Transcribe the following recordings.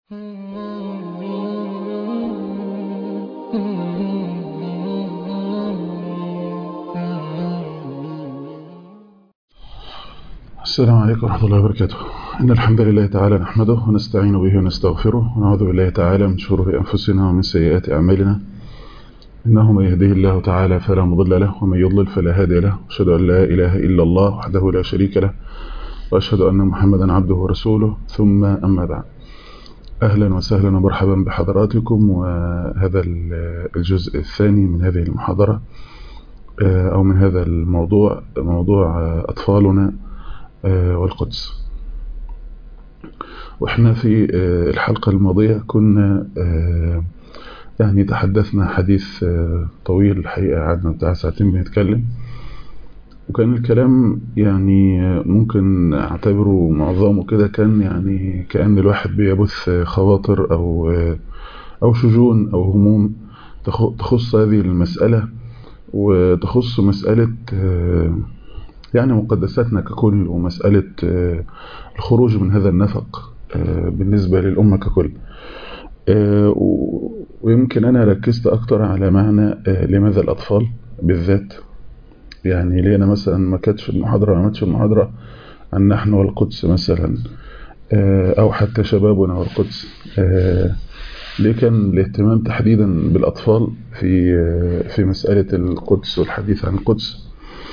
السلام عليكم ورحمة الله وبركاته إن الحمد لله تعالى نحمده ونستعين به ونستغفره ونعوذ بالله تعالى من شرور أنفسنا ومن سيئات أعمالنا إنه من يهديه الله تعالى فلا مضل له ومن يضلل فلا هادي له أشهد أن لا إله إلا الله وحده لا شريك له وأشهد أن محمدا عبده ورسوله ثم أما بعد أهلا وسهلا ومرحبا بحضراتكم وهذا الجزء الثاني من هذه المحاضرة أو من هذا الموضوع موضوع أطفالنا والقدس وإحنا في الحلقة الماضية كنا يعني تحدثنا حديث طويل الحقيقة قعدنا بتاع ساعتين بنتكلم وكان الكلام يعني ممكن اعتبره معظمه كده كان يعني كأن الواحد بيبث خواطر أو أو شجون أو هموم تخص هذه المسألة وتخص مسألة يعني مقدساتنا ككل ومسألة الخروج من هذا النفق بالنسبة للأمة ككل ويمكن أنا ركزت أكتر على معنى لماذا الأطفال بالذات يعني ليه أنا مثلا ما كانتش المحاضرة ما كانتش المحاضرة عن نحن والقدس مثلا أو حتى شبابنا والقدس ليه كان الاهتمام تحديدا بالأطفال في في مسألة القدس والحديث عن القدس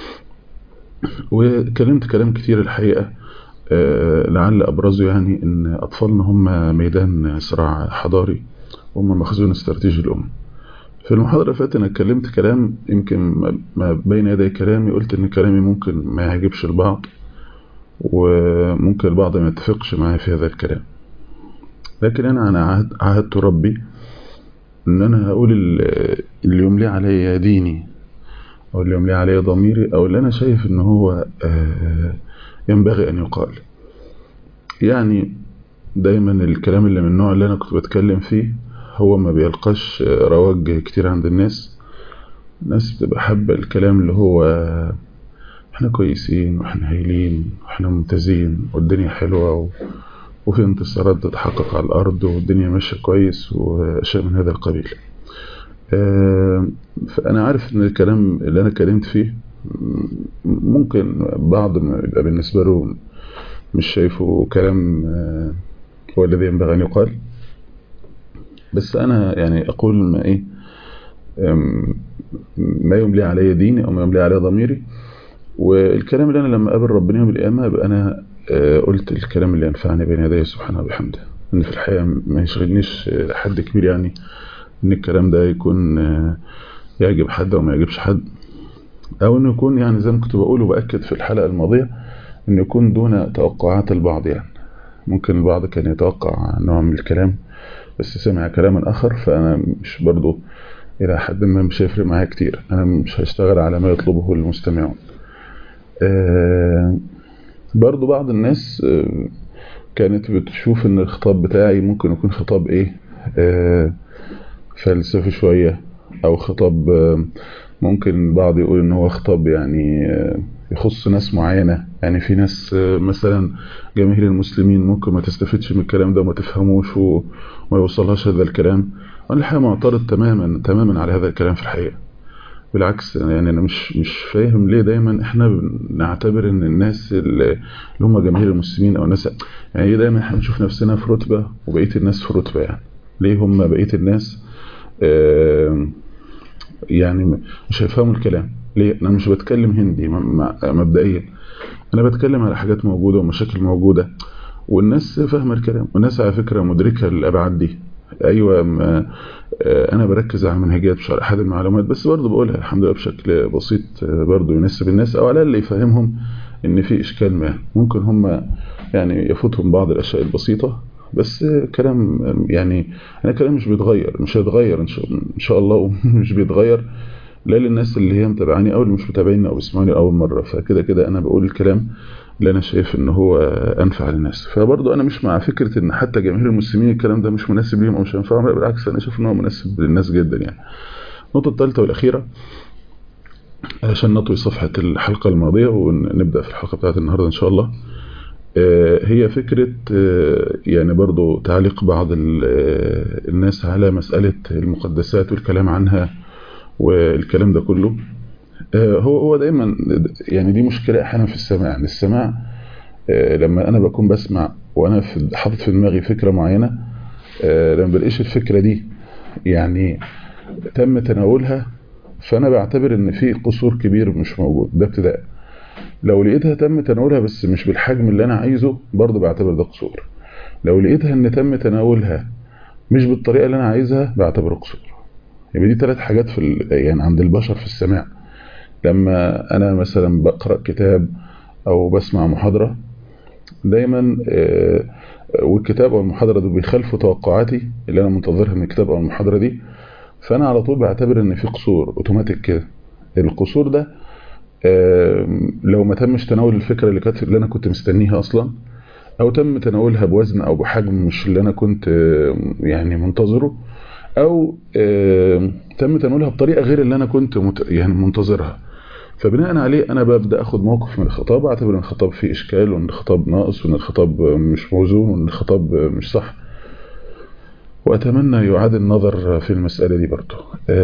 وكلمت كلام كتير الحقيقة لعل أبرزه يعني أن أطفالنا هم ميدان صراع حضاري وهم مخزون استراتيجي الأمة في المحاضرة اللي فاتت أنا اتكلمت كلام يمكن ما بين يدي كلامي قلت أن كلامي ممكن ما يعجبش البعض وممكن البعض ما يتفقش معايا في هذا الكلام لكن أنا أنا عهد عهدت ربي أن أنا هقول اللي يملي علي ديني أو اللي يملي علي ضميري أو اللي أنا شايف أن هو ينبغي أن يقال يعني دايما الكلام اللي من النوع اللي أنا كنت بتكلم فيه هو ما بيلقاش رواج كتير عند الناس الناس بتبقى حابة الكلام اللي هو احنا كويسين واحنا هايلين واحنا ممتازين والدنيا حلوة و... وفي انتصارات تتحقق على الأرض والدنيا ماشية كويس وأشياء من هذا القبيل فأنا عارف إن الكلام اللي أنا اتكلمت فيه ممكن بعض ما يبقى بالنسبة له مش شايفه كلام هو الذي ينبغي أن يقال بس أنا يعني أقول ما إيه ما يملي علي ديني أو ما يملي علي ضميري والكلام اللي أنا لما أقابل ربنا يوم القيامة يبقى أنا قلت الكلام اللي ينفعني بين يديه سبحانه وبحمده إن في الحقيقة ما يشغلنيش حد كبير يعني إن الكلام ده يكون يعجب حد أو ما يعجبش حد أو إنه يكون يعني زي ما كنت بقول وبأكد في الحلقة الماضية إنه يكون دون توقعات البعض يعني ممكن البعض كان يتوقع نوع من الكلام بس سمع كلاما آخر فأنا مش برضو إلى حد ما مش هيفرق معايا كتير أنا مش هشتغل على ما يطلبه المستمعون آه برضو بعض الناس آه كانت بتشوف ان الخطاب بتاعي ممكن يكون خطاب ايه آه فلسفي شوية او خطاب ممكن البعض يقول ان هو خطاب يعني يخص ناس معينة يعني في ناس مثلا جماهير المسلمين ممكن ما تستفدش من الكلام ده وما تفهموش وما يوصلهاش هذا الكلام وانا الحقيقة معترض تماما تماما على هذا الكلام في الحقيقة بالعكس يعني انا مش مش فاهم ليه دايما احنا بنعتبر ان الناس اللي هم جماهير المسلمين او الناس يعني دايما احنا بنشوف نفسنا في رتبة وبقية الناس في رتبة يعني ليه هم بقية الناس آه يعني مش هيفهموا الكلام ليه انا مش بتكلم هندي مبدئيا انا بتكلم على حاجات موجودة ومشاكل موجودة والناس فاهمة الكلام والناس على فكرة مدركة الابعاد دي ايوه ما انا بركز على المنهجيات مش على احد المعلومات بس برضه بقولها الحمد لله بشكل بسيط برضه يناسب الناس او على الاقل يفهمهم ان في اشكال ما ممكن هم يعني يفوتهم بعض الاشياء البسيطة بس كلام يعني انا كلام مش بيتغير مش هيتغير ان شاء, إن شاء الله ومش بيتغير لا للناس اللي هي متابعاني او اللي مش متابعيني او بيسمعوني اول مرة فكده كده انا بقول الكلام اللي انا شايف ان هو انفع للناس فبرضه انا مش مع فكرة ان حتى جماهير المسلمين الكلام ده مش مناسب ليهم او مش هينفعهم بالعكس انا شايف ان هو مناسب للناس جدا يعني النقطة الثالثة والاخيرة علشان نطوي صفحة الحلقة الماضية ونبدأ في الحلقة بتاعت النهاردة ان شاء الله هي فكرة يعني برضو تعليق بعض الناس على مسألة المقدسات والكلام عنها والكلام ده كله هو هو دايما يعني دي مشكلة احيانا في السماع يعني السماع لما انا بكون بسمع وانا في حاطط في دماغي فكرة معينة لما بلاقيش الفكرة دي يعني تم تناولها فانا بعتبر ان في قصور كبير مش موجود ده ابتداء لو لقيتها تم تناولها بس مش بالحجم اللي انا عايزه برضه بعتبر ده قصور لو لقيتها ان تم تناولها مش بالطريقة اللي انا عايزها بعتبره قصور يبقى دي ثلاث حاجات في يعني عند البشر في السماع لما انا مثلا بقرأ كتاب او بسمع محاضرة دايما والكتاب او المحاضرة دول بيخالفوا توقعاتي اللي انا منتظرها من الكتاب او المحاضرة دي فانا على طول بعتبر ان في قصور اوتوماتيك كده القصور ده لو ما تمش تناول الفكرة اللي كانت اللي انا كنت مستنيها اصلا او تم تناولها بوزن او بحجم مش اللي انا كنت يعني منتظره او تم تناولها بطريقة غير اللي انا كنت يعني منتظرها فبناء عليه انا ببدا اخد موقف من الخطاب اعتبر ان الخطاب فيه اشكال وان الخطاب ناقص وان الخطاب مش موزون وان الخطاب مش صح واتمنى يعاد النظر في المسألة دي برضه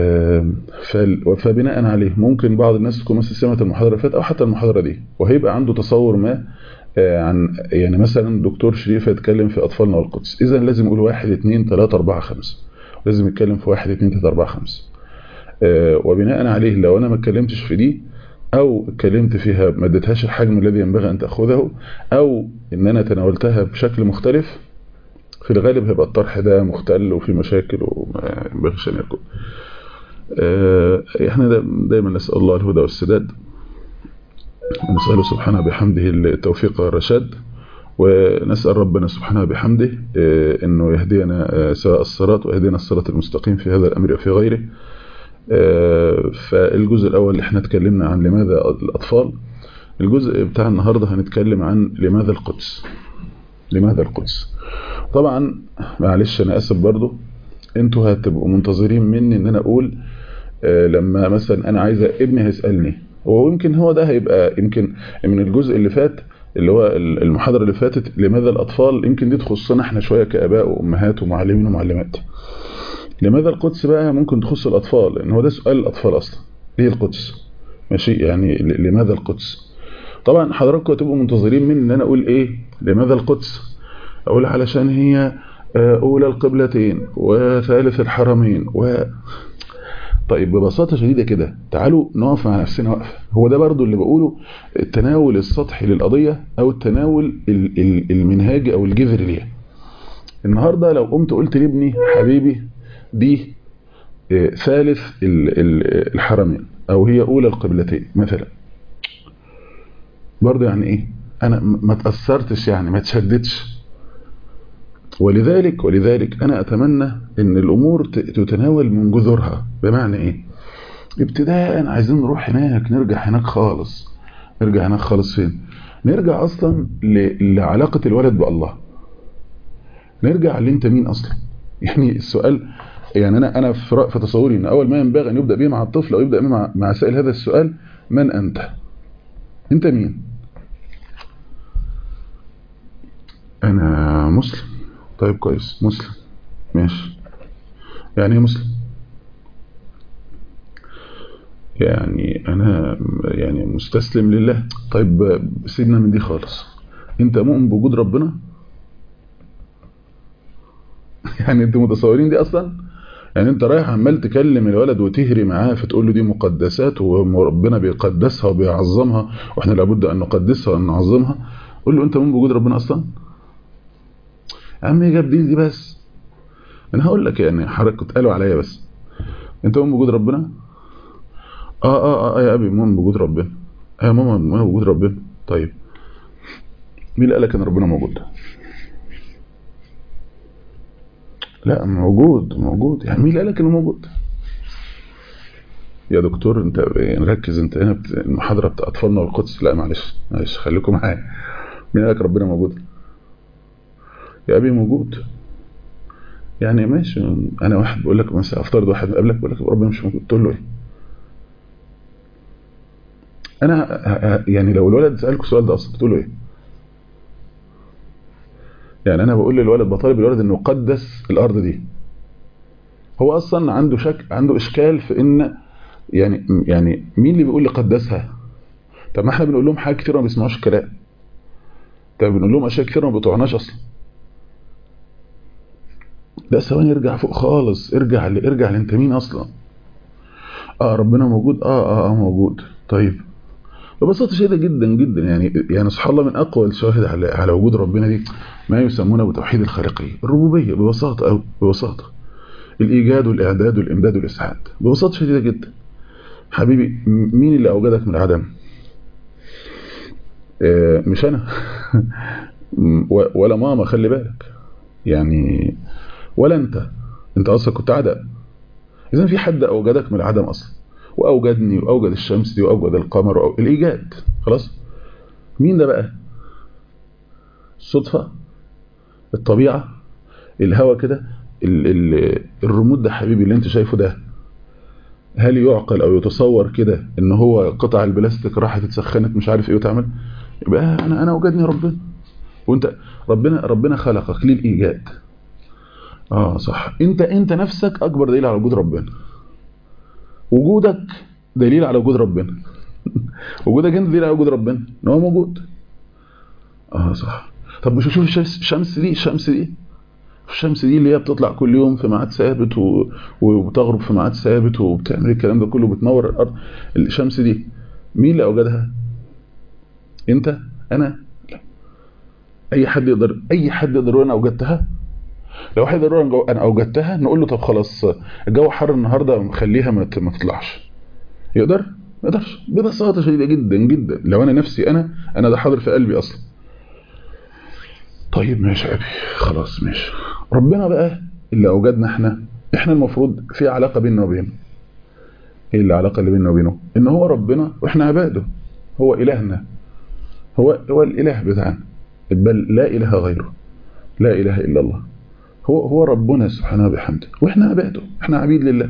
فبناء عليه ممكن بعض الناس تكون مثلا سمعت المحاضرة اللي فاتت او حتى المحاضرة دي وهيبقى عنده تصور ما عن يعني مثلا دكتور شريف يتكلم في اطفالنا والقدس اذا لازم يقول واحد اثنين ثلاثة اربعة خمسة لازم يتكلم في واحد اثنين ثلاثة اربعة خمسة وبناء عليه لو انا ما اتكلمتش في دي او اتكلمت فيها ما اديتهاش الحجم الذي ينبغي ان تاخذه او ان انا تناولتها بشكل مختلف في الغالب هيبقى الطرح ده مختل وفي مشاكل وما ينبغيش ان يكون احنا دايما نسال الله الهدى والسداد ونساله سبحانه بحمده التوفيق والرشاد ونسال ربنا سبحانه بحمده انه يهدينا سواء الصراط ويهدينا الصراط المستقيم في هذا الامر وفي غيره فالجزء الأول اللي احنا اتكلمنا عن لماذا الأطفال الجزء بتاع النهاردة هنتكلم عن لماذا القدس لماذا القدس طبعا معلش أنا أسف برضو انتوا هتبقوا منتظرين مني ان انا اقول لما مثلا انا عايزة ابني هيسألني ويمكن هو ده هيبقى يمكن من الجزء اللي فات اللي هو المحاضرة اللي فاتت لماذا الأطفال يمكن دي تخصنا احنا شوية كآباء وأمهات ومعلمين ومعلمات لماذا القدس بقى ممكن تخص الأطفال لأن هو ده سؤال الأطفال أصلا ليه القدس ماشي يعني لماذا القدس طبعا حضراتكم هتبقوا منتظرين مني ان انا اقول ايه لماذا القدس اقول علشان هي اولى القبلتين وثالث الحرمين و طيب ببساطة شديدة كده تعالوا نقف مع نفسنا وقفة هو ده برضو اللي بقوله التناول السطحي للقضية او التناول المنهاجي او الجذري ليها النهاردة لو قمت قلت لابني حبيبي دي ثالث الحرمين او هي اولى القبلتين مثلا برضه يعني ايه انا ما تأثرتش يعني ما تشددش ولذلك ولذلك انا اتمنى ان الامور تتناول من جذورها بمعنى ايه ابتداء عايزين نروح هناك نرجع هناك خالص نرجع هناك خالص فين نرجع اصلا لعلاقة الولد بالله نرجع لانت مين اصلا يعني السؤال يعني انا انا في في تصوري ان اول ما ينبغي ان يبدا به مع الطفل او يبدا به مع مع سائل هذا السؤال من انت انت مين انا مسلم طيب كويس مسلم ماشي يعني ايه مسلم يعني انا يعني مستسلم لله طيب سيبنا من دي خالص انت مؤمن بوجود ربنا يعني انتوا متصورين دي اصلا يعني انت رايح عمال تكلم الولد وتهري معاه فتقول له دي مقدسات وربنا بيقدسها وبيعظمها واحنا لابد ان نقدسها وان نعظمها قول له انت مؤمن بوجود ربنا اصلا يا عم جاب دي دي بس انا هقول لك يعني حضرتك كنت قالوا عليا بس انت مؤمن بوجود ربنا اه اه اه يا ابي مؤمن بوجود ربنا اه يا ماما مؤمن بوجود ربنا طيب مين اللي قال لك ان ربنا موجود لا موجود موجود يعني مين اللي قال لك انه موجود يا دكتور انت نركز انت هنا بت... المحاضره بتاع اطفالنا والقدس لا معلش معلش خليكم معايا مين قال لك ربنا موجود يا ابي موجود يعني ماشي انا واحد بقول لك مثلا افترض واحد مقابلك بقول لك ربنا مش موجود تقول له ايه انا يعني لو الولد سالك السؤال ده اصلا بتقول له ايه يعني انا بقول للولد بطالب الولد انه يقدس الارض دي هو اصلا عنده شك عنده اشكال في ان يعني يعني مين اللي بيقول لي قدسها طب ما احنا بنقول لهم حاجات كتير ما بيسمعوش الكلام طب بنقول لهم اشياء كتير ما بتوعناش اصلا لا ثواني ارجع فوق خالص ارجع ل... ارجع لانت مين اصلا اه ربنا موجود اه اه, آه موجود طيب ببساطه شديده جدا جدا يعني يعني سبحان الله من اقوى الشواهد على على وجود ربنا دي ما يسمونه بتوحيد الخالقيه الربوبيه ببساطه او ببساطه الايجاد والاعداد والامداد والاسعاد ببساطه شديده جدا حبيبي مين اللي اوجدك من العدم آه مش انا ولا ماما خلي بالك يعني ولا انت انت اصلا كنت عدم اذا في حد اوجدك من العدم اصلا واوجدني واوجد الشمس دي واوجد القمر وأوجد الايجاد خلاص مين ده بقى الصدفه الطبيعه الهوى كده الرمود ده حبيبي اللي انت شايفه ده هل يعقل او يتصور كده ان هو قطع البلاستيك راحت اتسخنت مش عارف ايه وتعمل يبقى انا انا اوجدني ربنا وانت ربنا ربنا خلقك للايجاد اه صح انت انت نفسك اكبر دليل على وجود ربنا وجودك دليل على وجود ربنا وجودك انت دليل على وجود ربنا ان هو موجود اه صح طب مش شوف الشمس دي الشمس دي الشمس دي اللي هي بتطلع كل يوم في ميعاد ثابت و... وبتغرب في ميعاد ثابت وبتعمل الكلام ده كله بتنور الارض الشمس دي مين اللي اوجدها انت انا لا اي حد يقدر اي حد يقدر يقول انا اوجدتها لو واحد يقدر انا اوجدتها نقول له طب خلاص الجو حر النهارده مخليها ما تطلعش يقدر ما يقدرش ببساطه شديده جدا جدا لو انا نفسي انا انا ده حاضر في قلبي اصلا طيب ماشي يا ابي خلاص ماشي ربنا بقى اللي اوجدنا احنا احنا المفروض في علاقه بيننا وبينه ايه العلاقه اللي بيننا وبينه ان هو ربنا واحنا عباده هو الهنا هو هو الاله بتاعنا بل لا اله غيره لا اله الا الله هو هو ربنا سبحانه وبحمده واحنا عباده احنا عبيد لله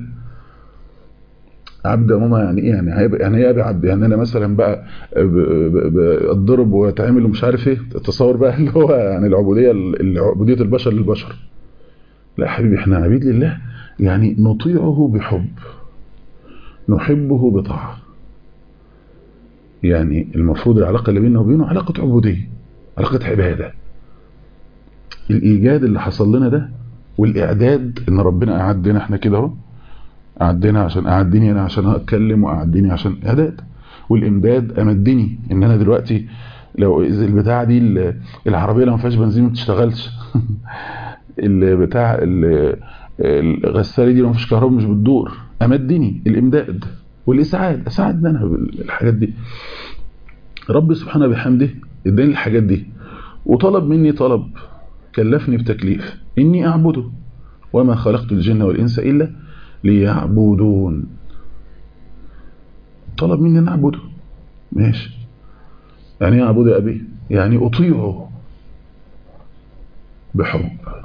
عبد ماما يعني ايه يعني يعني ايه ابي عبد يعني انا مثلا بقى اتضرب واتعمل ومش عارف ايه التصور بقى اللي هو يعني العبوديه عبوديه البشر للبشر لا حبيبي احنا عبيد لله يعني نطيعه بحب نحبه بطاعه يعني المفروض العلاقه اللي بيننا وبينه علاقه عبوديه علاقه عباده الايجاد اللي حصل لنا ده والاعداد ان ربنا اعدنا احنا كده اهو أعدنا عشان أعدني أنا عشان أتكلم وأعدني عشان إعداد والإمداد أمدني إن أنا دلوقتي لو البتاع دي العربية لو ما فيهاش بنزين ما بتشتغلش البتاع الغسالة دي لو ما فيش كهرباء مش بتدور أمدني الإمداد والإسعاد أسعدنا أنا بالحاجات دي رب سبحانه بحمده اداني الحاجات دي وطلب مني طلب كلفني بتكليف إني أعبده وما خلقت الجن والإنس إلا ليعبدون طلب مني ان اعبده ماشي يعني ايه اعبد يا ابي يعني اطيعه بحب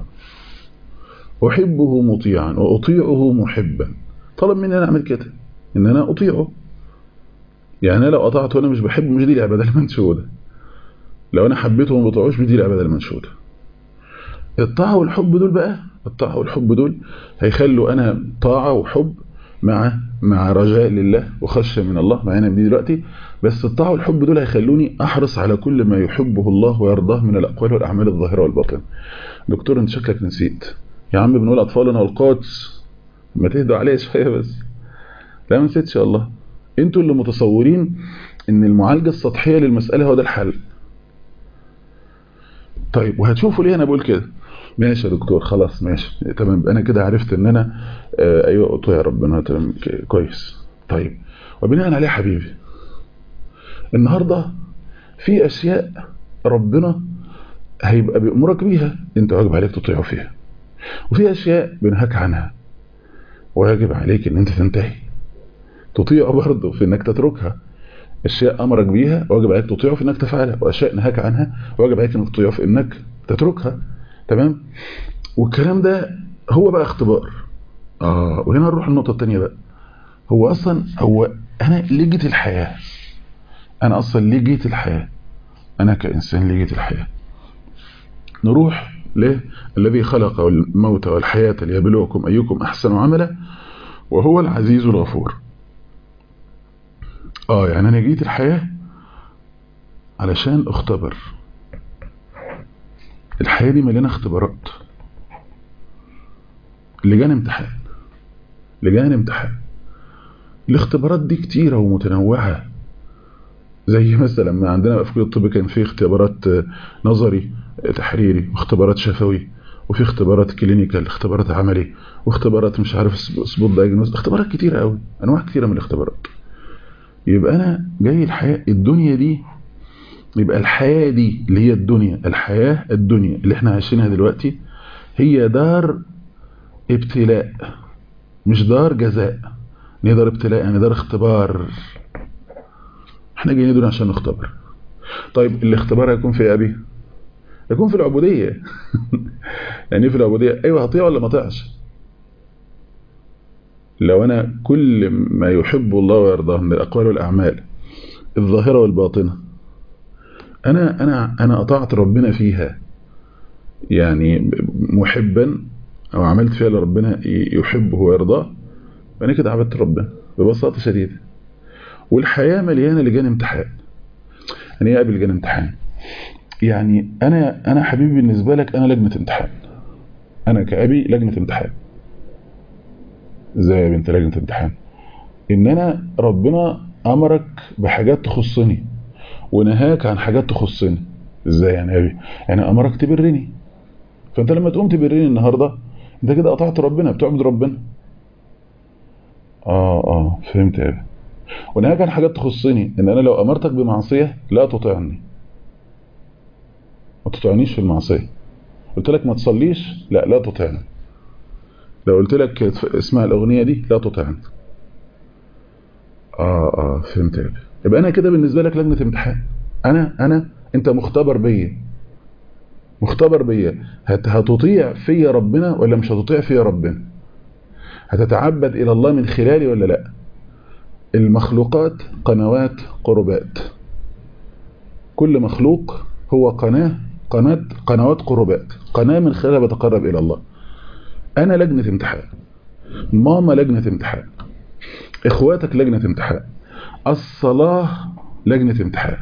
احبه مطيعا واطيعه محبا طلب مني ان اعمل كده ان انا اطيعه يعني انا لو قطعت وانا مش بحبه مش دي العباده المنشوده لو انا حبيته وما بطيعوش مش دي العباده المنشوده الطاعه والحب دول بقى الطاعة والحب دول هيخلوا أنا طاعة وحب مع مع رجاء لله وخشية من الله معانا دي دلوقتي بس الطاعة والحب دول هيخلوني أحرص على كل ما يحبه الله ويرضاه من الأقوال والأعمال الظاهرة والباطنة دكتور أنت شكلك نسيت يا عم بنقول أطفالنا والقادس ما تهدوا عليا شوية بس لا ما نسيتش الله انتوا اللي متصورين ان المعالجة السطحية للمسألة هو ده الحل طيب وهتشوفوا ليه انا بقول كده ماشي يا دكتور خلاص ماشي تمام انا كده عرفت ان انا آه ايوه اطيع ربنا تمام كويس طيب وبناء عليه حبيبي النهارده في اشياء ربنا هيبقى بيأمرك بيها انت واجب عليك تطيعه فيها وفي اشياء بينهاك عنها ويجب عليك ان انت تنتهي تطيعه برضه في انك تتركها اشياء امرك بيها واجب عليك تطيعه في انك تفعلها واشياء نهاك عنها واجب عليك انك تطيعه في انك تتركها تمام والكلام ده هو بقى اختبار اه وهنا نروح النقطه الثانيه بقى هو اصلا هو انا ليه جيت الحياه انا اصلا ليه جيت الحياه انا كانسان ليه جيت الحياه نروح ليه الذي خلق الموت والحياة ليبلوكم أيكم أحسن عملا وهو العزيز الغفور آه يعني أنا جيت الحياة علشان اختبر الحياة دي مليانة اختبارات لجان امتحان لجان امتحان الاختبارات دي كتيرة ومتنوعة زي مثلا ما عندنا في كلية الطب كان في اختبارات نظري تحريري واختبارات شفوي وفي اختبارات كلينيكال اختبارات عملي واختبارات مش عارف سبوت دايجنوز اختبارات كتيرة قوي انواع كتيرة من الاختبارات يبقى انا جاي الحياة الدنيا دي يبقى الحياة دي اللي هي الدنيا الحياة الدنيا اللي احنا عايشينها دلوقتي هي دار ابتلاء مش دار جزاء هي دار ابتلاء يعني دار اختبار احنا جايين دول عشان نختبر طيب الاختبار هيكون في ابي يكون في العبودية يعني في العبودية ايوه هطيع ولا ما اطيعش لو انا كل ما يحب الله ويرضاه من الاقوال والاعمال الظاهرة والباطنة انا انا انا اطعت ربنا فيها يعني محبا او عملت فيها اللي ربنا يحبه ويرضاه فانا كده عبدت ربنا ببساطة شديدة والحياة مليانة لجان امتحان يعني ايه قبل لجان امتحان يعني انا انا حبيبي بالنسبة لك انا لجنة امتحان انا كأبي لجنة امتحان ازاي يا بنت لجنة امتحان ان انا ربنا امرك بحاجات تخصني ونهاك عن حاجات تخصني ازاي يعني يا ابي يعني امرك تبرني فانت لما تقوم تبرني النهاردة انت كده قطعت ربنا بتعبد ربنا اه اه فهمت يا ابي ونهاك عن حاجات تخصني ان انا لو امرتك بمعصية لا تطيعني ما تطيعنيش في المعصية قلت لك ما تصليش لا لا تطيعني لو قلت لك اسمع الاغنية دي لا تطيعني اه اه فهمت يا يبقى انا كده بالنسبة لك لجنة امتحان انا انا انت مختبر بيا مختبر بيا هتطيع فيا ربنا ولا مش هتطيع فيا ربنا هتتعبد الى الله من خلالي ولا لا المخلوقات قنوات قربات كل مخلوق هو قناة قناة قنوات قربات قناة من خلالها بتقرب إلى الله أنا لجنة امتحان ماما لجنة امتحان إخواتك لجنة امتحان الصلاة لجنة امتحان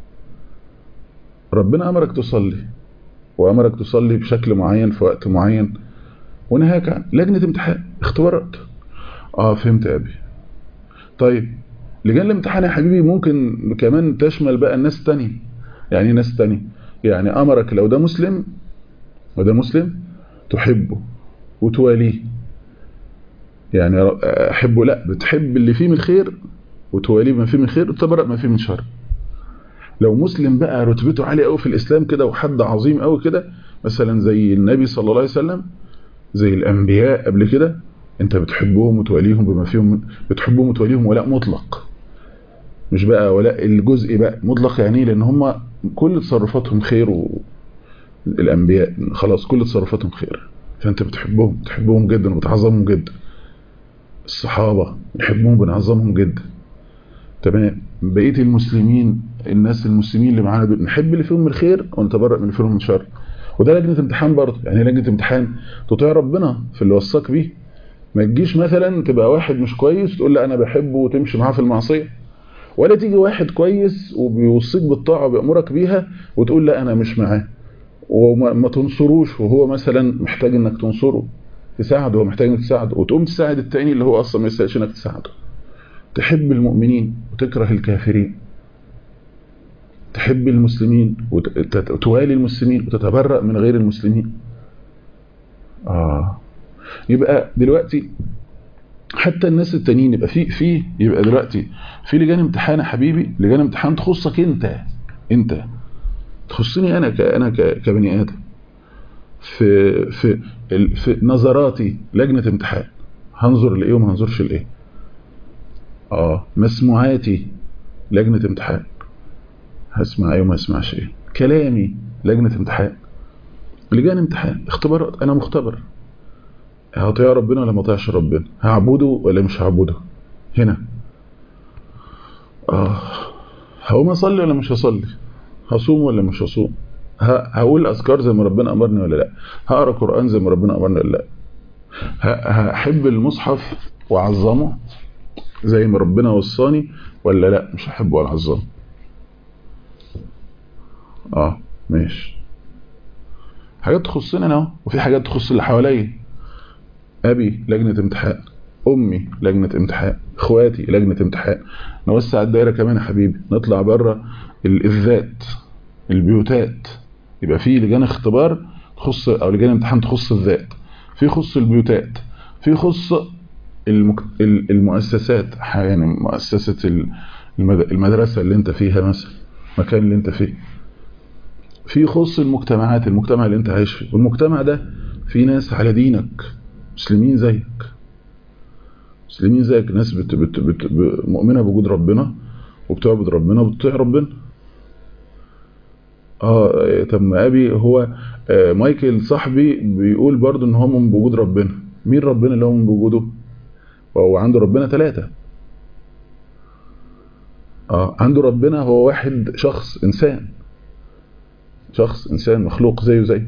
ربنا أمرك تصلي وأمرك تصلي بشكل معين في وقت معين ونهاك عن لجنة امتحان اختبارات آه فهمت يا أبي طيب لجان الامتحان يا حبيبي ممكن كمان تشمل بقى الناس تاني يعني ناس تاني يعني أمرك لو ده مسلم وده مسلم تحبه وتواليه يعني أحبه لا بتحب اللي فيه من الخير وتواليه ما فيه من خير وتبرأ ما فيه من شر لو مسلم بقى رتبته عالية قوي في الإسلام كده وحد عظيم قوي كده مثلا زي النبي صلى الله عليه وسلم زي الأنبياء قبل كده انت بتحبهم وتواليهم بما فيهم بتحبهم وتواليهم ولاء مطلق مش بقى ولاء الجزء بقى مطلق يعني لان هم كل تصرفاتهم خير و... الانبياء خلاص كل تصرفاتهم خير فانت بتحبهم بتحبهم جدا وبتعظمهم جدا الصحابة بنحبهم بنعظمهم جدا تمام بقيه المسلمين الناس المسلمين اللي معانا دول نحب اللي فيهم من الخير ونتبرأ من اللي فيهم من الشر وده لجنه امتحان برضه يعني لجنه امتحان تطيع ربنا في اللي وصاك بيه ما تجيش مثلا تبقى واحد مش كويس تقول لا انا بحبه وتمشي معاه في المعصيه ولا تيجي واحد كويس وبيوصيك بالطاعه وبيامرك بيها وتقول لا انا مش معاه وما تنصروش وهو مثلا محتاج انك تنصره تساعده هو محتاج انك تساعده وتقوم تساعد التاني اللي هو اصلا ما يستاهلش انك تساعده تحب المؤمنين وتكره الكافرين تحب المسلمين وتوالي المسلمين وتتبرأ من غير المسلمين آه يبقى دلوقتي حتى الناس التانيين يبقى في في يبقى دلوقتي في لجان امتحان يا حبيبي لجان امتحان تخصك انت انت تخصني انا ك انا ك كبني ادم في في في نظراتي لجنه امتحان هنظر لايه وما هنظرش لايه اه مسموعاتي لجنه امتحان هسمع ايه وما اسمعش ايه كلامي لجنه امتحان لجان امتحان اختبارات انا مختبر هطيع ربنا ولا ما اطيعش ربنا هعبده ولا مش هعبده هنا اه هقوم اصلي ولا مش هصلي هصوم ولا مش هصوم هقول اذكار زي ما ربنا امرني ولا لا هقرا قران زي ما ربنا امرني ولا لا هحب المصحف واعظمه زي ما ربنا وصاني ولا لا مش هحبه ولا اعظمه اه ماشي حاجات تخصني انا اهو وفي حاجات تخص اللي حواليا ابي لجنه امتحان امي لجنه امتحان اخواتي لجنه امتحان نوسع الدايره كمان يا حبيبي نطلع بره الذات البيوتات يبقى في لجان اختبار تخص او لجان امتحان تخص الذات في خص البيوتات في خص المك... المؤسسات يعني مؤسسة المدرسة اللي انت فيها مثلا المكان اللي انت فيه في خص المجتمعات المجتمع اللي انت عايش فيه والمجتمع ده في ناس على دينك مسلمين زيك مسلمين زيك ناس بت... بت... بت... مؤمنة بوجود ربنا وبتعبد ربنا وبتطيع ربنا اه طب ما ابي هو آه مايكل صاحبي بيقول برضو ان هو من بوجود ربنا مين ربنا اللي هو من بوجوده وهو عنده ربنا ثلاثة اه عنده ربنا هو واحد شخص انسان شخص انسان مخلوق زيه زي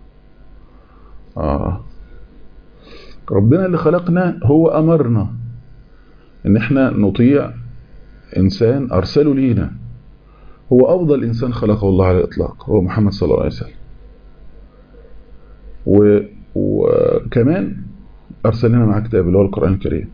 اه ربنا اللي خلقنا هو امرنا ان احنا نطيع انسان ارسله لينا هو افضل انسان خلقه الله على الاطلاق هو محمد صلى الله عليه وسلم و... وكمان ارسل لنا معاه كتاب اللي هو القران الكريم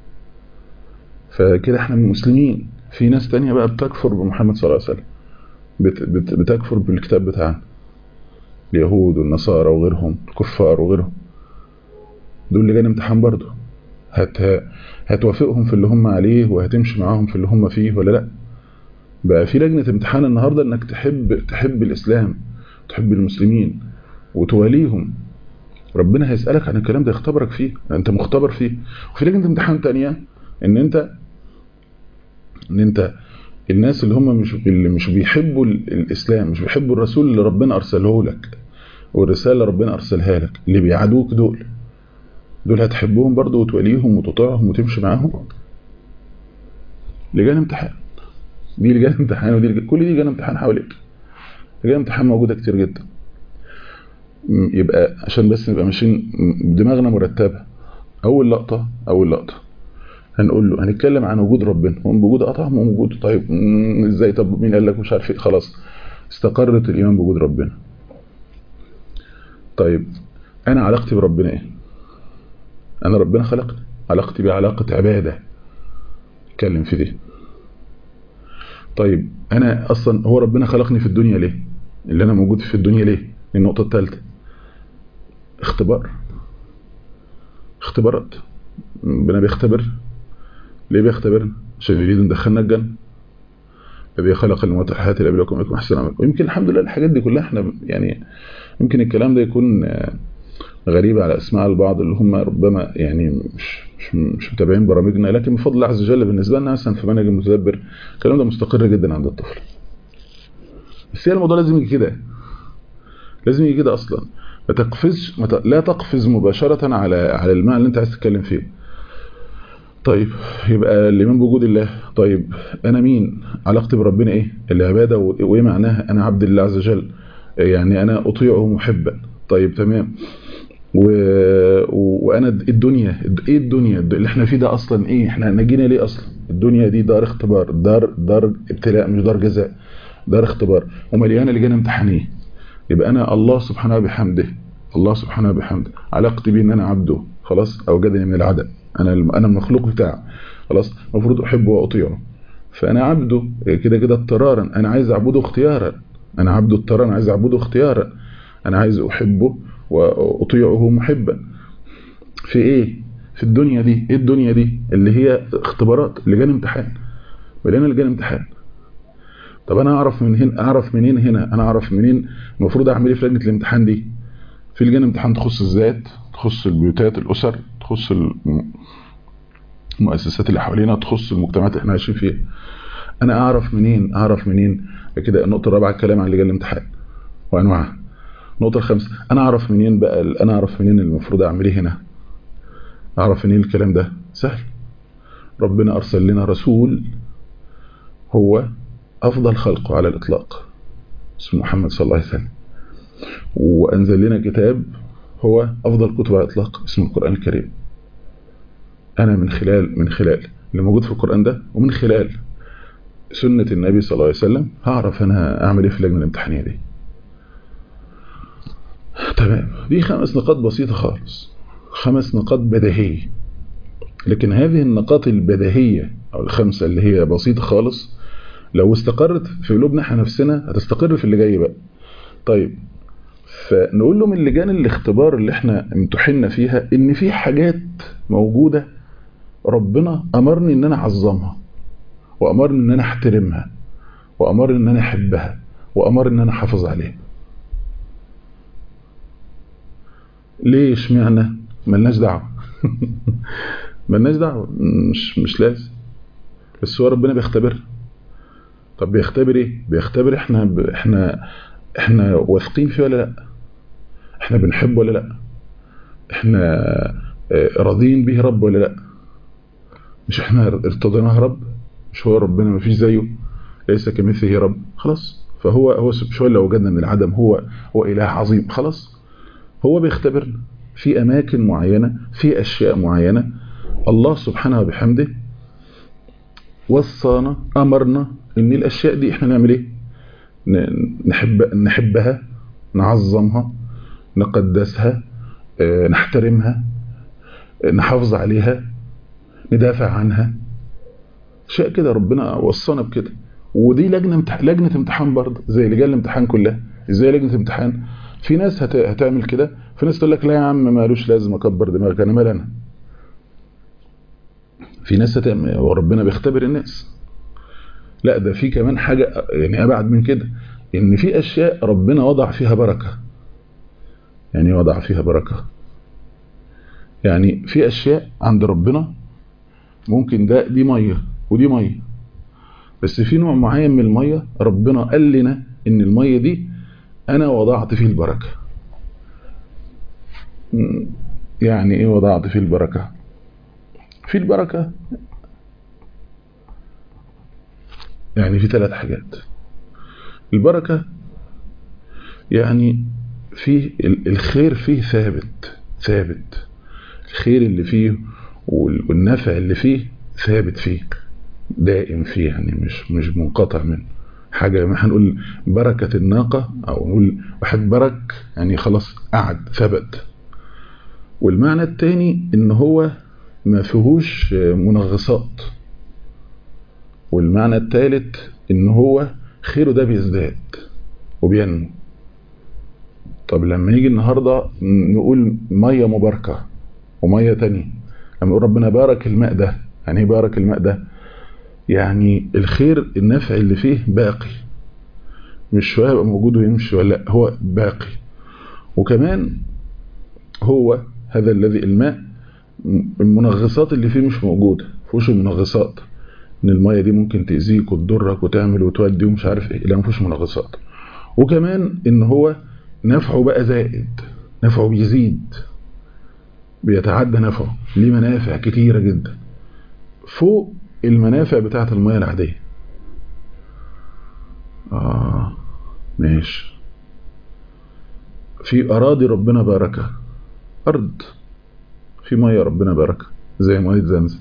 فكده احنا مسلمين في ناس تانية بقى بتكفر بمحمد صلى الله عليه وسلم بت... بت... بتكفر بالكتاب بتاعنا اليهود والنصارى وغيرهم الكفار وغيرهم دول اللي جاي امتحان برضه هت... هتوافقهم في اللي هم عليه وهتمشي معاهم في اللي هم فيه ولا لا بقى في لجنة امتحان النهاردة انك تحب تحب الاسلام تحب المسلمين وتواليهم ربنا هيسألك عن الكلام ده يختبرك فيه انت مختبر فيه وفي لجنة امتحان تانية ان انت ان انت الناس اللي هم مش اللي مش بيحبوا الاسلام مش بيحبوا الرسول اللي ربنا ارسله لك والرسالة اللي ربنا ارسلها لك اللي بيعادوك دول دول هتحبهم برضه وتوليهم وتطيعهم وتمشي معاهم لجان امتحان دي لجان امتحان ودي لجان كل دي لجان امتحان حواليك لجان امتحان موجودة كتير جدا يبقى عشان بس نبقى ماشيين دماغنا مرتبة اول لقطة اول لقطة هنقول له هنتكلم عن وجود ربنا هو بوجود اه طبعا موجود طيب ازاي طب مين قال لك مش عارف ايه خلاص استقرت الايمان بوجود ربنا طيب انا علاقتي بربنا ايه انا ربنا خلقني علاقتي بيه علاقة عبادة اتكلم في دي طيب انا اصلا هو ربنا خلقني في الدنيا ليه اللي انا موجود في الدنيا ليه النقطة الثالثة اختبار اختبارات ربنا بيختبر ليه بيختبرنا عشان يريد ندخلنا الجنة الذي خلق الموت والحياة ليبلوكم ايكم احسن عمل ويمكن الحمد لله الحاجات دي كلها احنا يعني يمكن الكلام ده يكون غريب على اسماع البعض اللي هم ربما يعني مش مش مش متابعين برامجنا لكن بفضل الله عز وجل بالنسبه لنا مثلا في منهج المتدبر الكلام ده مستقر جدا عند الطفل بس هي الموضوع لازم يجي كده لازم يجي كده اصلا ما تقفزش ما ت... لا تقفز مباشره على على المعنى اللي انت عايز تتكلم فيه طيب يبقى الايمان بوجود الله طيب انا مين علاقتي بربنا ايه العباده وايه معناها انا عبد الله عز وجل يعني انا اطيعه محبا طيب تمام و... وانا الدنيا ايه الدنيا اللي احنا فيه ده اصلا ايه احنا نجينا ليه اصلا الدنيا دي دار اختبار دار دار ابتلاء مش دار جزاء دار اختبار ومليانه لجان امتحانيه يبقى انا الله سبحانه بحمده الله سبحانه بحمده علاقتي بيه ان انا عبده خلاص اوجدني من العدم انا انا المخلوق بتاعه خلاص المفروض احبه واطيعه فانا عبده كده كده اضطرارا انا عايز اعبده اختيارا انا عبده اضطرارا عايز اعبده اختيارا انا عايز احبه واطيعه محبا في ايه في الدنيا دي ايه الدنيا دي اللي هي اختبارات لجان امتحان مليانه لجان امتحان طب انا اعرف من هنا اعرف منين هنا انا اعرف منين المفروض اعمل ايه في لجنه الامتحان دي في لجان امتحان تخص الذات تخص البيوتات الاسر تخص المؤسسات اللي حوالينا تخص المجتمعات اللي احنا عايشين فيها انا اعرف منين اعرف منين كده النقطه الرابعه الكلام عن لجان الامتحان وانواعها النقطه الخامسه انا اعرف منين بقى انا اعرف منين المفروض اعمل ايه هنا اعرف منين الكلام ده سهل ربنا ارسل لنا رسول هو افضل خلقه على الاطلاق اسمه محمد صلى الله عليه وسلم وأنزل لنا كتاب هو أفضل كتب على الإطلاق اسمه القرآن الكريم أنا من خلال من خلال اللي موجود في القرآن ده ومن خلال سنة النبي صلى الله عليه وسلم هعرف أنا أعمل إيه في اللجنة الامتحانية دي تمام دي خمس نقاط بسيطة خالص خمس نقاط بديهية لكن هذه النقاط البديهية أو الخمسة اللي هي بسيطة خالص لو استقرت في قلوبنا احنا نفسنا هتستقر في اللي جاي بقى طيب فنقول له من لجان الاختبار اللي احنا امتحنا فيها ان في حاجات موجودة ربنا امرني ان انا اعظمها وامرني ان انا احترمها وامرني ان انا احبها وامرني ان انا احافظ عليها ليه اشمعنى ملناش دعوه ملناش دعوه مش مش لازم بس هو ربنا بيختبر طب بيختبر ايه بيختبر احنا ب... احنا احنا واثقين فيه ولا لا احنا بنحبه ولا لا احنا راضيين به رب ولا لا مش احنا ارتضيناه رب مش هو ربنا ما فيش زيه ليس كمثله رب خلاص فهو هو شويه لو وجدنا من العدم هو هو اله عظيم خلاص هو بيختبرنا في اماكن معينه في اشياء معينه الله سبحانه وبحمده وصانا امرنا ان الاشياء دي احنا نعمل ايه نحب نحبها نعظمها نقدسها نحترمها نحافظ عليها ندافع عنها شيء كده ربنا وصانا بكده ودي لجنه امتح... لجنه امتحان برضه زي لجان الامتحان كلها ازاي لجنه امتحان في ناس هت... هتعمل كده في ناس تقول لك لا يا عم مالوش لازم اكبر دماغك انا مال انا في ناس هتعمل وربنا بيختبر الناس لا ده في كمان حاجه يعني ابعد من كده ان في اشياء ربنا وضع فيها بركه يعني وضع فيها بركه يعني في اشياء عند ربنا ممكن ده دي ميه ودي ميه بس في نوع معين من الميه ربنا قال لنا ان الميه دي انا وضعت فيه البركه يعني ايه وضعت فيه البركه في البركه يعني في ثلاث حاجات البركه يعني فيه الخير فيه ثابت ثابت الخير اللي فيه والنفع اللي فيه ثابت فيه دائم فيه يعني مش مش منقطع منه حاجة ما هنقول بركة الناقة أو نقول واحد برك يعني خلاص قعد ثبت والمعنى الثاني إن هو ما فيهوش منغصات والمعنى الثالث إن هو خيره ده بيزداد وبينمو طب لما يجي النهاردة نقول مية مباركة ومية تانية لما يقول ربنا بارك الماء ده يعني ايه بارك الماء ده يعني الخير النفع اللي فيه باقي مش شوية يبقى موجود ويمشي ولا هو باقي وكمان هو هذا الذي الماء المنغصات اللي فيه مش موجودة فيهوش المنغصات ان المية دي ممكن تأذيك وتضرك وتعمل وتودي ومش عارف ايه لا مفيش منغصات وكمان ان هو نفعه بقى زائد نفعه بيزيد بيتعدى نفعه ليه منافع كتيرة جدا فوق المنافع بتاعة المياه العادية آه ماشي في أراضي ربنا باركها أرض في مياه ربنا باركها زي مياه زمزم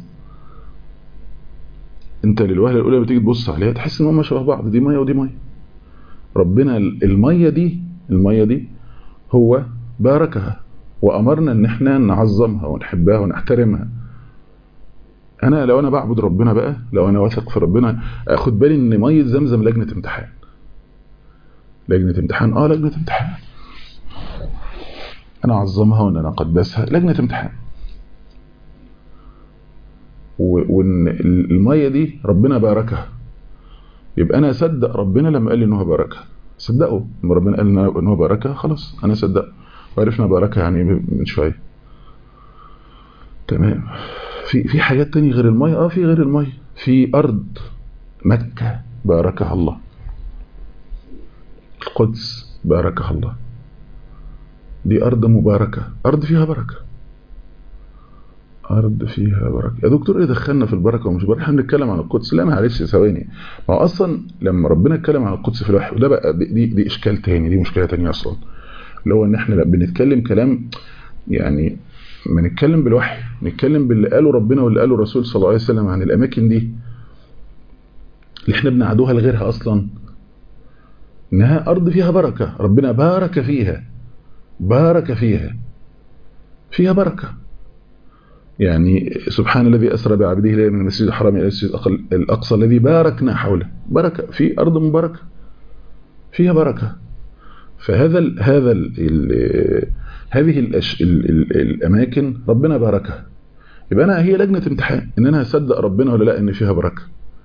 انت للوهلة الأولى بتيجي تبص عليها تحس ان هم شبه بعض دي مياه ودي مياه ربنا المية دي المية دي هو باركها وأمرنا ان احنا نعظمها ونحبها ونحترمها انا لو انا بعبد ربنا بقى لو انا واثق في ربنا اخد بالي ان ميه زمزم لجنه امتحان لجنه امتحان اه لجنه امتحان انا اعظمها وان انا اقدسها لجنه امتحان وان الميه دي ربنا باركها يبقى انا اصدق ربنا لما قال لي ان هو باركها صدقه لما ربنا قال ان هو باركها خلاص انا صدقه وعرفنا باركها يعني من شويه تمام في في حاجات تانية غير المية اه في غير المية في أرض مكة باركها الله القدس باركها الله دي أرض مباركة أرض فيها بركة أرض فيها بركة يا دكتور إيه دخلنا في البركة ومش بركة احنا بنتكلم عن القدس لا معلش ثواني ما هو أصلا لما ربنا اتكلم عن القدس في الوحي وده بقى دي, دي, دي إشكال تاني دي مشكلة تانية أصلا اللي هو ان احنا بنتكلم كلام يعني ما نتكلم بالوحي نتكلم باللي قاله ربنا واللي قاله الرسول صلى الله عليه وسلم عن الاماكن دي اللي احنا بنعدوها لغيرها اصلا انها ارض فيها بركة ربنا بارك فيها بارك فيها فيها بركة يعني سبحان الذي أسرى بعبده ليلا من المسجد الحرام إلى المسجد الأقصى الذي باركنا حوله بركة في أرض مباركة فيها بركة فهذا ال هذا ال ال هذه الأش ال ال الأماكن ربنا باركها يبقى أنا هي لجنة امتحان إن أنا هصدق ربنا ولا لا إن فيها بركة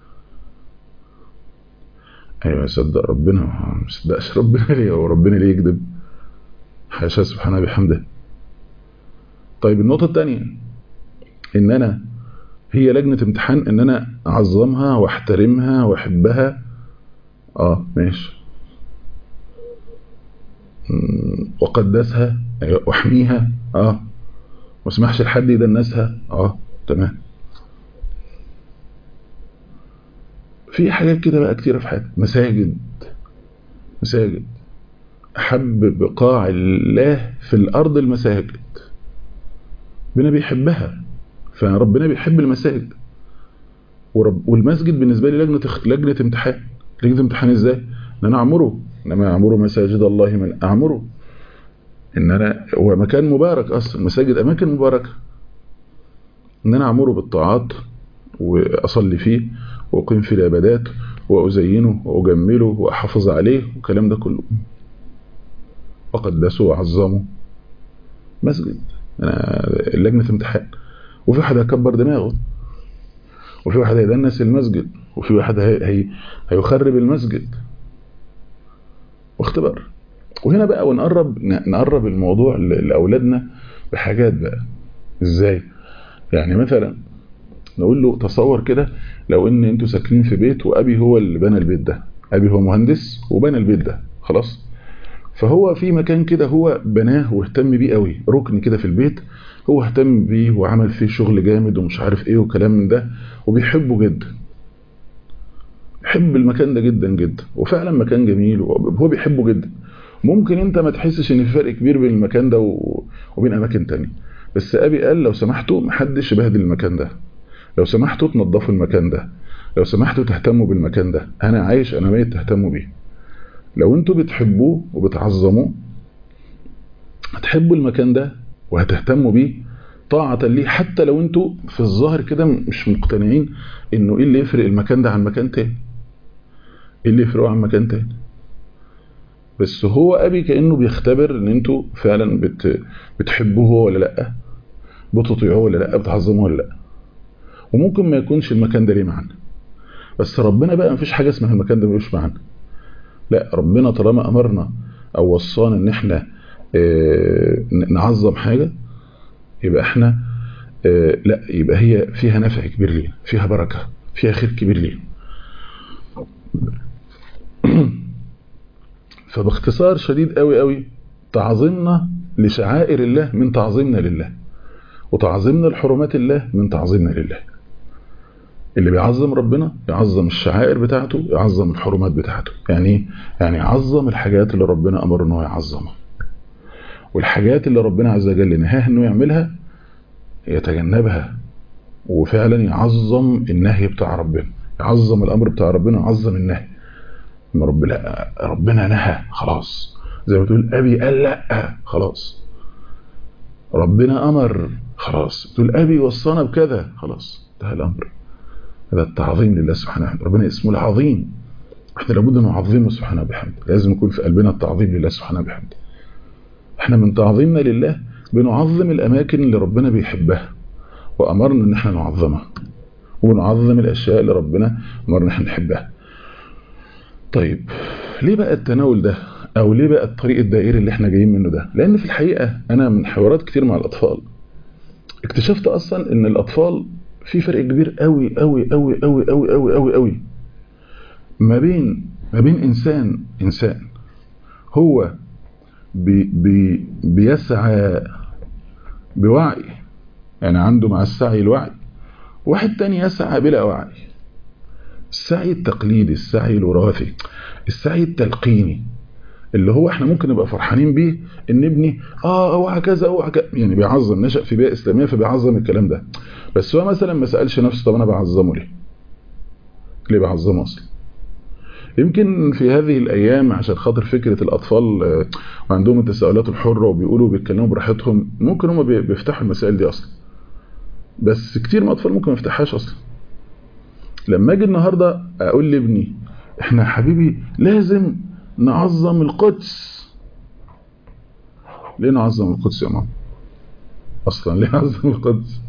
أيوة صدق ربنا ما صدقش ربنا ليه وربنا ليه يكذب حاشا سبحانه بحمده طيب النقطة الثانية ان انا هي لجنة امتحان ان انا اعظمها واحترمها واحبها اه ماشي وقدسها واحميها اه واسمحش لحد يدنسها اه تمام في حاجات كده بقى كتيرة في حياتي مساجد مساجد احب بقاع الله في الارض المساجد ربنا بيحبها فربنا بيحب المساجد ورب والمسجد بالنسبة لي لجنة لجنة امتحان لجنة امتحان ازاي ان انا اعمره انما اعمره مساجد الله من اعمره ان انا هو مكان مبارك اصلا المساجد اماكن مباركة ان انا اعمره بالطاعات واصلي فيه واقيم فيه العبادات وازينه واجمله واحافظ عليه والكلام ده كله وقدسه وعظمه مسجد أنا لجنة امتحان وفي واحد هيكبر دماغه وفي واحد هيدنس المسجد وفي واحد هي هي هيخرب المسجد واختبار وهنا بقى ونقرب نقرب الموضوع لأولادنا بحاجات بقى ازاي يعني مثلا نقول له تصور كده لو ان انتوا ساكنين في بيت وابي هو اللي بنى البيت ده ابي هو مهندس وبنى البيت ده خلاص فهو في مكان كده هو بناه واهتم بيه قوي ركن كده في البيت هو اهتم بيه وعمل فيه شغل جامد ومش عارف ايه وكلام من ده وبيحبه جدا بيحب المكان ده جدا جدا وفعلا مكان جميل وهو بيحبه جدا ممكن انت ما تحسش ان في فرق كبير بين المكان ده وبين اماكن تانية بس ابي قال لو سمحتوا محدش يبهدل المكان ده لو سمحتوا تنظفوا المكان ده لو سمحتوا تهتموا بالمكان ده انا عايش انا ميت تهتموا بيه لو انتوا بتحبوه وبتعظموه هتحبوا المكان ده وهتهتموا بيه طاعة ليه حتى لو انتوا في الظاهر كده مش مقتنعين انه ايه اللي يفرق المكان ده عن مكان تاني ايه اللي يفرقه عن مكان تاني بس هو ابي كأنه بيختبر ان انتوا فعلا بت بتحبوه ولا لا بتطيعوه ولا لا بتعظموه ولا لا وممكن ما يكونش المكان ده ليه معنى بس ربنا بقى مفيش حاجة اسمها المكان ده ملوش معنى لا ربنا طالما امرنا او وصانا ان احنا اه نعظم حاجة يبقى احنا اه لا يبقى هي فيها نفع كبير لينا فيها بركة فيها خير كبير لينا فباختصار شديد قوي قوي تعظيمنا لشعائر الله من تعظيمنا لله وتعظيمنا لحرمات الله من تعظيمنا لله اللي بيعظم ربنا يعظم الشعائر بتاعته يعظم الحرمات بتاعته يعني يعني يعظم الحاجات اللي ربنا امر انه يعظمها والحاجات اللي ربنا عز وجل نهاه انه يعملها يتجنبها وفعلا يعظم النهي بتاع ربنا يعظم الامر بتاع ربنا يعظم النهي ما رب لا ربنا نهى خلاص زي ما تقول ابي قال لا خلاص ربنا امر خلاص تقول ابي وصانا بكذا خلاص انتهى الامر هذا التعظيم لله سبحانه وتعالى ربنا اسمه العظيم احنا لابد ان نعظمه سبحانه وبحمده لازم يكون في قلبنا التعظيم لله سبحانه وبحمده احنا من تعظيمنا لله بنعظم الاماكن اللي ربنا بيحبها وامرنا ان احنا نعظمها ونعظم الاشياء اللي ربنا امرنا ان احنا نحبها طيب ليه بقى التناول ده او ليه بقى الطريق الدائري اللي احنا جايين منه ده لان في الحقيقة انا من حوارات كتير مع الاطفال اكتشفت اصلا ان الاطفال في فرق كبير قوي قوي قوي قوي قوي قوي قوي قوي ما بين ما بين انسان انسان هو بي بي بيسعى بوعي يعني عنده مع السعي الوعي واحد تاني يسعى بلا وعي السعي التقليدي السعي الوراثي السعي التلقيني اللي هو احنا ممكن نبقى فرحانين بيه ان ابني اه اوعى كذا اوعى كذا يعني بيعظم نشأ في بيئة اسلامية فبيعظم الكلام ده بس هو مثلا ما سألش نفسه طب انا بعظمه ليه ليه بعظمه اصلا يمكن في هذه الايام عشان خاطر فكرة الاطفال وعندهم التساؤلات الحرة وبيقولوا بيتكلموا براحتهم ممكن هم بيفتحوا المسائل دي اصلا بس كتير من الاطفال ممكن ما يفتحهاش اصلا لما اجي النهارده اقول لابني احنا يا حبيبي لازم نعظم القدس ليه نعظم القدس يا ماما اصلا ليه نعظم القدس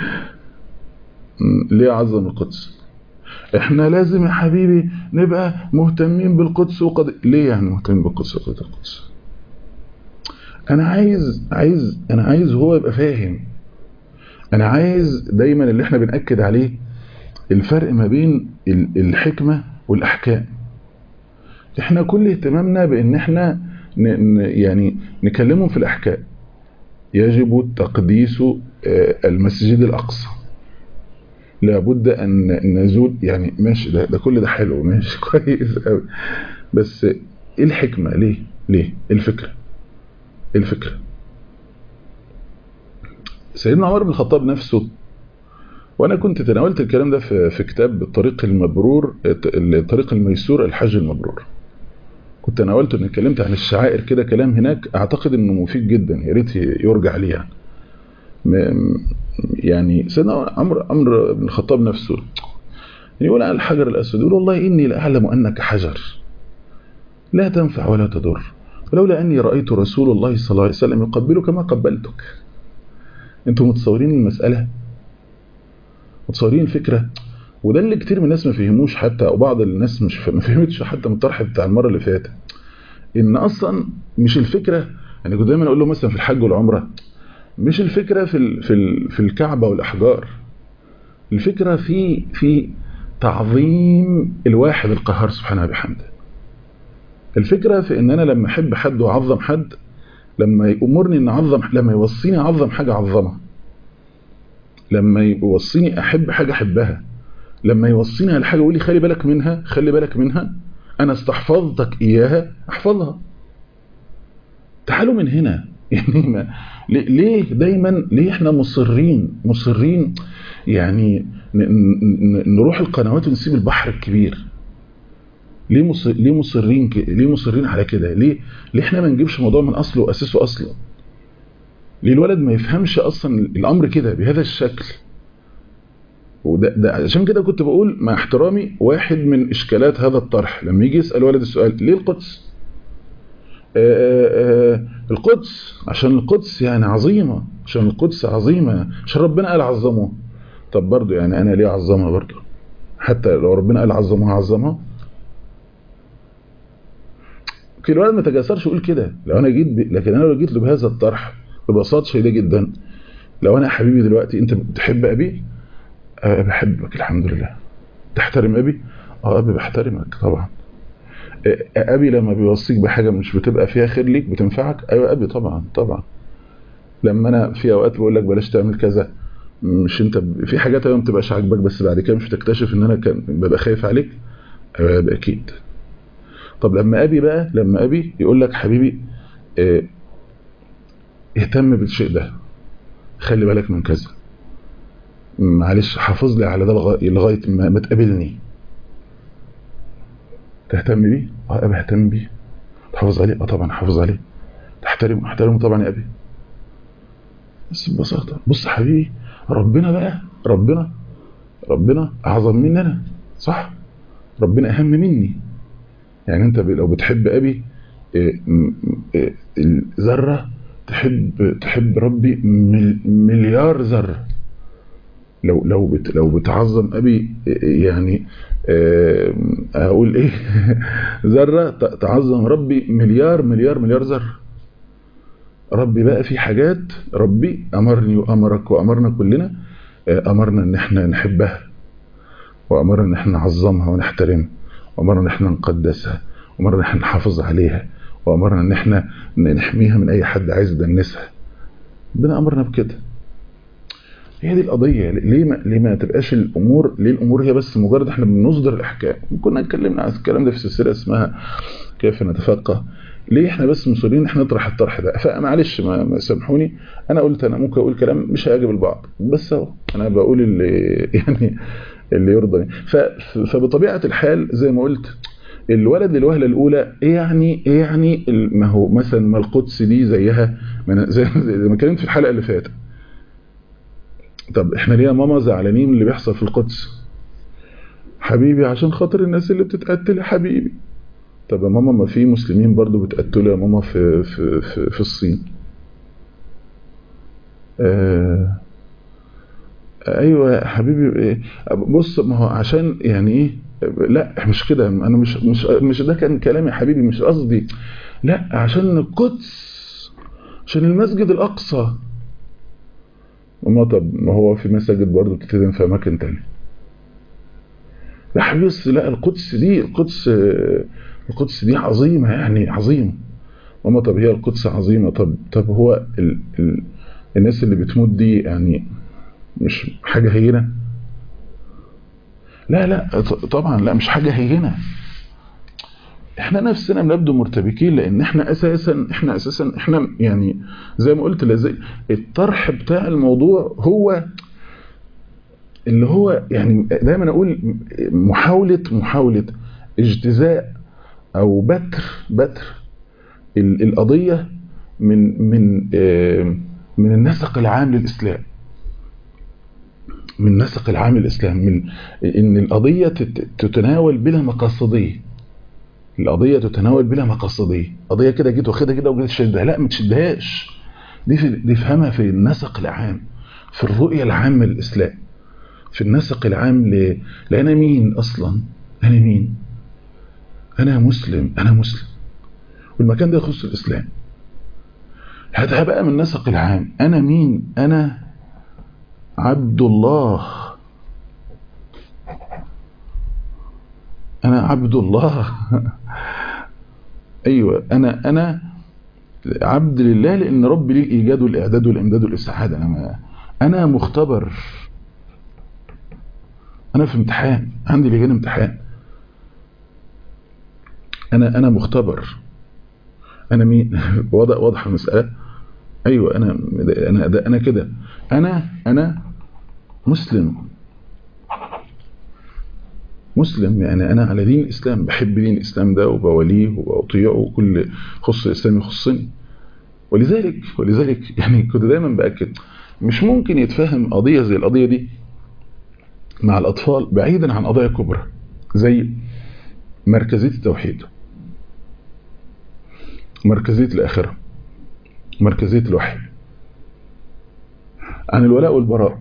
ليه اعظم القدس احنا لازم يا حبيبي نبقى مهتمين بالقدس وقد ليه يعني مهتمين بالقدس وقضية القدس انا عايز عايز انا عايز هو يبقى فاهم انا عايز دايما اللي احنا بنأكد عليه الفرق ما بين الحكمة والاحكام احنا كل اهتمامنا بان احنا يعني نكلمهم في الاحكام يجب تقديس المسجد الاقصى لابد ان نزول يعني ماشي ده, ده كل ده حلو ماشي كويس قوي بس ايه الحكمة ليه ليه ايه الفكرة ايه الفكرة سيدنا عمر بن الخطاب نفسه وانا كنت تناولت الكلام ده في, في كتاب الطريق المبرور الطريق الميسور الحج المبرور كنت تناولت ان اتكلمت عن الشعائر كده كلام هناك اعتقد انه مفيد جدا يا ريت يرجع ليه يعني سيدنا عمرو عمرو بن الخطاب نفسه يقول على الحجر الاسود يقول والله اني لاعلم انك حجر لا تنفع ولا تضر ولولا اني رايت رسول الله صلى الله عليه وسلم يقبلك ما قبلتك انتم متصورين المساله متصورين الفكره وده اللي كتير من الناس ما فهموش حتى او بعض الناس مش ما فهمتش حتى من الطرح بتاع المره اللي فاتت ان اصلا مش الفكره يعني كنت دايما اقول له مثلا في الحج والعمره مش الفكره في ال في ال في الكعبه والاحجار الفكره في في تعظيم الواحد القهار سبحانه وبحمده الفكره في ان انا لما احب حد واعظم حد لما يامرني ان اعظم لما يوصيني اعظم حاجه اعظمها لما يوصيني احب حاجه احبها لما يوصيني على حاجه يقول لي خلي بالك منها خلي بالك منها انا استحفظتك اياها احفظها تعالوا من هنا يعني ما ليه دايما ليه احنا مصرين مصرين يعني نروح القنوات ونسيب البحر الكبير ليه مصر ليه مصرين ك... ليه مصرين على كده ليه ليه احنا ما نجيبش الموضوع من اصله واساسه اصلا ليه الولد ما يفهمش اصلا الامر كده بهذا الشكل وده ده عشان كده كنت بقول مع احترامي واحد من اشكالات هذا الطرح لما يجي يسال ولد السؤال ليه القدس آآ آآ القدس عشان القدس يعني عظيمة عشان القدس عظيمة عشان ربنا قال عظمه طب برضو يعني انا ليه عظمها برضو حتى لو ربنا قال عظمها عظمها كل الولد ما تجاسرش يقول كده لو انا جيت ب... لكن انا لو جيت له بهذا الطرح ببساطه شديده جدا لو انا حبيبي دلوقتي انت بتحب ابي أه بحبك الحمد لله تحترم ابي اه ابي بحترمك طبعا ابي لما بيوصيك بحاجه مش بتبقى فيها خير ليك بتنفعك ايوه ابي طبعا طبعا لما انا في اوقات بقول لك بلاش تعمل كذا مش انت ب... في حاجات ما بتبقاش عاجباك بس بعد كده مش تكتشف ان انا كان ببقى خايف عليك ايوه ابي اكيد طب لما ابي بقى لما ابي يقول لك حبيبي اه اهتم بالشيء ده خلي بالك من كذا معلش حافظ لي على ده لغايه ما, ما تقابلني تهتم بيه اه ابي اهتم بيه تحافظ عليه اه طبعا حافظ عليه تحترم احترمه طبعا يا ابي بس ببساطه بص حبيبي ربنا بقى ربنا ربنا اعظم مني انا صح ربنا اهم مني يعني انت لو بتحب ابي ذره تحب تحب ربي مليار ذره لو لو بت لو بتعظم ابي يعني اقول ايه ذره تعظم ربي مليار مليار مليار ذره ربي بقى في حاجات ربي امرني وامرك وامرنا كلنا امرنا ان احنا نحبها وامرنا ان احنا نعظمها ونحترمها وامرنا ان احنا نقدسها وامرنا ان احنا نحافظ عليها وامرنا ان احنا نحميها من اي حد عايز يدنسها ربنا امرنا بكده هي دي القضية ليه ما, ليه ما تبقاش الأمور ليه الأمور هي بس مجرد احنا بنصدر الأحكام كنا اتكلمنا عن الكلام ده في سلسلة اسمها كيف نتفقه ليه احنا بس مصرين احنا نطرح الطرح ده فمعلش ما سامحوني انا قلت انا ممكن اقول كلام مش هيعجب البعض بس اهو انا بقول اللي يعني اللي يرضى فبطبيعه الحال زي ما قلت الولد للوهله الاولى ايه يعني ايه يعني ما هو مثلا ما القدس دي زيها زي ما اتكلمت في الحلقه اللي فاتت طب احنا ليه يا ماما زعلانين من اللي بيحصل في القدس حبيبي عشان خاطر الناس اللي بتتقتل يا حبيبي طب يا ماما ما في مسلمين برضو بتقتلوا يا ماما في في في, في الصين آه ايوه يا حبيبي بص ما هو عشان يعني ايه لا مش كده انا مش مش مش ده كان كلامي يا حبيبي مش قصدي لا عشان القدس عشان المسجد الاقصى ما طب ما هو في مساجد برضه بتتهدم في اماكن تانية يا حبيبي لا القدس دي القدس القدس دي عظيمة يعني عظيمة ماما طب هي القدس عظيمة طب طب هو ال ال الناس اللي بتموت دي يعني مش حاجة هينة لا لا طبعا لا مش حاجة هينة احنا نفسنا بنبدو مرتبكين لان احنا اساسا احنا اساسا احنا يعني زي ما قلت لازم الطرح بتاع الموضوع هو اللي هو يعني دايما اقول محاولة محاولة اجتزاء او بتر بتر القضية من من من النسق العام للاسلام من النسق العام للاسلام من ان القضية تتناول بلا مقاصديه القضية تتناول بلا مقاصديه قضية كده جيت واخدها كده وجيت تشدها لا ما تشدهاش دي في دي فهمها في النسق العام في الرؤية العامة للإسلام في النسق العام ل... لأنا مين أصلا أنا مين أنا مسلم أنا مسلم والمكان ده يخص الإسلام هذا بقى من النسق العام أنا مين أنا عبد الله أنا عبد الله أيوة أنا أنا عبد لله لأن ربي ليه الإيجاد والإعداد والإمداد والإسعاد أنا ما أنا مختبر أنا في امتحان عندي لجان امتحان أنا أنا مختبر أنا مين واضح واضح المسألة أيوة أنا أنا ده أنا كده أنا أنا مسلم مسلم يعني أنا على دين الإسلام بحب دين الإسلام ده وبوليه وبأطيعه وكل خص الإسلام يخصني ولذلك ولذلك يعني كنت دايما بأكد مش ممكن يتفهم قضية زي القضية دي مع الأطفال بعيدا عن قضايا كبرى زي مركزية التوحيد مركزية الآخرة مركزية الوحي عن الولاء والبراء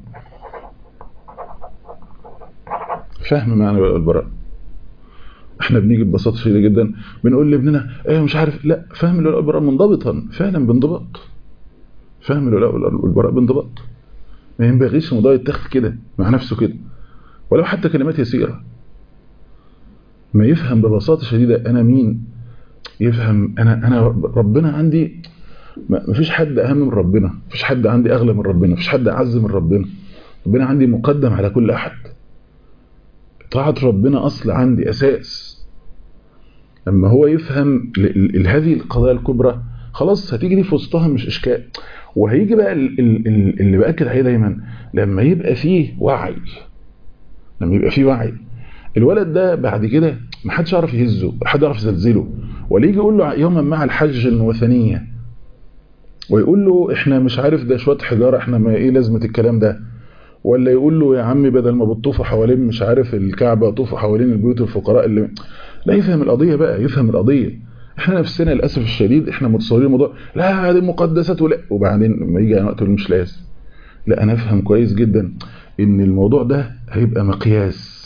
فهم معنى الولاء والبراء احنا بنيجي ببساطه شديده جدا بنقول لابننا ايه مش عارف لا فهم الولاء والبراء منضبطا فعلا بانضباط فهم الولاء والبراء بانضباط ما ينبغيش الموضوع يتاخد كده مع نفسه كده ولو حتى كلمات يسيره ما يفهم ببساطه شديده انا مين يفهم انا انا ربنا عندي ما فيش حد اهم من ربنا ما فيش حد عندي اغلى من ربنا ما فيش حد اعز من ربنا ربنا عندي مقدم على كل احد طاعة ربنا أصل عندي أساس لما هو يفهم هذه القضايا الكبرى خلاص هتيجي دي في وسطها مش إشكال وهيجي بقى اللي بأكد عليه دايما لما يبقى فيه وعي لما يبقى فيه وعي الولد ده بعد كده ما حدش يعرف يهزه حد يعرف يزلزله ولا يجي يقول له يوما مع الحج الوثنية ويقول له احنا مش عارف ده شوية حجارة احنا ما ايه لازمة الكلام ده ولا يقول له يا عمي بدل ما بتطوفوا حوالين مش عارف الكعبة طوفوا حوالين البيوت الفقراء اللي لا يفهم القضية بقى يفهم القضية احنا نفسنا للأسف الشديد احنا متصورين الموضوع لا هذه مقدسات ولا وبعدين لما يجي وقت مش لازم لا انا افهم كويس جدا ان الموضوع ده هيبقى مقياس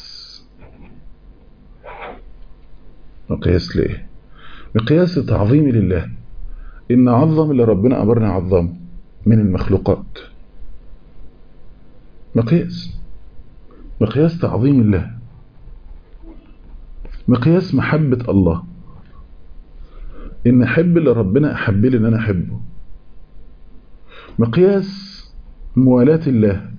مقياس ليه مقياس تعظيمي لله ان عظم اللي ربنا امرنا عظمه من المخلوقات مقياس مقياس تعظيم الله مقياس محبة الله إن أحب اللي ربنا أحب لي إن أنا أحبه مقياس موالاة الله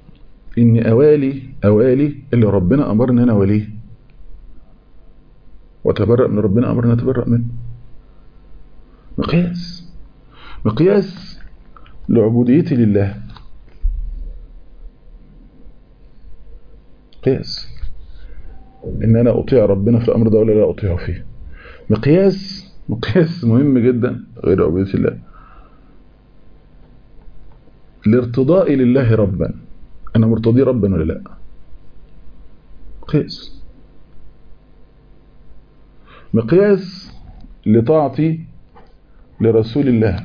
إني أوالي أوالي اللي ربنا أمرني أنا أوليه وتبرأ من ربنا أمرنا نتبرأ منه مقياس مقياس لعبوديتي لله قياس ان انا اطيع ربنا في الامر ده ولا لا اطيعه فيه مقياس مقياس مهم جدا غير عبودية الله الارتضاء لله ربا انا مرتضي ربا ولا لا مقياس مقياس لطاعتي لرسول الله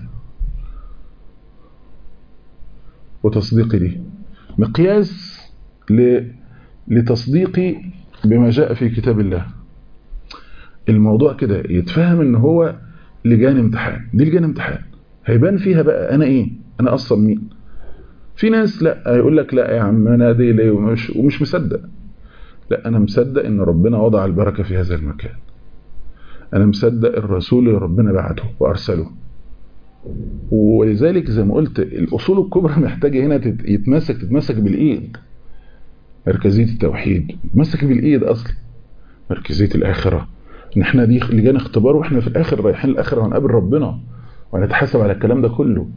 وتصديقي ليه مقياس ل... لتصديقي بما جاء في كتاب الله الموضوع كده يتفهم ان هو لجان امتحان دي لجان امتحان هيبان فيها بقى انا ايه انا اصلا مين في ناس لا يقول لك لا يا عم انا دي ليه ومش, ومش مصدق لا انا مصدق ان ربنا وضع البركة في هذا المكان انا مصدق الرسول اللي ربنا بعته وارسله ولذلك زي ما قلت الاصول الكبرى محتاجه هنا يتمسك تتمسك بالايد مركزيه التوحيد تتمسك بالايد اصلا مركزيه الاخره ان احنا دي لجان اختبار واحنا في الاخر رايحين الاخره وهنقابل ربنا وهنتحاسب على الكلام ده كله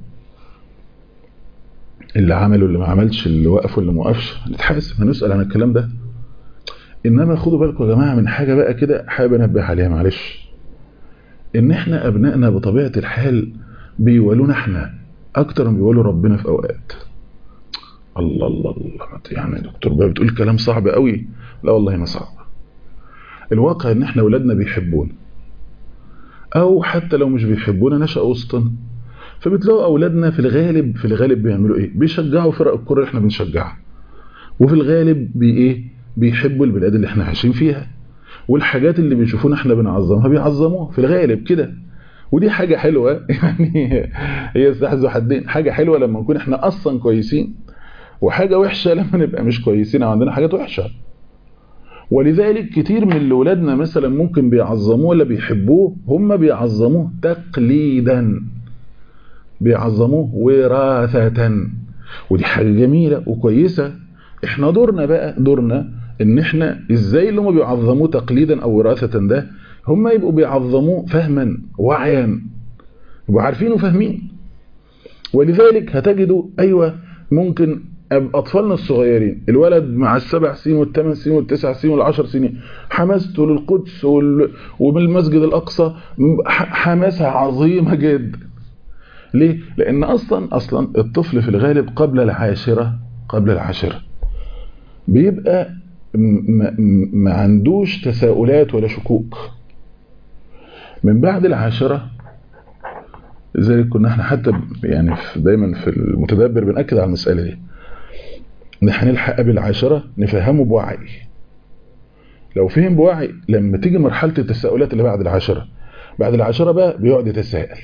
اللي عمل واللي ما عملش اللي وقف واللي ما وقفش هنتحاسب هنسال عن الكلام ده انما خدوا بالكم يا جماعه من حاجه بقى كده حابب انبه عليها معلش ان احنا ابنائنا بطبيعه الحال بيولونا احنا اكتر من بيولوا ربنا في اوقات الله الله الله يعني دكتور بقى بتقول كلام صعب قوي لا والله ما صعب الواقع ان احنا اولادنا بيحبونا او حتى لو مش بيحبونا نشأ وسطنا فبتلاقوا اولادنا في الغالب في الغالب بيعملوا ايه بيشجعوا فرق الكره اللي احنا بنشجعها وفي الغالب بي ايه بيحبوا البلاد اللي احنا عايشين فيها والحاجات اللي بيشوفونا احنا بنعظمها بيعظموها في الغالب كده ودي حاجة حلوة يعني هي سلاح ذو حدين حاجة حلوة لما نكون احنا اصلا كويسين وحاجة وحشة لما نبقى مش كويسين او عندنا حاجات وحشة ولذلك كتير من اللي ولادنا مثلا ممكن بيعظموه ولا بيحبوه هم بيعظموه تقليدا بيعظموه وراثة ودي حاجة جميلة وكويسة احنا دورنا بقى دورنا ان احنا ازاي اللي هم بيعظموه تقليدا او وراثة ده هم يبقوا بيعظموه فهما وعيا يبقوا عارفين وفاهمين ولذلك هتجدوا ايوه ممكن اطفالنا الصغيرين الولد مع السبع سنين والثمان سنين والتسع سنين والعشر سنين حماسته للقدس وال... وبالمسجد الاقصى حماسه عظيمه جدا ليه لان اصلا اصلا الطفل في الغالب قبل العاشره قبل العاشره بيبقى ما, ما عندوش تساؤلات ولا شكوك من بعد العاشرة لذلك كنا احنا حتى يعني في دايما في المتدبر بنأكد على المسألة دي ان احنا نلحق قبل العاشرة نفهمه بوعي لو فهم بوعي لما تيجي مرحلة التساؤلات اللي بعد العاشرة بعد العاشرة بقى بيقعد يتساءل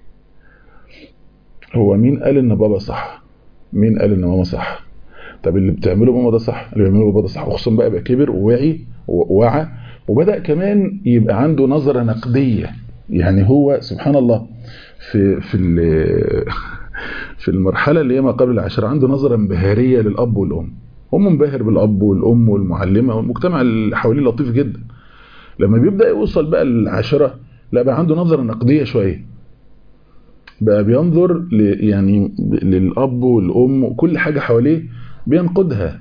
هو مين قال ان بابا صح مين قال ان ماما صح طب اللي بتعمله ماما ده صح اللي بيعمله بابا ده صح وخصوصا بقى بقى كبر ووعي ووعى وبدأ كمان يبقى عنده نظرة نقدية يعني هو سبحان الله في في في المرحلة اللي هي ما قبل العشرة عنده نظرة انبهارية للأب والأم هو منبهر بالأب والأم والمعلمة والمجتمع اللي حواليه لطيف جدا لما بيبدأ يوصل بقى للعشرة لا بقى عنده نظرة نقدية شوية بقى بينظر ل يعني للأب والأم وكل حاجة حواليه بينقدها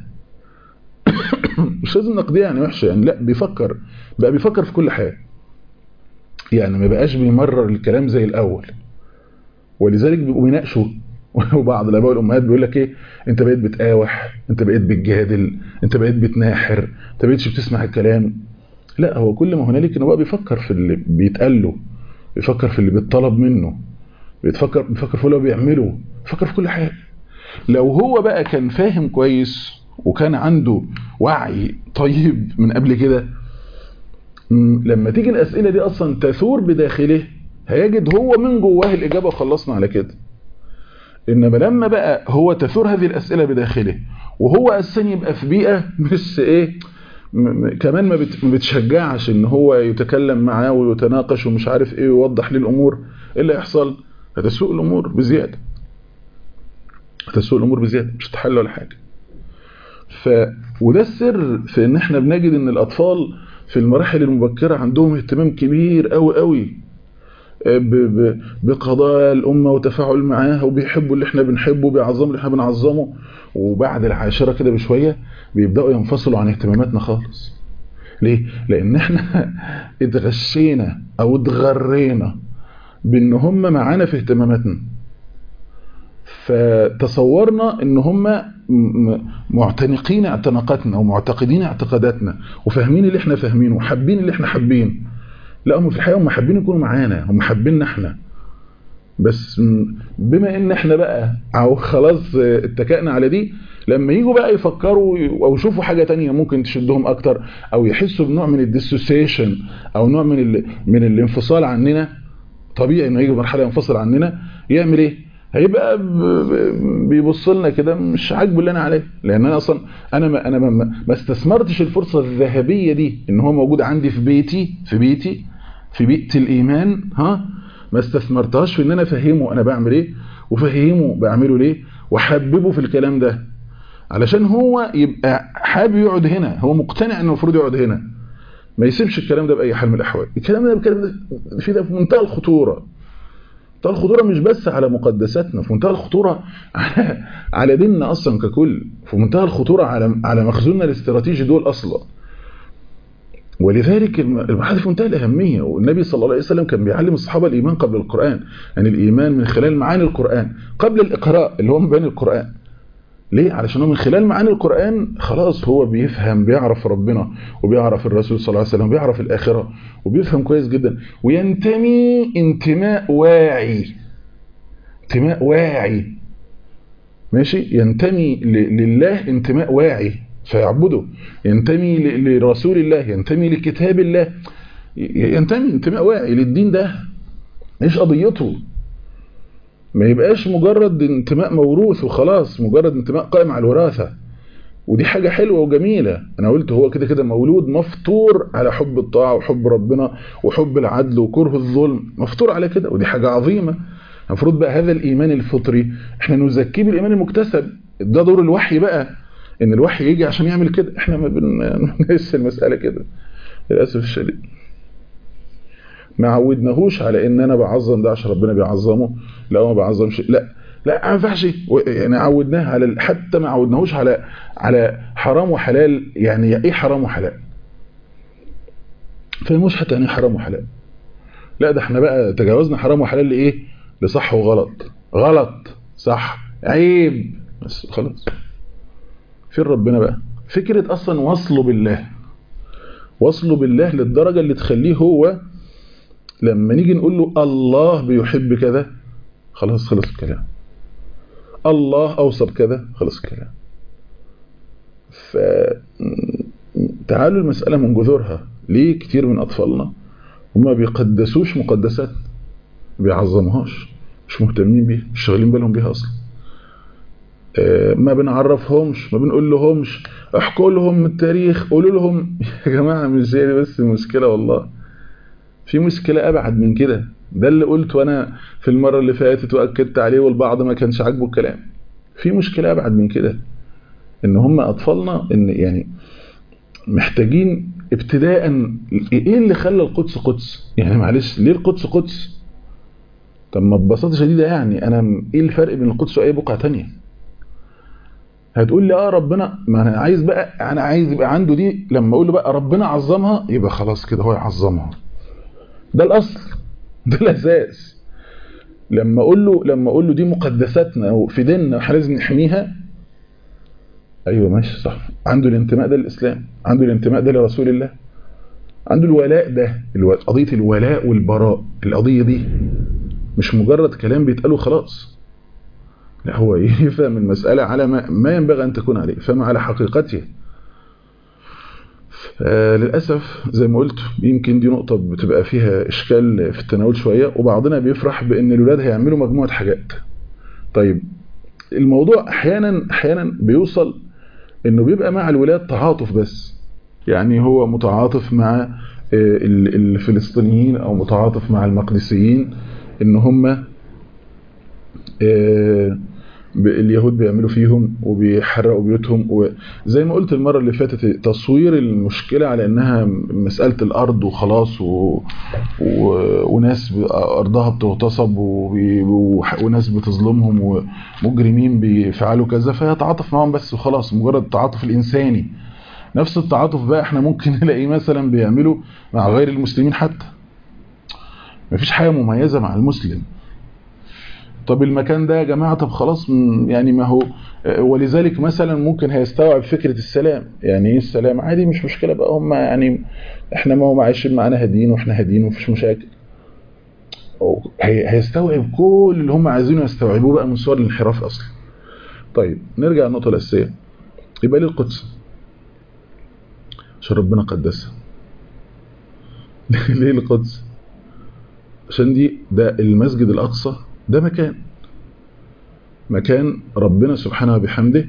مش لازم نقديه يعني وحشه يعني لا بيفكر بقى بيفكر في كل حاجه يعني ما بقاش بيمرر الكلام زي الاول ولذلك بيبقوا بيناقشوا وبعض الاباء والامهات بيقول لك ايه انت بقيت بتقاوح انت بقيت بتجادل انت بقيت بتناحر انت بقيتش بتسمع الكلام لا هو كل ما هنالك انه بقى بيفكر في اللي بيتقال له بيفكر في اللي بيطلب منه بيتفكر بيفكر في اللي هو بيعمله بيفكر في كل حاجه لو هو بقى كان فاهم كويس وكان عنده وعي طيب من قبل كده لما تيجي الأسئلة دي أصلا تثور بداخله هيجد هو من جواه الإجابة وخلصنا على كده إنما لما بقى هو تثور هذه الأسئلة بداخله وهو أساسا يبقى في بيئة مش إيه كمان ما بتشجعش إن هو يتكلم معاه ويتناقش ومش عارف إيه ويوضح ليه الأمور إيه اللي يحصل هتسوء الأمور بزيادة هتسوء الأمور بزيادة مش هتحل ولا حاجة ف وده السر في ان احنا بنجد ان الاطفال في المراحل المبكرة عندهم اهتمام كبير قوي قوي بقضايا الأمة وتفاعل معاها وبيحبوا اللي احنا بنحبه وبيعظموا اللي احنا بنعظمه وبعد العاشرة كده بشوية بيبدأوا ينفصلوا عن اهتماماتنا خالص ليه؟ لأن احنا اتغشينا أو اتغرينا بأن هم معانا في اهتماماتنا فتصورنا ان هم معتنقين اعتناقاتنا ومعتقدين اعتقاداتنا وفاهمين اللي احنا فاهمينه وحابين اللي احنا حابين لا هم في الحقيقه هم حابين يكونوا معانا هم حابيننا احنا بس بما ان احنا بقى او خلاص اتكأنا على دي لما يجوا بقى يفكروا او يشوفوا حاجة تانية ممكن تشدهم اكتر او يحسوا بنوع من الديسوسيشن او نوع من من الانفصال عننا طبيعي انه يجي مرحله ينفصل عننا يعمل ايه هيبقى بيبص لنا كده مش عاجبه اللي انا عليه لان انا اصلا انا ما انا ما, ما استثمرتش الفرصه الذهبيه دي ان هو موجود عندي في بيتي في بيتي في بيئه الايمان ها ما استثمرتهاش في ان انا افهمه انا بعمل ايه وفهمه بعمله ليه وحببه في الكلام ده علشان هو يبقى حابب يقعد هنا هو مقتنع انه المفروض يقعد هنا ما يسيبش الكلام ده باي حال من الاحوال الكلام ده الكلام ده في ده في منتهى الخطوره منتهى الخطوره مش بس على مقدساتنا في منتهى الخطوره على على ديننا اصلا ككل في منتهى الخطوره على على مخزوننا الاستراتيجي دول اصلا ولذلك المحادث في منتهى الأهمية والنبي صلى الله عليه وسلم كان بيعلم الصحابة الإيمان قبل القرآن يعني الإيمان من خلال معاني القرآن قبل الإقراء اللي هو مبين القرآن ليه؟ علشان هو من خلال معاني القرآن خلاص هو بيفهم بيعرف ربنا وبيعرف الرسول صلى الله عليه وسلم وبيعرف الآخرة وبيفهم كويس جدا وينتمي انتماء واعي انتماء واعي ماشي ينتمي لله انتماء واعي فيعبده ينتمي لرسول الله ينتمي لكتاب الله ينتمي انتماء واعي للدين ده ايش قضيته ما يبقاش مجرد انتماء موروث وخلاص مجرد انتماء قائم على الوراثة ودي حاجة حلوة وجميلة انا قلت هو كده كده مولود مفطور على حب الطاعة وحب ربنا وحب العدل وكره الظلم مفطور على كده ودي حاجة عظيمة المفروض بقى هذا الإيمان الفطري احنا نزكيه بالإيمان المكتسب ده دور الوحي بقى ان الوحي يجي عشان يعمل كده احنا ما بنقيس المسألة كده للأسف الشديد ما عودناهوش على ان انا بعظم ده عشان ربنا بيعظمه لا ما بعظمش لا لا ما ينفعش يعني عودناه على حتى ما عودناهوش على على حرام وحلال يعني ايه حرام وحلال فمش حتى يعني حرام وحلال لا ده احنا بقى تجاوزنا حرام وحلال لايه لصح وغلط غلط صح عيب بس خلاص فين ربنا بقى فكرة اصلا وصله بالله وصله بالله للدرجة اللي تخليه هو لما نيجي نقول له الله بيحب كذا خلاص خلص الكلام الله أوصى بكذا خلص الكلام فتعالوا المسألة من جذورها ليه كتير من أطفالنا هما بيقدسوش مقدسات بيعظموهاش مش مهتمين بيها مش شغالين بالهم بيها أصلا ما بنعرفهمش ما بنقول لهمش احكوا لهم التاريخ قولوا لهم يا جماعة مش هي بس المشكلة والله في مشكلة أبعد من كده ده اللي قلت وأنا في المرة اللي فاتت وأكدت عليه والبعض ما كانش عاجبه الكلام في مشكلة أبعد من كده إن هم أطفالنا إن يعني محتاجين ابتداء إيه اللي خلى القدس قدس يعني معلش ليه القدس قدس طب ما ببساطة شديدة يعني أنا إيه الفرق بين القدس وأي بقعة تانية هتقول لي اه ربنا ما انا عايز بقى انا عايز يبقى عنده دي لما اقول له بقى ربنا عظمها يبقى خلاص كده هو يعظمها ده الاصل ده الاساس لما اقول له لما اقول له دي مقدساتنا وفي ديننا احنا لازم نحميها ايوه ماشي صح عنده الانتماء ده للاسلام عنده الانتماء ده لرسول الله عنده الولاء ده قضيه الولاء والبراء القضيه دي مش مجرد كلام بيتقاله خلاص لا هو يفهم المسألة على ما, ما ينبغي أن تكون عليه فهم على حقيقته للأسف زي ما قلت يمكن دي نقطة بتبقى فيها إشكال في التناول شوية وبعضنا بيفرح بأن الولاد هيعملوا مجموعة حاجات طيب الموضوع أحيانا أحيانا بيوصل أنه بيبقى مع الولاد تعاطف بس يعني هو متعاطف مع الفلسطينيين أو متعاطف مع المقدسيين ان هم اليهود بيعملوا فيهم وبيحرقوا بيوتهم وزي ما قلت المرة اللي فاتت تصوير المشكلة على انها مسألة الارض وخلاص و... و... وناس ارضها بتغتصب وبي... وناس بتظلمهم ومجرمين بيفعلوا كذا فيتعاطف معهم بس وخلاص مجرد التعاطف الانساني نفس التعاطف بقى احنا ممكن نلاقيه مثلا بيعمله مع غير المسلمين حتى مفيش حاجة مميزة مع المسلم طب المكان ده يا جماعة طب خلاص يعني ما هو ولذلك مثلا ممكن هيستوعب فكرة السلام يعني ايه السلام عادي مش مشكلة بقى هم يعني احنا ما هم عايشين معانا هاديين واحنا هاديين ومفيش مشاكل هيستوعب كل اللي هم عايزينه يستوعبوه بقى من صور الانحراف اصلا طيب نرجع للنقطة الأساسية يبقى ليه القدس عشان ربنا قدسها ليه القدس عشان دي ده المسجد الأقصى ده مكان مكان ربنا سبحانه وبحمده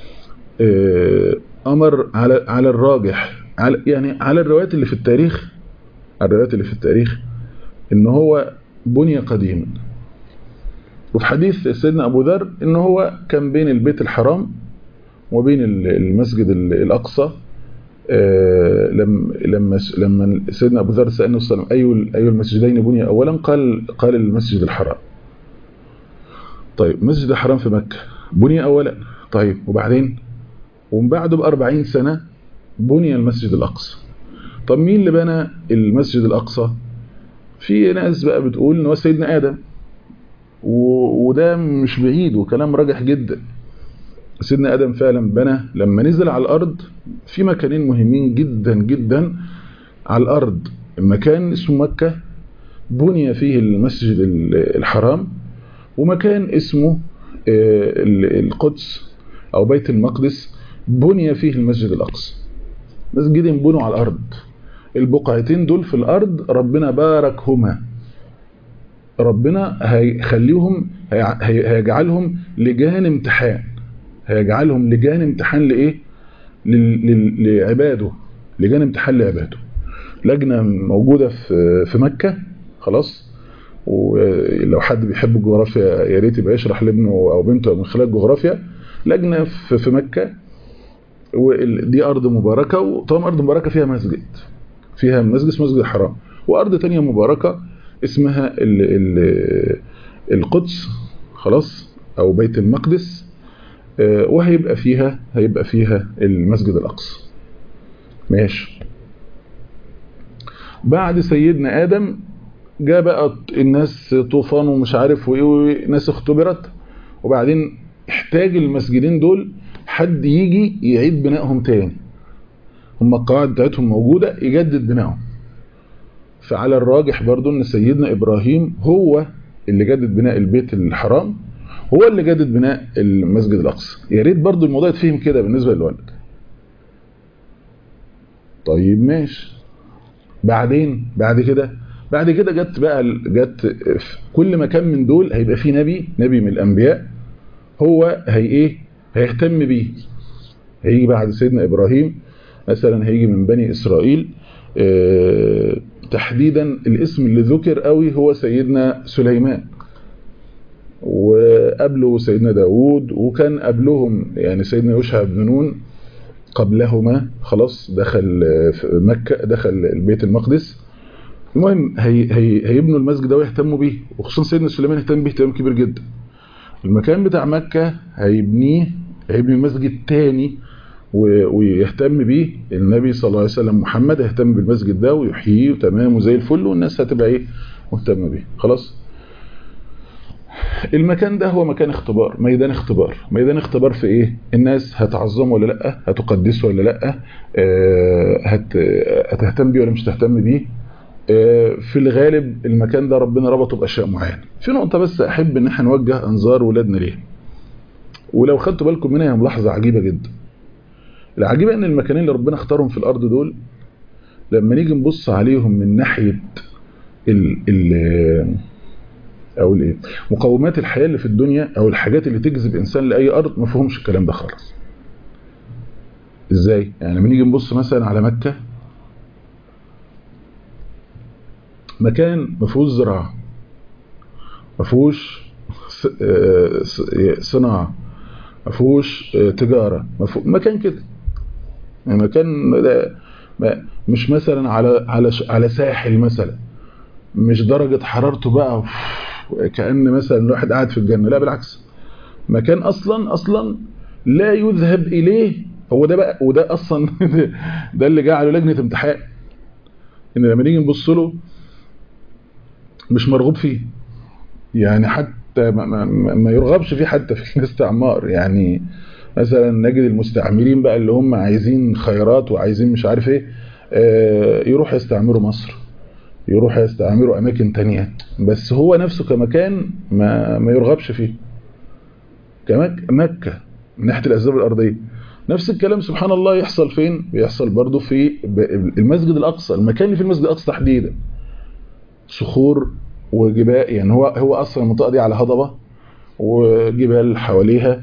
أمر على على الراجح على يعني على الروايات اللي في التاريخ على الروايات اللي في التاريخ ان هو بني قديما وفي حديث سيدنا أبو ذر ان هو كان بين البيت الحرام وبين المسجد الأقصى لما لما لما سيدنا ابو ذر سال النبي صلى اي اي المسجدين بني اولا قال قال المسجد الحرام طيب مسجد الحرام في مكه بني اولا طيب وبعدين ومن بعده ب 40 سنه بني المسجد الاقصى طب مين اللي بنى المسجد الاقصى في ناس بقى بتقول ان هو سيدنا ادم وده مش بعيد وكلام راجح جدا سيدنا آدم فعلا بنى لما نزل على الأرض في مكانين مهمين جدا جدا على الأرض مكان اسمه مكة بني فيه المسجد الحرام ومكان اسمه القدس أو بيت المقدس بني فيه المسجد الأقصى مسجدين بنوا على الأرض البقعتين دول في الأرض ربنا باركهما ربنا هيخليهم هيجعلهم لجان امتحان هيجعلهم لجان امتحان لإيه لعباده لجان امتحان لعباده لجنة موجودة في في مكة خلاص ولو حد بيحب الجغرافيا يا ريت يبقى يشرح لابنه او بنته من خلال الجغرافيا لجنة في, في مكة ودي ارض مباركة وطبعا ارض مباركة فيها مسجد فيها مسجد اسمه مسجد الحرام وارض تانية مباركة اسمها ال ال القدس خلاص او بيت المقدس وهيبقى فيها هيبقى فيها المسجد الأقصى ماشي بعد سيدنا آدم جاء بقى الناس طوفان ومش عارف وايه وناس اختبرت وبعدين احتاج المسجدين دول حد يجي يعيد بنائهم تاني هم القواعد بتاعتهم موجودة يجدد بنائهم فعلى الراجح برضو ان سيدنا إبراهيم هو اللي جدد بناء البيت الحرام هو اللي جدد بناء المسجد الأقصى يا ريت برضو الموضوع يتفهم كده بالنسبة للولد طيب ماشي بعدين بعد كده بعد كده جت بقى جت في كل مكان من دول هيبقى فيه نبي نبي من الأنبياء هو هي ايه هيهتم بيه هيجي بعد سيدنا إبراهيم مثلا هيجي من بني إسرائيل اه تحديدا الاسم اللي ذكر قوي هو سيدنا سليمان وقبله سيدنا داود وكان قبلهم يعني سيدنا يوشع بن نون قبلهما خلاص دخل في مكة دخل البيت المقدس المهم هي هي هيبنوا المسجد ده ويهتموا بيه وخصوصا سيدنا سليمان اهتم بيه اهتمام كبير جدا المكان بتاع مكة هيبنيه هيبني المسجد تاني ويهتم بيه النبي صلى الله عليه وسلم محمد يهتم بالمسجد ده ويحييه تمام وزي الفل والناس هتبقى ايه مهتمه بيه خلاص المكان ده هو مكان اختبار ميدان اختبار ميدان اختبار في ايه الناس هتعظمه ولا لا هتقدسه ولا لا اه هت... هتهتم بيه ولا مش تهتم بيه اه في الغالب المكان ده ربنا ربطه باشياء معينه في نقطه بس احب ان احنا نوجه انظار ولادنا ليها ولو خدتوا بالكم منها هي ملاحظه عجيبه جدا العجيبه ان المكانين اللي ربنا اختارهم في الارض دول لما نيجي نبص عليهم من ناحيه ال ال او الايه مقومات الحياه اللي في الدنيا او الحاجات اللي تجذب انسان لاي ارض ما فيهمش الكلام ده خالص ازاي يعني لما نيجي نبص مثلا على مكه مكان ما فيهوش زراعه ما فيهوش صناعة ما فيهوش تجارة مكان كده يعني مكان مش مثلا على على على ساحل مثلا مش درجة حرارته بقى كأن مثلا الواحد قاعد في الجنة لا بالعكس مكان أصلا أصلا لا يذهب إليه هو ده بقى وده أصلا ده اللي جعله لجنة امتحان إن لما نيجي نبص له مش مرغوب فيه يعني حتى ما, ما, ما يرغبش فيه حتى في الاستعمار يعني مثلا نجد المستعمرين بقى اللي هم عايزين خيرات وعايزين مش عارف ايه آه يروح يستعمروا مصر يروح يستعمروا اماكن تانية بس هو نفسه كمكان ما, ما يرغبش فيه كمكة من ناحية الاسباب الارضية نفس الكلام سبحان الله يحصل فين بيحصل برضو في المسجد الاقصى المكان اللي في المسجد الاقصى تحديدا صخور وجبال يعني هو هو اصلا المنطقه دي على هضبه وجبال حواليها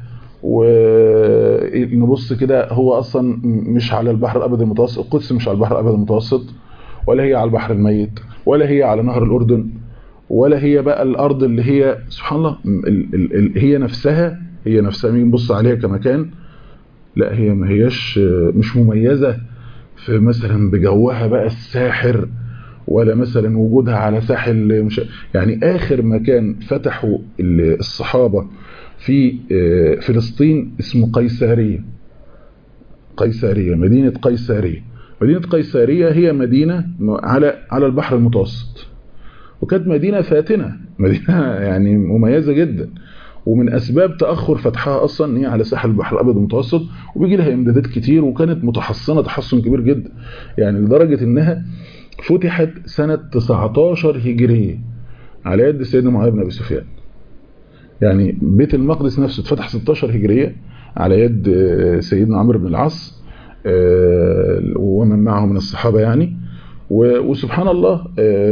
ونبص كده هو اصلا مش على البحر الابيض المتوسط القدس مش على البحر الابيض المتوسط ولا هي على البحر الميت ولا هي على نهر الاردن ولا هي بقى الارض اللي هي سبحان الله ال ال ال هي نفسها هي نفسها مين نبص عليها كمكان لا هي ما هياش مش مميزه في مثلا بجوها بقى الساحر ولا مثلا وجودها على ساحل مش يعني آخر مكان فتحوا الصحابة في فلسطين اسمه قيسارية قيسارية مدينة قيسارية مدينة قيسارية هي مدينة على على البحر المتوسط وكانت مدينة فاتنة مدينة يعني مميزة جدا ومن أسباب تأخر فتحها أصلا ان هي على ساحل البحر الأبيض المتوسط وبيجي لها إمدادات كتير وكانت متحصنة تحصن كبير جدا يعني لدرجة إنها فتحت سنة 19 هجرية على يد سيدنا معاوية بن أبي سفيان يعني بيت المقدس نفسه اتفتح 16 هجرية على يد سيدنا عمرو بن العاص ومن معه من الصحابة يعني وسبحان الله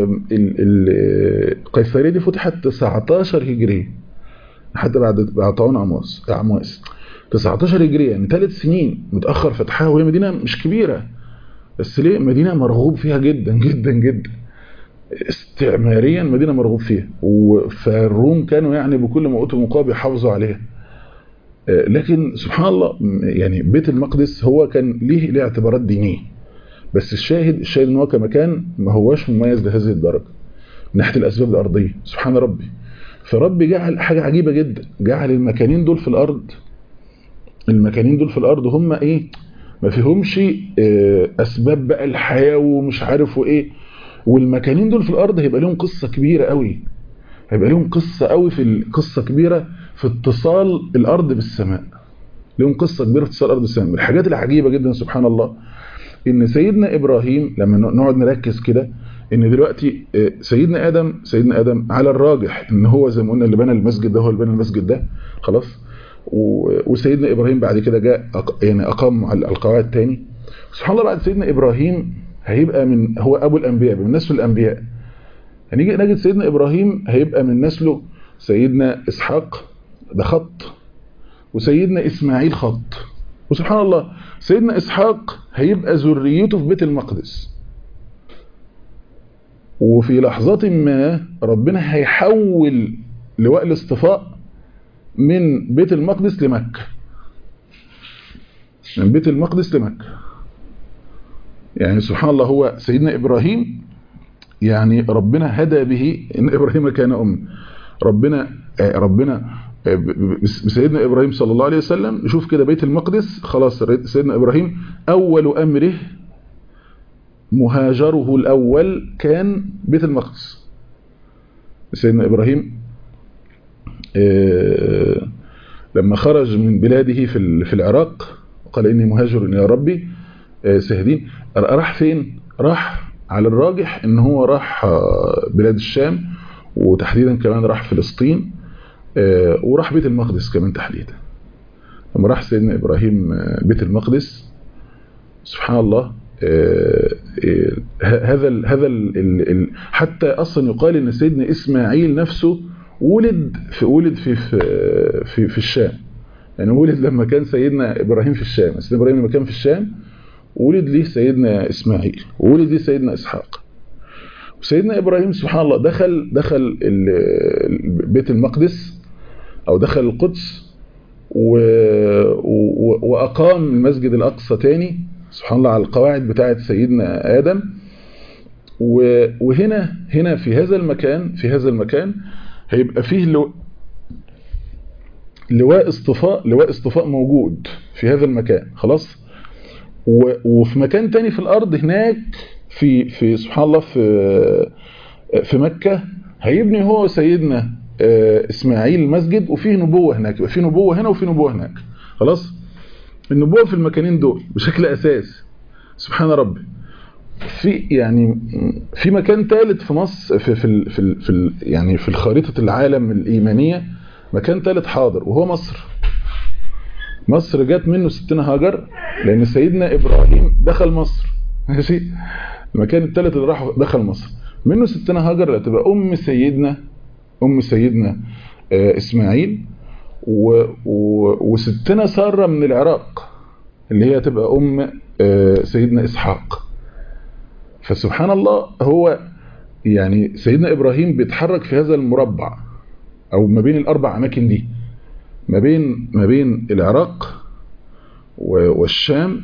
القيصرية دي فتحت 19 هجرية حتى بعد بعد طاعون عمواس عمواس 19 هجرية يعني ثلاث سنين متأخر فتحها وهي مدينة مش كبيرة بس ليه مدينة مرغوب فيها جدا جدا جدا استعماريا مدينة مرغوب فيها فالروم كانوا يعني بكل ما أوتوا مقابل يحافظوا عليها لكن سبحان الله يعني بيت المقدس هو كان ليه ليه اعتبارات دينية بس الشاهد الشاهد ان هو كمكان ما هواش مميز لهذه الدرجة من ناحية الأسباب الأرضية سبحان ربي فربي جعل حاجة عجيبة جدا جعل المكانين دول في الأرض المكانين دول في الأرض هم إيه ما فيهمش اسباب بقى الحياة ومش عارف وايه والمكانين دول في الارض هيبقى لهم قصة كبيرة قوي هيبقى لهم قصة قوي في قصة كبيرة في اتصال الارض بالسماء لهم قصة كبيرة في اتصال الارض بالسماء من الحاجات العجيبة جدا سبحان الله ان سيدنا ابراهيم لما نقعد نركز كده ان دلوقتي سيدنا ادم سيدنا ادم على الراجح ان هو زي ما قلنا اللي بنى المسجد ده هو اللي بنى المسجد ده خلاص وسيدنا ابراهيم بعد كده جاء يعني اقام القواعد تاني سبحان الله بعد سيدنا ابراهيم هيبقى من هو ابو الانبياء من نسل الانبياء هنيجي نجد سيدنا ابراهيم هيبقى من نسله سيدنا اسحاق ده خط وسيدنا اسماعيل خط وسبحان الله سيدنا اسحاق هيبقى ذريته في بيت المقدس وفي لحظات ما ربنا هيحول لواء الاصطفاء من بيت المقدس لمكة من بيت المقدس لمكة يعني سبحان الله هو سيدنا إبراهيم يعني ربنا هدى به إن إبراهيم كان أم ربنا ربنا بسيدنا إبراهيم صلى الله عليه وسلم شوف كده بيت المقدس خلاص سيدنا إبراهيم أول أمره مهاجره الأول كان بيت المقدس سيدنا إبراهيم لما خرج من بلاده في العراق قال إني مهاجر إلى ربي سهدين راح فين راح على الراجح ان هو راح بلاد الشام وتحديدا كمان راح فلسطين وراح بيت المقدس كمان تحديدا لما راح سيدنا إبراهيم بيت المقدس سبحان الله هذا ال هذا ال حتى اصلا يقال ان سيدنا اسماعيل نفسه ولد في ولد في في في الشام يعني ولد لما كان سيدنا ابراهيم في الشام سيدنا ابراهيم لما كان في الشام ولد ليه سيدنا اسماعيل وولد ليه سيدنا اسحاق وسيدنا ابراهيم سبحان الله دخل دخل بيت المقدس او دخل القدس و... و... واقام المسجد الاقصى تاني سبحان الله على القواعد بتاعه سيدنا ادم و... وهنا هنا في هذا المكان في هذا المكان هيبقى فيه لو... لواء اصطفاء لواء اصطفاء موجود في هذا المكان خلاص و... وفي مكان تاني في الارض هناك في في سبحان الله في في مكة هيبني هو سيدنا اسماعيل مسجد وفيه نبوة هناك يبقى في نبوة هنا وفي نبوة هناك خلاص النبوة في المكانين دول بشكل اساس سبحان ربي في يعني في مكان ثالث في مصر في في في, في يعني في خريطة العالم الإيمانية مكان ثالث حاضر وهو مصر مصر جت منه ستنا هاجر لأن سيدنا إبراهيم دخل مصر ماشي المكان الثالث اللي راح دخل مصر منه ستنا هاجر اللي هتبقى ام سيدنا ام سيدنا اسماعيل و و وستنا ساره من العراق اللي هي تبقى ام سيدنا اسحاق فسبحان الله هو يعني سيدنا ابراهيم بيتحرك في هذا المربع او ما بين الاربع اماكن دي ما بين ما بين العراق والشام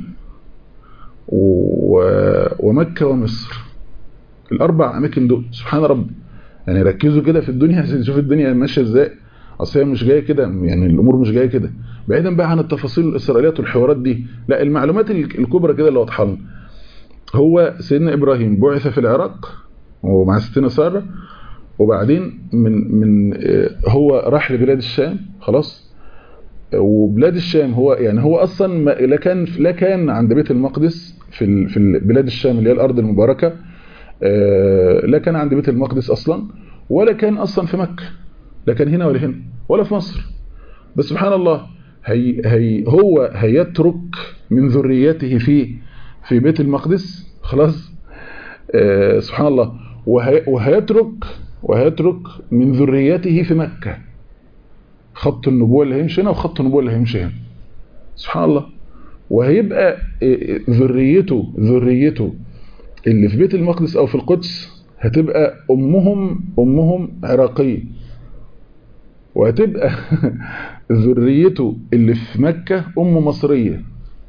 ومكة ومصر الأربع أماكن دول سبحان ربي يعني ركزوا كده في الدنيا عشان تشوف الدنيا ماشية ازاي أصل هي مش جاية كده يعني الأمور مش جاية كده بعيدا بقى عن التفاصيل الإسرائيليات والحوارات دي لا المعلومات الكبرى كده اللي واضحه لنا هو سيدنا إبراهيم بعث في العراق ومع ستنا سارة وبعدين من من هو راح لبلاد الشام خلاص وبلاد الشام هو يعني هو اصلا لا كان لا كان عند بيت المقدس في في بلاد الشام اللي هي الارض المباركه لا كان عند بيت المقدس اصلا ولا كان اصلا في مكه لا كان هنا ولا هنا ولا في مصر بس سبحان الله هي هي هو هيترك من ذريته في في بيت المقدس خلاص سبحان الله وهي وهيترك وهيترك من ذريته في مكه خط النبوة اللي هيمشي هنا وخط النبوة اللي هيمشي هنا سبحان الله وهيبقى ذريته ذريته اللي في بيت المقدس او في القدس هتبقى امهم امهم عراقية وهتبقى ذريته اللي في مكة ام مصرية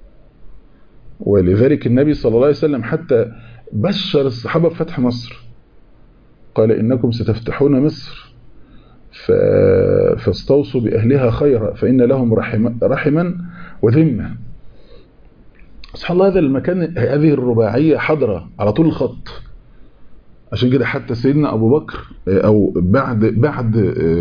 ولذلك النبي صلى الله عليه وسلم حتى بشر الصحابة بفتح مصر قال إنكم ستفتحون مصر فاستوصوا بأهلها خيرا فإن لهم رحم رحما وذمة سبحان الله هذا المكان هذه الرباعية حضرة على طول الخط عشان كده حتى سيدنا أبو بكر أو بعد بعد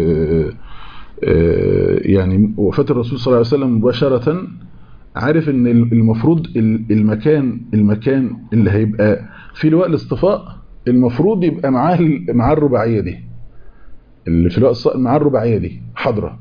يعني وفاة الرسول صلى الله عليه وسلم مباشرة عارف ان المفروض المكان المكان اللي هيبقى في لواء الاصطفاء المفروض يبقى معاه معاه الرباعية دي اللي في الوقت مع الرباعية دي حضرة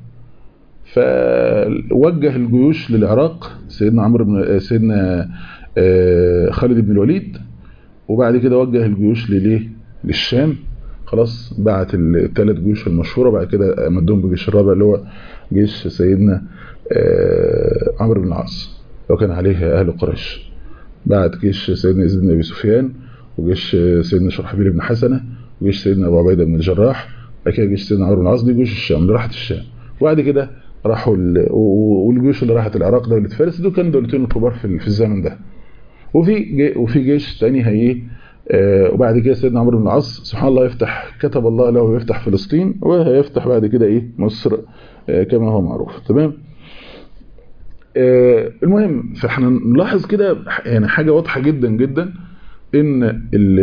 فوجه الجيوش للعراق سيدنا عمرو بن سيدنا خالد بن الوليد وبعد كده وجه الجيوش لليه للشام خلاص بعت الثلاث جيوش المشهوره بعد كده مدهم بالجيش الرابع اللي هو جيش سيدنا عمرو بن العاص لو كان عليه اهل قريش بعت جيش سيدنا يزيد بن ابي سفيان وجيش سيدنا شرحبيل بن حسنه وجيش سيدنا ابو عبيده بن الجراح بعد كده جيش سيدنا عمرو بن العاص دي جيوش الشام اللي راحت الشام وبعد كده راحوا والجيوش اللي راحت العراق دولة فارس دول كانوا دولتين الكبار في, في الزمن ده وفي جي وفي جيش تاني هي آه وبعد كده سيدنا عمرو بن العاص سبحان الله يفتح كتب الله له يفتح فلسطين وهيفتح بعد كده ايه مصر آه كما هو معروف تمام آه المهم فاحنا نلاحظ كده يعني حاجه واضحه جدا جدا ان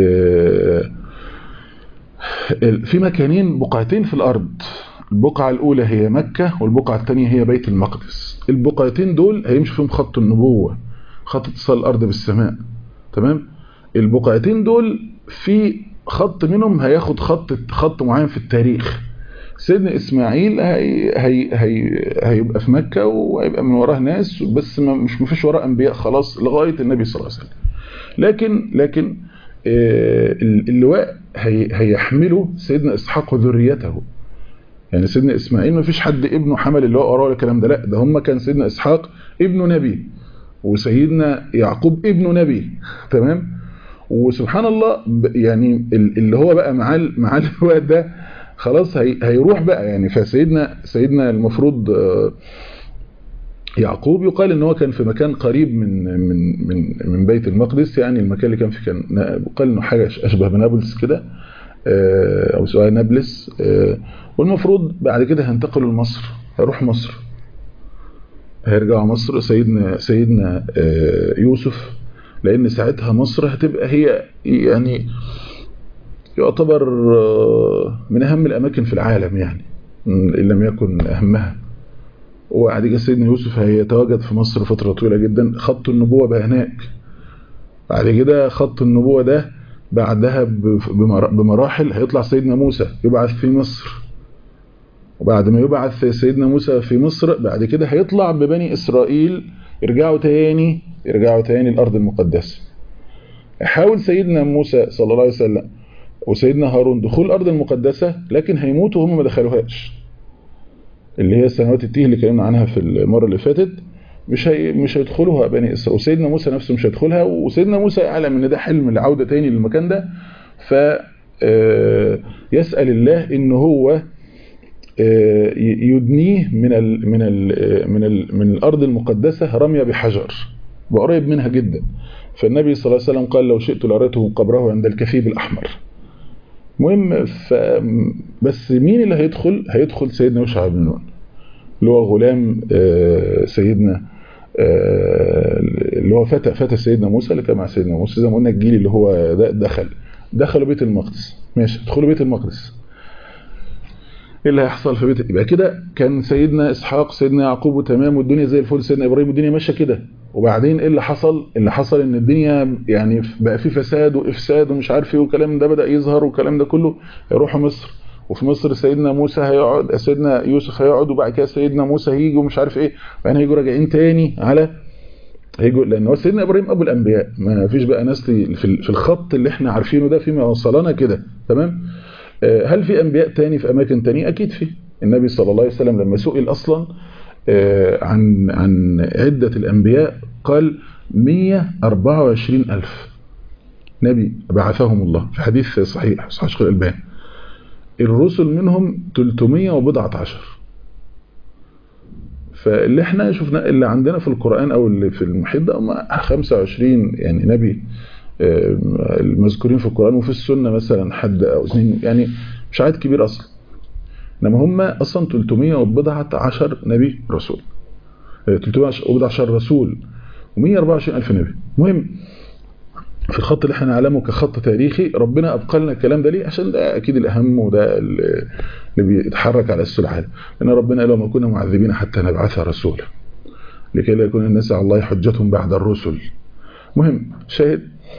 في مكانين بقعتين في الارض البقعة الأولى هي مكة والبقعة الثانية هي بيت المقدس البقعتين دول هيمشي فيهم خط النبوة خط اتصال الأرض بالسماء تمام البقعتين دول في خط منهم هياخد خط خط معين في التاريخ سيدنا إسماعيل هي هي هي هيبقى في مكة وهيبقى من وراه ناس بس ما مش مفيش وراه أنبياء خلاص لغاية النبي صلى الله عليه وسلم لكن لكن اللواء هي هيحمله سيدنا إسحاق وذريته يعني سيدنا إسماعيل ما فيش حد ابنه حمل اللي هو قراه الكلام ده لا ده هم كان سيدنا إسحاق ابنه نبي وسيدنا يعقوب ابنه نبي تمام وسبحان الله يعني اللي هو بقى معاه معاه اللواء ده خلاص هي هيروح بقى يعني فسيدنا سيدنا المفروض يعقوب يقال ان هو كان في مكان قريب من من من من بيت المقدس يعني المكان اللي كان فيه كان يقال انه حاجه اشبه بنابلس كده او سؤال نابلس والمفروض بعد كده هينتقلوا لمصر هيروح مصر هيرجعوا مصر سيدنا سيدنا يوسف لان ساعتها مصر هتبقى هي يعني يعتبر من اهم الاماكن في العالم يعني ان لم يكن اهمها وبعد كده سيدنا يوسف هيتواجد في مصر فتره طويله جدا خط النبوه بقى هناك بعد كده خط النبوه ده بعدها بمراحل هيطلع سيدنا موسى يبعث في مصر وبعد ما يبعث سيدنا موسى في مصر بعد كده هيطلع ببني إسرائيل يرجعوا تاني يرجعوا تاني الأرض المقدسة حاول سيدنا موسى صلى الله عليه وسلم وسيدنا هارون دخول الأرض المقدسة لكن هيموتوا وهم ما دخلوهاش اللي هي سنوات التيه اللي كلمنا عنها في المرة اللي فاتت مش هي مش هيدخلوها بني إسرائيل وسيدنا موسى نفسه مش هيدخلها وسيدنا موسى يعلم ان ده حلم العودة تاني للمكان ده ف يسأل الله ان هو يدنيه من ال من ال من ال من الارض المقدسه رميه بحجر وقريب منها جدا فالنبي صلى الله عليه وسلم قال لو شئت لاريته قبره عند الكثيب الاحمر المهم ف بس مين اللي هيدخل هيدخل سيدنا يوشع بن نون اللي هو غلام سيدنا اللي هو فتى فتى سيدنا موسى اللي كان مع سيدنا موسى زي ما قلنا الجيل اللي هو دخل دخلوا بيت المقدس ماشي ادخلوا بيت المقدس ايه اللي هيحصل في بيت يبقى كده كان سيدنا اسحاق سيدنا يعقوب تمام والدنيا زي الفل سيدنا ابراهيم والدنيا ماشيه كده وبعدين ايه اللي حصل اللي حصل ان الدنيا يعني بقى في فساد وافساد ومش عارف ايه والكلام ده بدا يظهر والكلام ده كله يروحوا مصر وفي مصر سيدنا موسى هيقعد سيدنا يوسف هيقعد وبعد كده سيدنا موسى هيجي ومش عارف ايه وبعدين هيجوا راجعين تاني على هيجوا لان هو سيدنا ابراهيم ابو الانبياء ما فيش بقى ناس في الخط اللي احنا عارفينه ده فيما وصلنا كده تمام هل في انبياء تاني في اماكن تانية اكيد في النبي صلى الله عليه وسلم لما سئل اصلا عن عن عدة الانبياء قال 124 ألف نبي بعثهم الله في حديث صحيح صحيح الألباني الرسل منهم 300 وبضعة عشر فاللي احنا شفنا اللي عندنا في القرآن او اللي في المحيط ده هم 25 يعني نبي المذكورين في القرآن وفي السنة مثلا حد او اثنين يعني مش عدد كبير اصلا انما هم اصلا 300 وبضعة عشر نبي رسول 300 وبضعة عشر رسول و124 الف نبي المهم في الخط اللي احنا نعلمه كخط تاريخي ربنا ابقى لنا الكلام ده ليه عشان ده اكيد الاهم وده اللي بيتحرك على اسس العالم لان ربنا قال وما كنا معذبين حتى نبعث رسولا لكي لا يكون الناس على الله حجتهم بعد الرسل مهم شاهد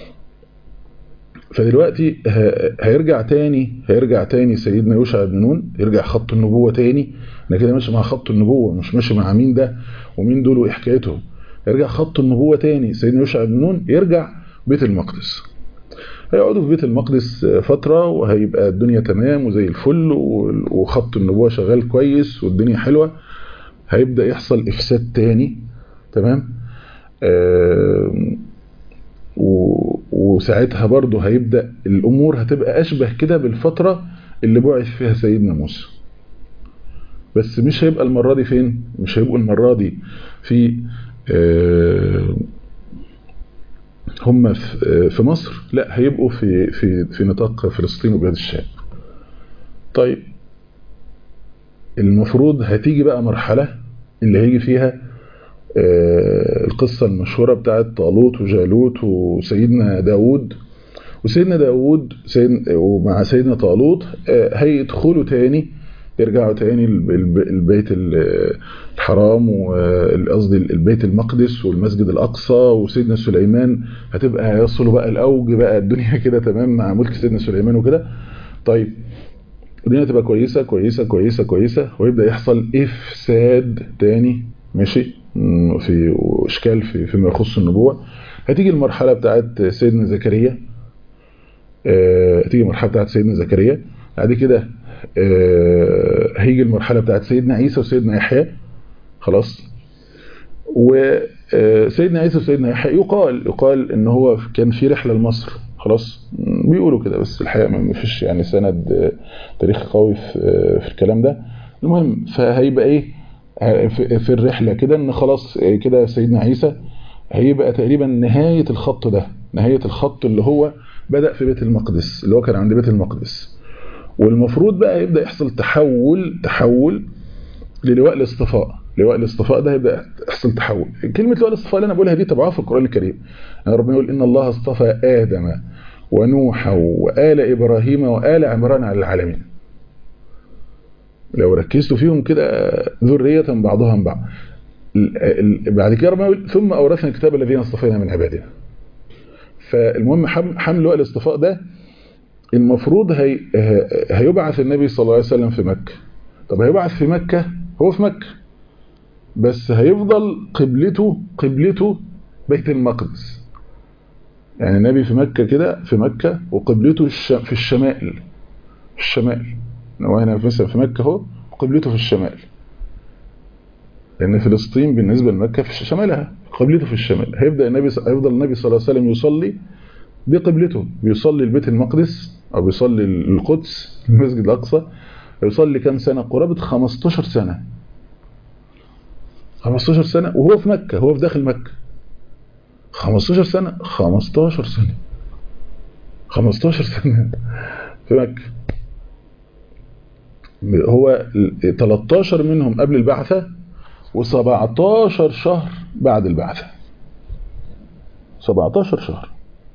فدلوقتي هيرجع تاني هيرجع تاني سيدنا يوشع بن نون يرجع خط النبوة تاني انا كده ماشي مع خط النبوة مش ماشي مع مين ده ومين دول وايه حكايتهم يرجع خط النبوة تاني سيدنا يوشع بن نون يرجع بيت المقدس هيقعدوا في بيت المقدس فترة وهيبقى الدنيا تمام وزي الفل وخط النبوة شغال كويس والدنيا حلوة هيبدأ يحصل إفساد تاني تمام آه وساعتها برضه هيبدأ الأمور هتبقى أشبه كده بالفترة اللي بعث فيها سيدنا موسى بس مش هيبقى المرة دي فين مش هيبقوا المرة دي في آه هم في مصر لا هيبقوا في في في نطاق فلسطين وبلاد الشام طيب المفروض هتيجي بقى مرحلة اللي هيجي فيها القصة المشهورة بتاعت طالوت وجالوت وسيدنا داود وسيدنا داود سيد ومع سيدنا طالوت هيدخلوا تاني يرجعوا تاني البيت الحرام وقصدي البيت المقدس والمسجد الأقصى وسيدنا سليمان هتبقى يصلوا بقى الأوج بقى الدنيا كده تمام مع ملك سيدنا سليمان وكده طيب الدنيا تبقى كويسة كويسة كويسة كويسة ويبدأ يحصل إفساد تاني ماشي في اشكال في فيما يخص النبوة هتيجي المرحلة بتاعت سيدنا زكريا هتيجي المرحلة بتاعت سيدنا زكريا بعد كده هيجي المرحلة بتاعت سيدنا عيسى وسيدنا يحيى خلاص وسيدنا عيسى وسيدنا يحيى يقال يقال ان هو كان في رحلة لمصر خلاص بيقولوا كده بس الحقيقه ما فيش يعني سند تاريخي قوي في في الكلام ده المهم فهيبقى ايه في الرحله كده ان خلاص كده سيدنا عيسى هيبقى تقريبا نهايه الخط ده نهايه الخط اللي هو بدا في بيت المقدس اللي هو كان عند بيت المقدس والمفروض بقى يبدا يحصل تحول تحول للواء الاصطفاء لواء الاصطفاء ده هيبدا يحصل تحول كلمه لواء الاصطفاء اللي انا بقولها دي تبعها في القران الكريم يعني ربنا يقول ان الله اصطفى ادم ونوحا وآل إبراهيم وآل عمران على العالمين لو ركزتوا فيهم كده ذرية بعضها من بعض بعد كده ربنا يقول ثم أورثنا الكتاب الذين اصطفينا من عبادنا فالمهم حمل لواء الاصطفاء ده المفروض هي هيبعث النبي صلى الله عليه وسلم في مكة طب هيبعث في مكة هو في مكة بس هيفضل قبلته قبلته بيت المقدس يعني النبي في مكة كده في مكة وقبلته في الشمال في الشمال هو هنا مثلا في مكة اهو وقبلته في الشمال لأن فلسطين بالنسبة لمكة في شمالها قبلته في الشمال هيبدأ النبي هيفضل النبي صلى الله عليه وسلم يصلي بقبلته بيصلي البيت المقدس أو بيصلي القدس المسجد الأقصى يصلي كام سنة قرابة 15 سنة 15 سنة وهو في مكة هو في داخل مكة 15 سنة 15 سنة 15 سنة في مكة هو 13 منهم قبل البعثة و17 شهر بعد البعثة 17 شهر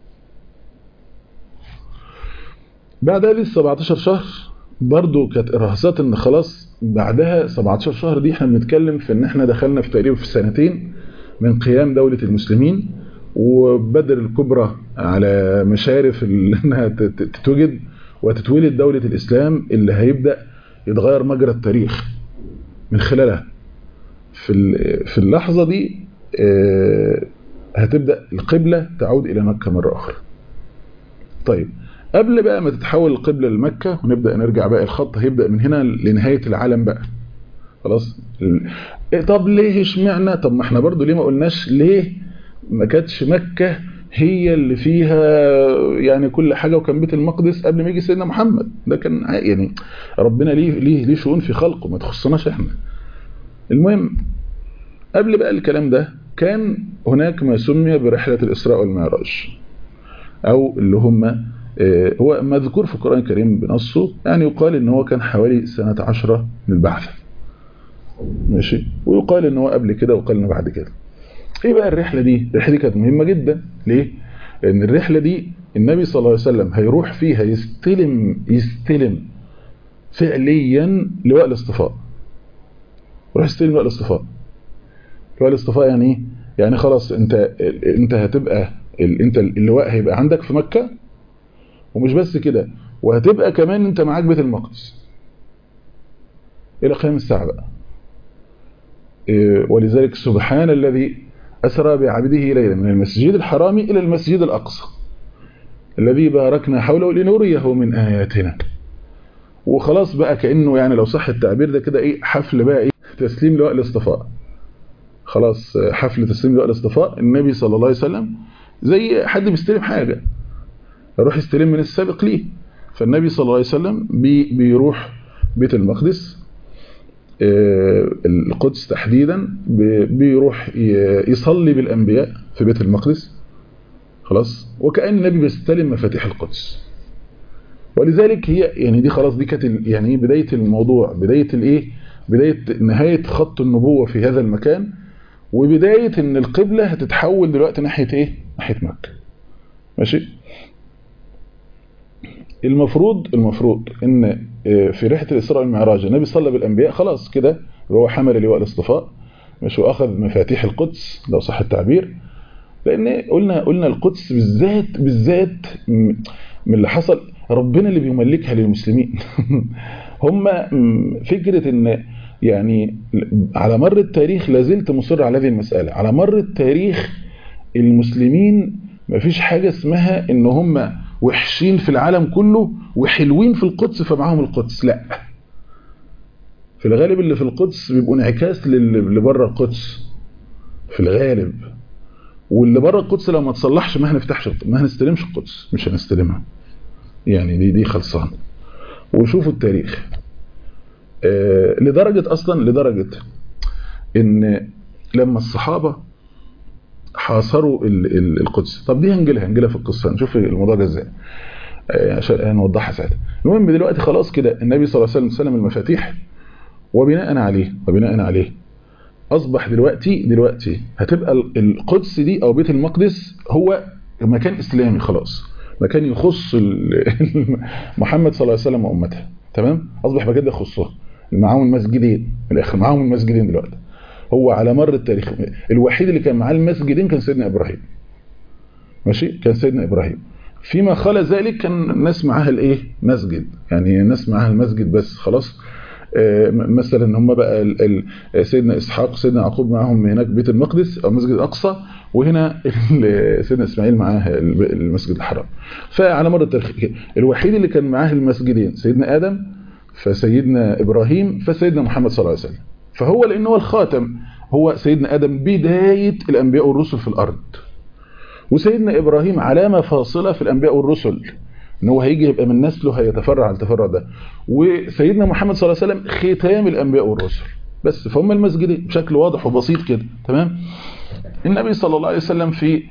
بعد هذه ال 17 شهر برضو كانت إرهاصات ان خلاص بعدها 17 شهر دي احنا بنتكلم في ان احنا دخلنا في تقريبا في سنتين من قيام دولة المسلمين وبدر الكبرى على مشارف انها تتوجد وتتولد دولة الإسلام اللي هيبدأ يتغير مجرى التاريخ من خلالها في في اللحظة دي هتبدأ القبلة تعود إلى مكة مرة أخرى طيب قبل بقى ما تتحول القبلة لمكة ونبدأ نرجع بقى الخط هيبدأ من هنا لنهاية العالم بقى خلاص طب ليه اشمعنى طب ما احنا برضو ليه ما قلناش ليه ما كانتش مكة هي اللي فيها يعني كل حاجة وكان بيت المقدس قبل ما يجي سيدنا محمد ده كان يعني ربنا ليه ليه ليه شؤون في خلقه ما تخصناش احنا المهم قبل بقى الكلام ده كان هناك ما سمي برحلة الإسراء والمعراج أو اللي هم هو مذكور في القرآن الكريم بنصه يعني يقال ان هو كان حوالي سنة عشرة من البعثة ماشي ويقال ان هو قبل كده وقال انه بعد كده ايه بقى الرحلة دي الرحلة دي كانت مهمة جدا ليه لان الرحلة دي النبي صلى الله عليه وسلم هيروح فيها يستلم يستلم فعليا لواء الاصطفاء يروح يستلم لواء الاصطفاء لواء الاصطفاء يعني ايه يعني خلاص انت انت هتبقى انت اللواء هيبقى عندك في مكة ومش بس كده وهتبقى كمان انت معاك بيت المقدس الى قيام الساعة بقى ولذلك سبحان الذي أسرى بعبده ليلا من المسجد الحرام إلى المسجد الأقصى الذي باركنا حوله لنريه من آياتنا وخلاص بقى كأنه يعني لو صح التعبير ده كده ايه حفل بقى ايه تسليم لواء الاصطفاء خلاص حفل تسليم لواء الاصطفاء النبي صلى الله عليه وسلم زي حد بيستلم حاجة يروح يستلم من السابق ليه فالنبي صلى الله عليه وسلم بي بيروح بيت المقدس القدس تحديدا بيروح يصلي بالأنبياء في بيت المقدس خلاص وكأن النبي بيستلم مفاتيح القدس ولذلك هي يعني دي خلاص دي كانت يعني بداية الموضوع بداية الايه بداية نهاية خط النبوة في هذا المكان وبداية ان القبلة هتتحول دلوقتي ناحية ايه ناحية مكة ماشي المفروض المفروض ان في رحلة الإسراء والمعراج النبي صلى بالأنبياء خلاص كده هو حمل لواء الاصطفاء مش واخذ مفاتيح القدس لو صح التعبير لأن قلنا قلنا القدس بالذات بالذات من اللي حصل ربنا اللي بيملكها للمسلمين هم فكرة ان يعني على مر التاريخ لازلت مصر على هذه المسألة على مر التاريخ المسلمين ما فيش حاجة اسمها ان هم وحشين في العالم كله وحلوين في القدس فمعاهم القدس لا في الغالب اللي في القدس بيبقوا انعكاس للي بره القدس في الغالب واللي بره القدس لو ما تصلحش ما هنفتحش ما هنستلمش القدس مش هنستلمها يعني دي دي خلصان وشوفوا التاريخ آه لدرجة أصلا لدرجة إن لما الصحابة حاصروا ال ال القدس طب دي هنجيلها هنجيلها في القصة نشوف الموضوع ده ازاي آه عشان نوضحها ساعتها المهم دلوقتي خلاص كده النبي صلى الله عليه وسلم سلم المفاتيح وبناء عليه وبناء عليه أصبح دلوقتي دلوقتي هتبقى القدس دي أو بيت المقدس هو مكان إسلامي خلاص مكان يخص محمد صلى الله عليه وسلم وأمته تمام أصبح مكان ده يخصه معاهم المسجدين من الآخر معاهم المسجدين دلوقتي هو على مر التاريخ الوحيد اللي كان معاه المسجدين كان سيدنا إبراهيم ماشي كان سيدنا إبراهيم فيما خلا ذلك كان الناس معاها الايه مسجد يعني الناس معاها المسجد بس خلاص مثلا هم بقى سيدنا اسحاق سيدنا يعقوب معاهم هناك بيت المقدس او مسجد الاقصى وهنا سيدنا اسماعيل معاه المسجد الحرام فعلى مر التاريخ الوحيد اللي كان معاه المسجدين سيدنا ادم فسيدنا ابراهيم فسيدنا محمد صلى الله عليه وسلم فهو لان هو الخاتم هو سيدنا ادم بدايه الانبياء والرسل في الارض وسيدنا ابراهيم علامه فاصله في الانبياء والرسل ان هو هيجي يبقى من نسله هيتفرع على التفرع ده وسيدنا محمد صلى الله عليه وسلم ختام الانبياء والرسل بس فهم المسجدين بشكل واضح وبسيط كده تمام النبي صلى الله عليه وسلم في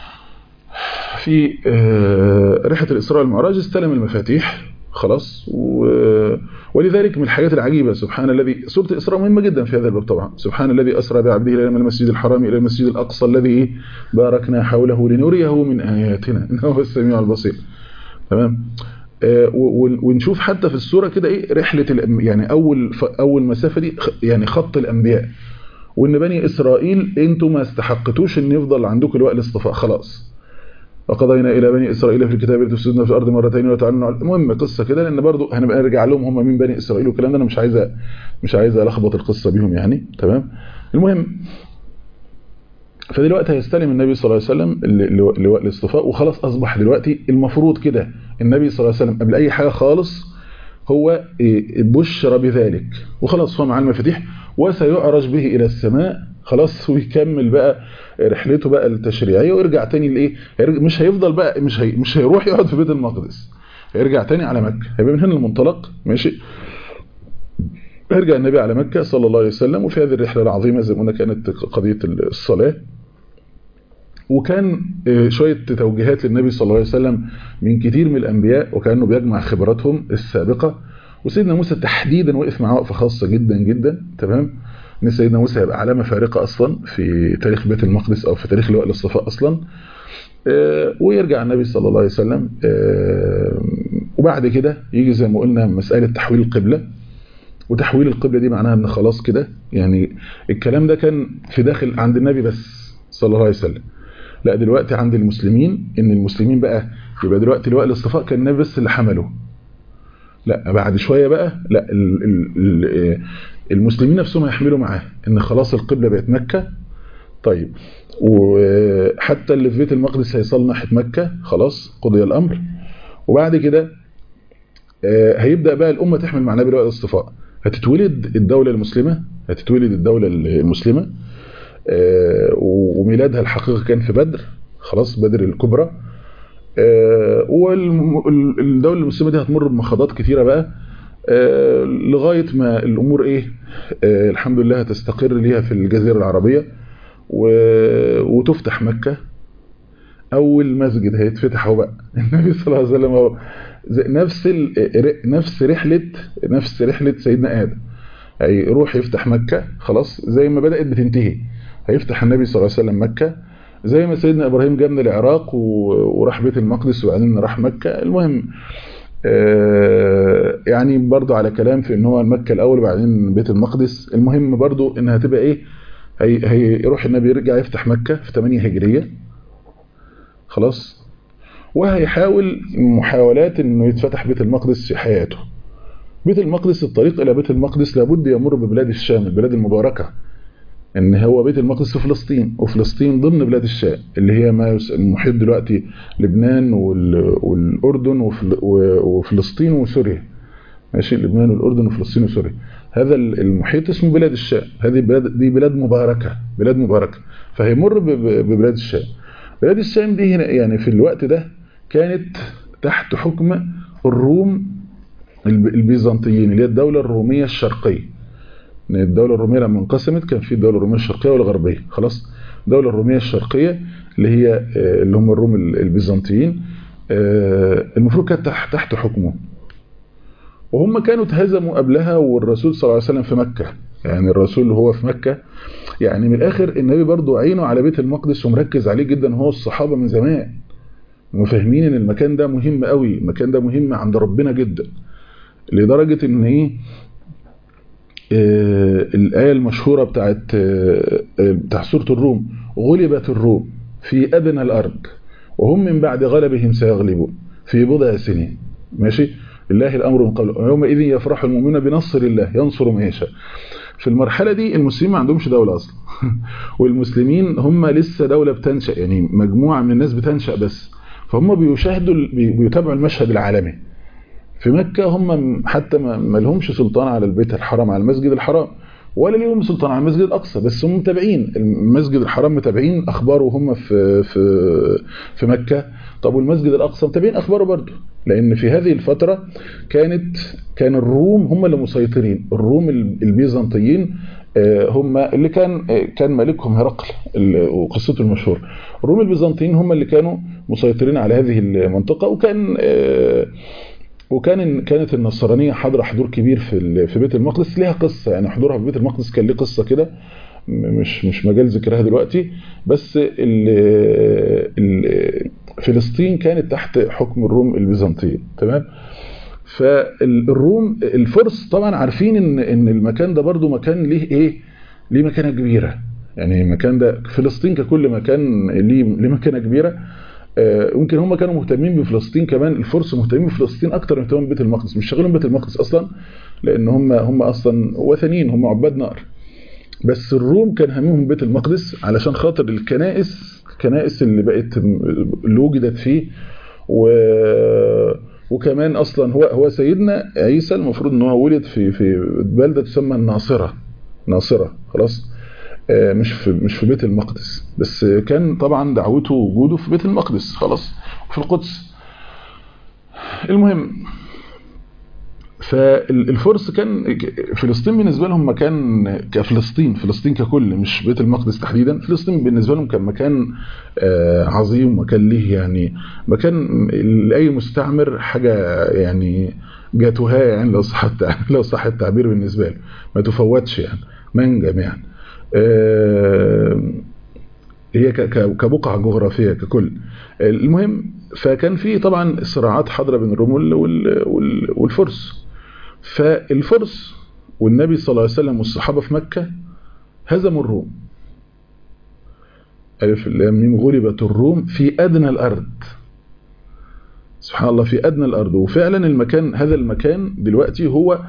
في رحله الاسراء والمعراج استلم المفاتيح خلاص و... ولذلك من الحاجات العجيبة سبحان الذي سورة الإسراء مهمة جدا في هذا الباب طبعا سبحان الذي أسرى بعبده إلى المسجد الحرام إلى المسجد الأقصى الذي باركنا حوله لنريه من آياتنا إنه هو السميع البصير تمام آه ونشوف حتى في السورة كده إيه رحلة يعني أول أول مسافة دي يعني خط الأنبياء وإن بني إسرائيل أنتم ما استحقتوش إن يفضل عندكم الوقت الاصطفاء خلاص وقضينا الى بني اسرائيل في الكتاب لتفسدنا في الارض مرتين وتعلموا المهم قصه كده لان برضو هنبقى نرجع لهم هم مين بني اسرائيل والكلام ده انا مش عايز مش عايز الخبط القصه بيهم يعني تمام المهم فدلوقتي هيستلم النبي صلى الله عليه وسلم لواء الاصطفاء وخلاص اصبح دلوقتي المفروض كده النبي صلى الله عليه وسلم قبل اي حاجه خالص هو بشر بذلك وخلاص هو معاه المفاتيح وسيعرج به الى السماء خلاص ويكمل بقى رحلته بقى التشريعيه ويرجع تاني لايه مش هيفضل بقى مش هي مش هيروح يقعد في بيت المقدس هيرجع تاني على مكه هيبقى من هنا المنطلق ماشي يرجع النبي على مكه صلى الله عليه وسلم وفي هذه الرحله العظيمه زي ما قلنا كانت قضيه الصلاه وكان شوية توجيهات للنبي صلى الله عليه وسلم من كتير من الأنبياء وكأنه بيجمع خبراتهم السابقة وسيدنا موسى تحديدا وقف معاه وقفة خاصة جدا جدا تمام ان سيدنا موسى هيبقى علامة فارقة أصلا في تاريخ بيت المقدس أو في تاريخ لواء الاصطفاء أصلا ويرجع النبي صلى الله عليه وسلم وبعد كده يجي زي ما قلنا مسألة تحويل القبلة وتحويل القبلة دي معناها ان خلاص كده يعني الكلام ده كان في داخل عند النبي بس صلى الله عليه وسلم لا دلوقتي عند المسلمين ان المسلمين بقى يبقى دلوقتي لواء الاصطفاء كان النبي بس اللي حمله لا بعد شوية بقى لا ال ال المسلمين نفسهم هيحملوا معاه ان خلاص القبلة بقت مكة طيب وحتى اللي في بيت المقدس هيصل ناحية مكة خلاص قضي الامر وبعد كده هيبدأ بقى الامة تحمل مع نبي لواء الاصطفاء هتتولد الدولة المسلمة هتتولد الدولة المسلمة وميلادها الحقيقي كان في بدر خلاص بدر الكبرى والدولة المسلمة دي هتمر بمخاضات كثيرة بقى لغاية ما الأمور إيه الحمد لله هتستقر ليها في الجزيرة العربية وتفتح مكة أول مسجد هيتفتح هو بقى النبي صلى الله عليه وسلم هو نفس نفس رحلة نفس رحلة سيدنا آدم هيروح يفتح مكة خلاص زي ما بدأت بتنتهي هيفتح النبي صلى الله عليه وسلم مكة زي ما سيدنا إبراهيم جاء من العراق وراح بيت المقدس وبعدين راح مكة المهم يعني برضو على كلام في ان هو مكة الأول وبعدين بيت المقدس المهم برضو انها هتبقى ايه هي هيروح النبي يرجع يفتح مكة في 8 هجرية خلاص وهيحاول محاولات انه يتفتح بيت المقدس في حياته بيت المقدس الطريق الى بيت المقدس لابد يمر ببلاد الشام البلاد المباركة ان هو بيت المقدس في فلسطين وفلسطين ضمن بلاد الشام اللي هي ما المحيط دلوقتي لبنان والاردن وفلسطين وسوريا ماشي لبنان والاردن وفلسطين وسوريا هذا المحيط اسمه بلاد الشام هذه بلاد دي بلاد مباركة بلاد مباركة فهيمر ببلاد الشام بلاد الشام دي هنا يعني في الوقت ده كانت تحت حكم الروم البيزنطيين اللي هي الدولة الرومية الشرقية الدولة الرومية لما انقسمت كان في الدولة الرومية الشرقية والغربية خلاص الدولة الرومية الشرقية اللي هي اللي هم الروم البيزنطيين المفروض كانت تحت حكمه وهم كانوا اتهزموا قبلها والرسول صلى الله عليه وسلم في مكة يعني الرسول هو في مكة يعني من الآخر النبي برضو عينه على بيت المقدس ومركز عليه جدا هو الصحابة من زمان وفاهمين ان المكان ده مهم قوي المكان ده مهم عند ربنا جدا لدرجة ان ايه آه الآية المشهورة بتاعت آه بتاع سورة الروم غلبت الروم في أدنى الأرض وهم من بعد غلبهم سيغلبون في بضع سنين ماشي لله الأمر من قبل ويومئذ يفرح المؤمنون بنصر الله ينصر من يشاء في المرحلة دي المسلمين ما عندهمش دولة أصلا والمسلمين هم لسه دولة بتنشأ يعني مجموعة من الناس بتنشأ بس فهم بيشاهدوا بيتابعوا المشهد العالمي في مكة هم حتى ما لهمش سلطان على البيت الحرام على المسجد الحرام ولا ليهم سلطان على المسجد الأقصى بس هم متابعين المسجد الحرام متابعين أخباره هم في في في مكة طب والمسجد الأقصى متابعين أخباره برضه لأن في هذه الفترة كانت كان الروم هم اللي مسيطرين الروم البيزنطيين هم اللي كان كان ملكهم هرقل وقصته المشهورة الروم البيزنطيين هم اللي كانوا مسيطرين على هذه المنطقة وكان وكان كانت النصرانيه حاضره حضور كبير في في بيت المقدس ليها قصه يعني حضورها في بيت المقدس كان ليه قصه كده مش مش مجال ذكرها دلوقتي بس ال ال فلسطين كانت تحت حكم الروم البيزنطيين تمام فالروم الفرس طبعا عارفين ان ان المكان ده برضو مكان ليه ايه ليه مكانه كبيره يعني المكان ده فلسطين ككل مكان ليه ليه مكانه كبيره يمكن هم كانوا مهتمين بفلسطين كمان الفرس مهتمين بفلسطين اكتر من اهتمام ببيت المقدس مش شغالين بيت المقدس اصلا لان هم هم اصلا وثنيين هم عباد نار بس الروم كان همهم بيت المقدس علشان خاطر الكنائس الكنائس اللي بقت اللي وجدت فيه و وكمان اصلا هو هو سيدنا عيسى المفروض ان هو ولد في في بلده تسمى الناصره ناصره خلاص مش في مش في بيت المقدس بس كان طبعا دعوته وجوده في بيت المقدس خلاص في القدس المهم فالفرس كان فلسطين بالنسبه لهم مكان كفلسطين فلسطين ككل مش بيت المقدس تحديدا فلسطين بالنسبه لهم كان مكان عظيم وكان ليه يعني مكان لاي مستعمر حاجه يعني جاتوها يعني لو صح لو صح التعبير بالنسبه له ما تفوتش يعني منجم يعني هي كبقعة جغرافية ككل المهم فكان في طبعا صراعات حاضرة بين الروم والفرس فالفرس والنبي صلى الله عليه وسلم والصحابة في مكة هزموا الروم ألف اللام غلبت الروم في أدنى الأرض سبحان الله في أدنى الأرض وفعلا المكان هذا المكان دلوقتي هو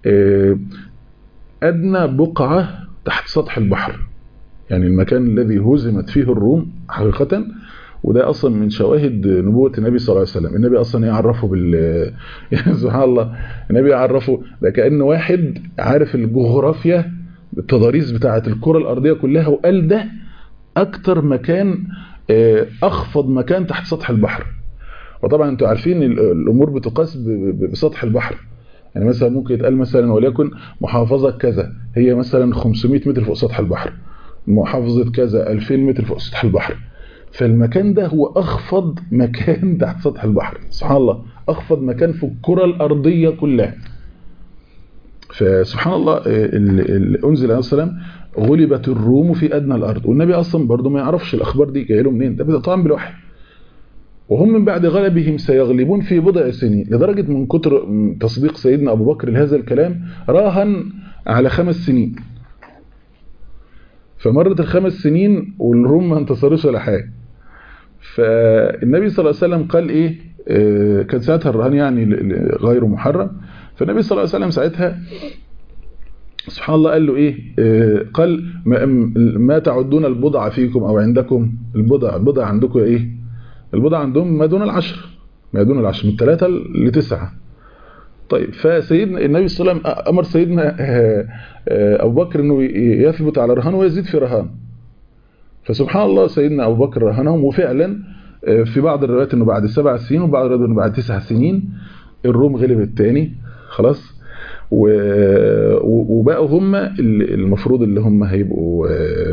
أدنى بقعة تحت سطح البحر يعني المكان الذي هزمت فيه الروم حقيقة وده أصلا من شواهد نبوة النبي صلى الله عليه وسلم النبي أصلا يعرفه بال يعني سبحان الله النبي يعرفه ده كأن واحد عارف الجغرافيا التضاريس بتاعة الكرة الأرضية كلها وقال ده أكتر مكان أخفض مكان تحت سطح البحر وطبعا انتوا عارفين الأمور بتقاس بسطح البحر يعني مثلا ممكن يتقال مثلا وليكن محافظة كذا هي مثلا 500 متر فوق سطح البحر محافظة كذا 2000 متر فوق سطح البحر فالمكان ده هو أخفض مكان تحت سطح البحر سبحان الله أخفض مكان في الكرة الأرضية كلها فسبحان الله أنزل عليه السلام غلبت الروم في أدنى الأرض والنبي أصلا برضه ما يعرفش الأخبار دي جايه له منين ده طبعا بالوحي وهم من بعد غلبهم سيغلبون في بضع سنين لدرجة من كتر تصديق سيدنا أبو بكر لهذا الكلام راهن على خمس سنين فمرت الخمس سنين والروم ما انتصروش ولا حاجة فالنبي صلى الله عليه وسلم قال ايه آه كان ساعتها الرهان يعني غير محرم فالنبي صلى الله عليه وسلم ساعتها سبحان الله قال له ايه آه قال ما, ما تعدون البضع فيكم او عندكم البضع البضع عندكم ايه البضع عندهم ما دون العشر ما دون العشر من ثلاثة لتسعة طيب فسيدنا النبي صلى الله عليه وسلم امر سيدنا ابو بكر انه يثبت على رهان ويزيد في رهان فسبحان الله سيدنا ابو بكر رهنهم وفعلا في بعض الروايات انه بعد سبع سنين وبعض الروايات انه بعد تسع سنين الروم غلب الثاني خلاص وبقوا هم المفروض اللي هم هيبقوا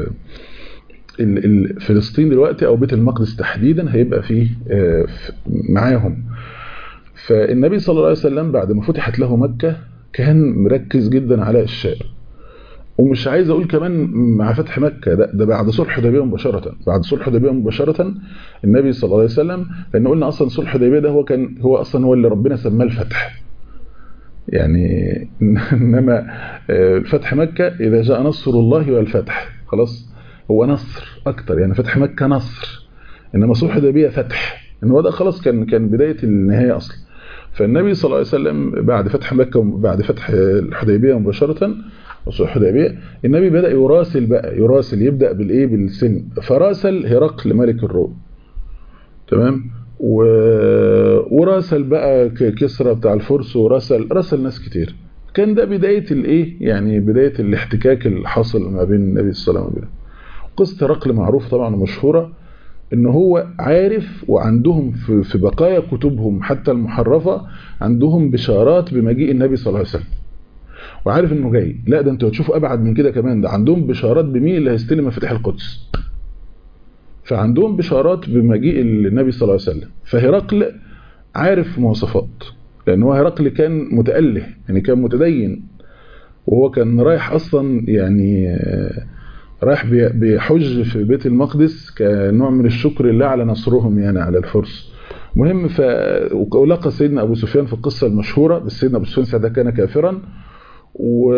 فلسطين دلوقتي او بيت المقدس تحديدا هيبقى فيه معاهم فالنبي صلى الله عليه وسلم بعد ما فتحت له مكة كان مركز جدا على الشام ومش عايز اقول كمان مع فتح مكة ده, ده بعد صلح حديبيه مباشرة بعد صلح حديبيه مباشرة النبي صلى الله عليه وسلم لان قلنا اصلا صلح حديبيه ده هو كان هو اصلا هو اللي ربنا سماه الفتح يعني انما فتح مكة اذا جاء نصر الله والفتح خلاص هو نصر اكتر يعني فتح مكة نصر انما صلح حديبيه فتح ان هو ده خلاص كان كان بداية النهاية اصلا فالنبي صلى الله عليه وسلم بعد فتح مكة بعد فتح الحديبية مباشرة وصلح الحديبية النبي بدأ يراسل بقى يراسل يبدأ بالايه بالسن فراسل هرقل ملك الروم تمام و... وراسل بقى كسرى بتاع الفرس وراسل راسل ناس كتير كان ده بداية الايه يعني بداية الاحتكاك اللي حصل ما بين النبي صلى الله عليه وسلم قصة هرقل معروفة طبعا ومشهورة ان هو عارف وعندهم في بقايا كتبهم حتى المحرفة عندهم بشارات بمجيء النبي صلى الله عليه وسلم وعارف انه جاي لا ده انتوا هتشوفوا ابعد من كده كمان ده عندهم بشارات بمين اللي هيستلم مفاتيح القدس فعندهم بشارات بمجيء النبي صلى الله عليه وسلم فهرقل عارف مواصفات لان هو هرقل كان متأله يعني كان متدين وهو كان رايح اصلا يعني رايح بيحج في بيت المقدس كنوع من الشكر لله على نصرهم يعني على الفرس مهم ف ولقى سيدنا ابو سفيان في القصه المشهوره بس سيدنا ابو سفيان ساعتها كان كافرا و...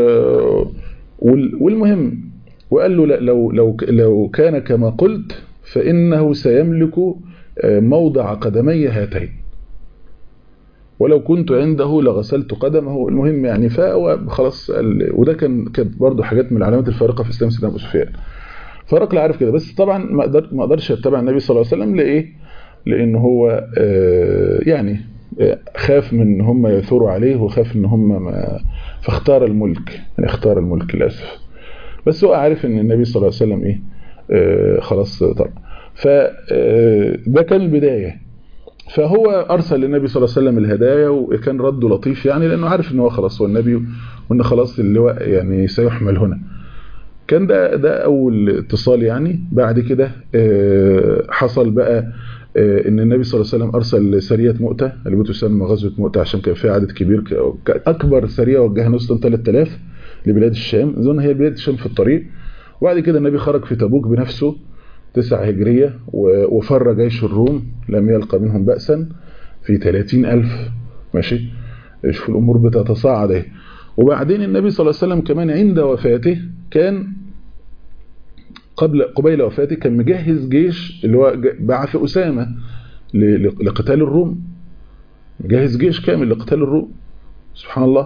والمهم وقال له لو لو لو كان كما قلت فانه سيملك موضع قدمي هاتين ولو كنت عنده لغسلت قدمه المهم يعني فهو خلاص وده كان كانت برضه حاجات من العلامات الفارقه في اسلام سيدنا ابو سفيان فرقل عارف كده بس طبعا ما اقدر ما اقدرش اتبع النبي صلى الله عليه وسلم لايه لان هو يعني خاف من ان هم يثوروا عليه وخاف ان هم ما فاختار الملك يعني اختار الملك للاسف بس هو عارف ان النبي صلى الله عليه وسلم ايه خلاص طبعا فده كان البدايه فهو أرسل للنبي صلى الله عليه وسلم الهدايا وكان رده لطيف يعني لأنه عارف أنه هو خلاص هو النبي وأن خلاص اللواء يعني سيحمل هنا كان ده ده أول اتصال يعني بعد كده حصل بقى ان النبي صلى الله عليه وسلم ارسل سريه مؤته اللي بتسمى غزوه مؤته عشان كان فيها عدد كبير اكبر سريه وجهها نص 3000 لبلاد الشام اظن هي بلاد الشام في الطريق وبعد كده النبي خرج في تبوك بنفسه تسعة هجرية وفر جيش الروم لم يلقى منهم بأسا في 30 ألف ماشي شوف الأمور بتتصاعد اهي وبعدين النبي صلى الله عليه وسلم كمان عند وفاته كان قبل قبيل وفاته كان مجهز جيش اللي هو بعث أسامة لقتال الروم مجهز جيش كامل لقتال الروم سبحان الله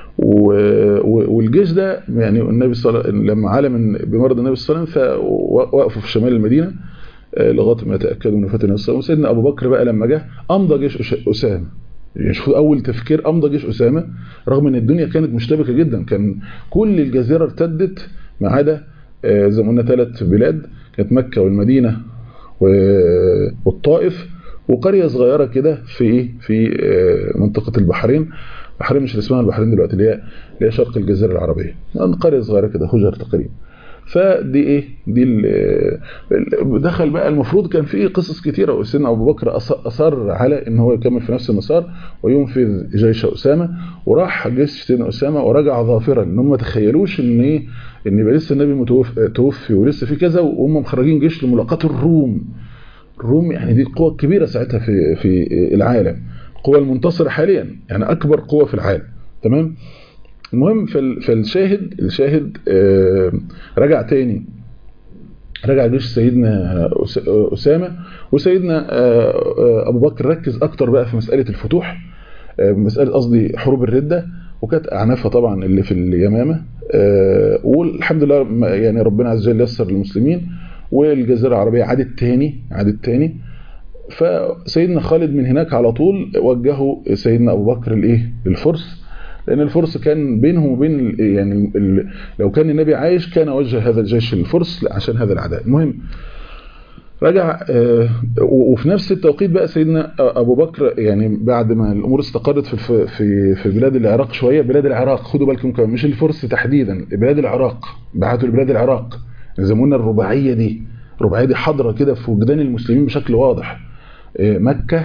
والجيش ده يعني النبي صلى الله لما علم بمرض النبي صلى الله عليه وسلم فوقفوا في شمال المدينة لغايه ما تاكدوا من وفاه النبي صلى الله عليه وسلم وسيدنا ابو بكر بقى لما جه امضى جيش اسامه يعني شوفوا اول تفكير امضى جيش اسامه رغم ان الدنيا كانت مشتبكه جدا كان كل الجزيره ارتدت ما عدا زي ما قلنا ثلاث بلاد كانت مكه والمدينه والطائف وقريه صغيره كده في ايه في منطقه البحرين البحرين مش اسمها البحرين دلوقتي اللي هي اللي هي شرق الجزيره العربيه قريه صغيره كده هجر تقريبا فدي ايه دي دخل بقى المفروض كان في قصص كتيره وسيدنا ابو بكر اصر على ان هو يكمل في نفس المسار وينفذ جيش اسامه وراح جيش سيدنا اسامه ورجع ظافرا ان هم ما تخيلوش ان ايه ان يبقى لسه النبي متوفي توفي ولسه في كذا وهم مخرجين جيش لملاقاه الروم الروم يعني دي قوه كبيره ساعتها في في العالم القوه المنتصره حاليا يعني اكبر قوه في العالم تمام المهم فالشاهد الشاهد رجع تاني رجع جيش سيدنا أسامة وسيدنا أبو بكر ركز أكتر بقى في مسألة الفتوح مسألة قصدي حروب الردة وكانت أعنافها طبعا اللي في اليمامة والحمد لله يعني ربنا عز وجل يسر للمسلمين والجزيرة العربية عادت تاني عادت تاني فسيدنا خالد من هناك على طول وجهوا سيدنا أبو بكر الإيه للفرس لان الفرس كان بينهم وبين يعني ال لو كان النبي عايش كان وجه هذا الجيش للفرس عشان هذا العداء المهم رجع وفي نفس التوقيت بقى سيدنا ابو بكر يعني بعد ما الامور استقرت في في في بلاد العراق شويه بلاد العراق خدوا بالكم كمان مش الفرس تحديدا بلاد العراق بعتوا لبلاد العراق يسمونا الرباعيه دي الرباعيه دي حاضره كده في وجدان المسلمين بشكل واضح مكه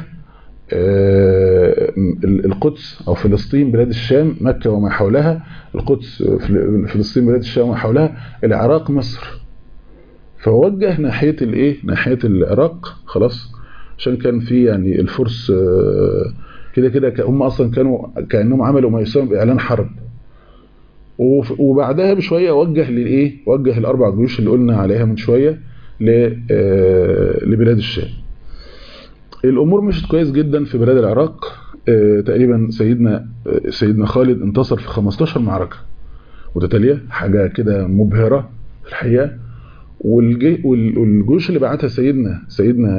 القدس او فلسطين بلاد الشام مكه وما حولها القدس فلسطين بلاد الشام وما حولها العراق مصر فوجه ناحيه الايه ناحيه العراق خلاص عشان كان في يعني الفرس كده كده هم اصلا كانوا كانهم عملوا ما يسمى باعلان حرب وبعدها بشويه وجه للايه وجه الاربع جيوش اللي قلنا عليها من شويه لبلاد الشام الامور مشت كويس جدا في بلاد العراق تقريبا سيدنا سيدنا خالد انتصر في 15 معركه متتاليه حاجه كده مبهره في الحقيقه والجيوش اللي بعتها سيدنا سيدنا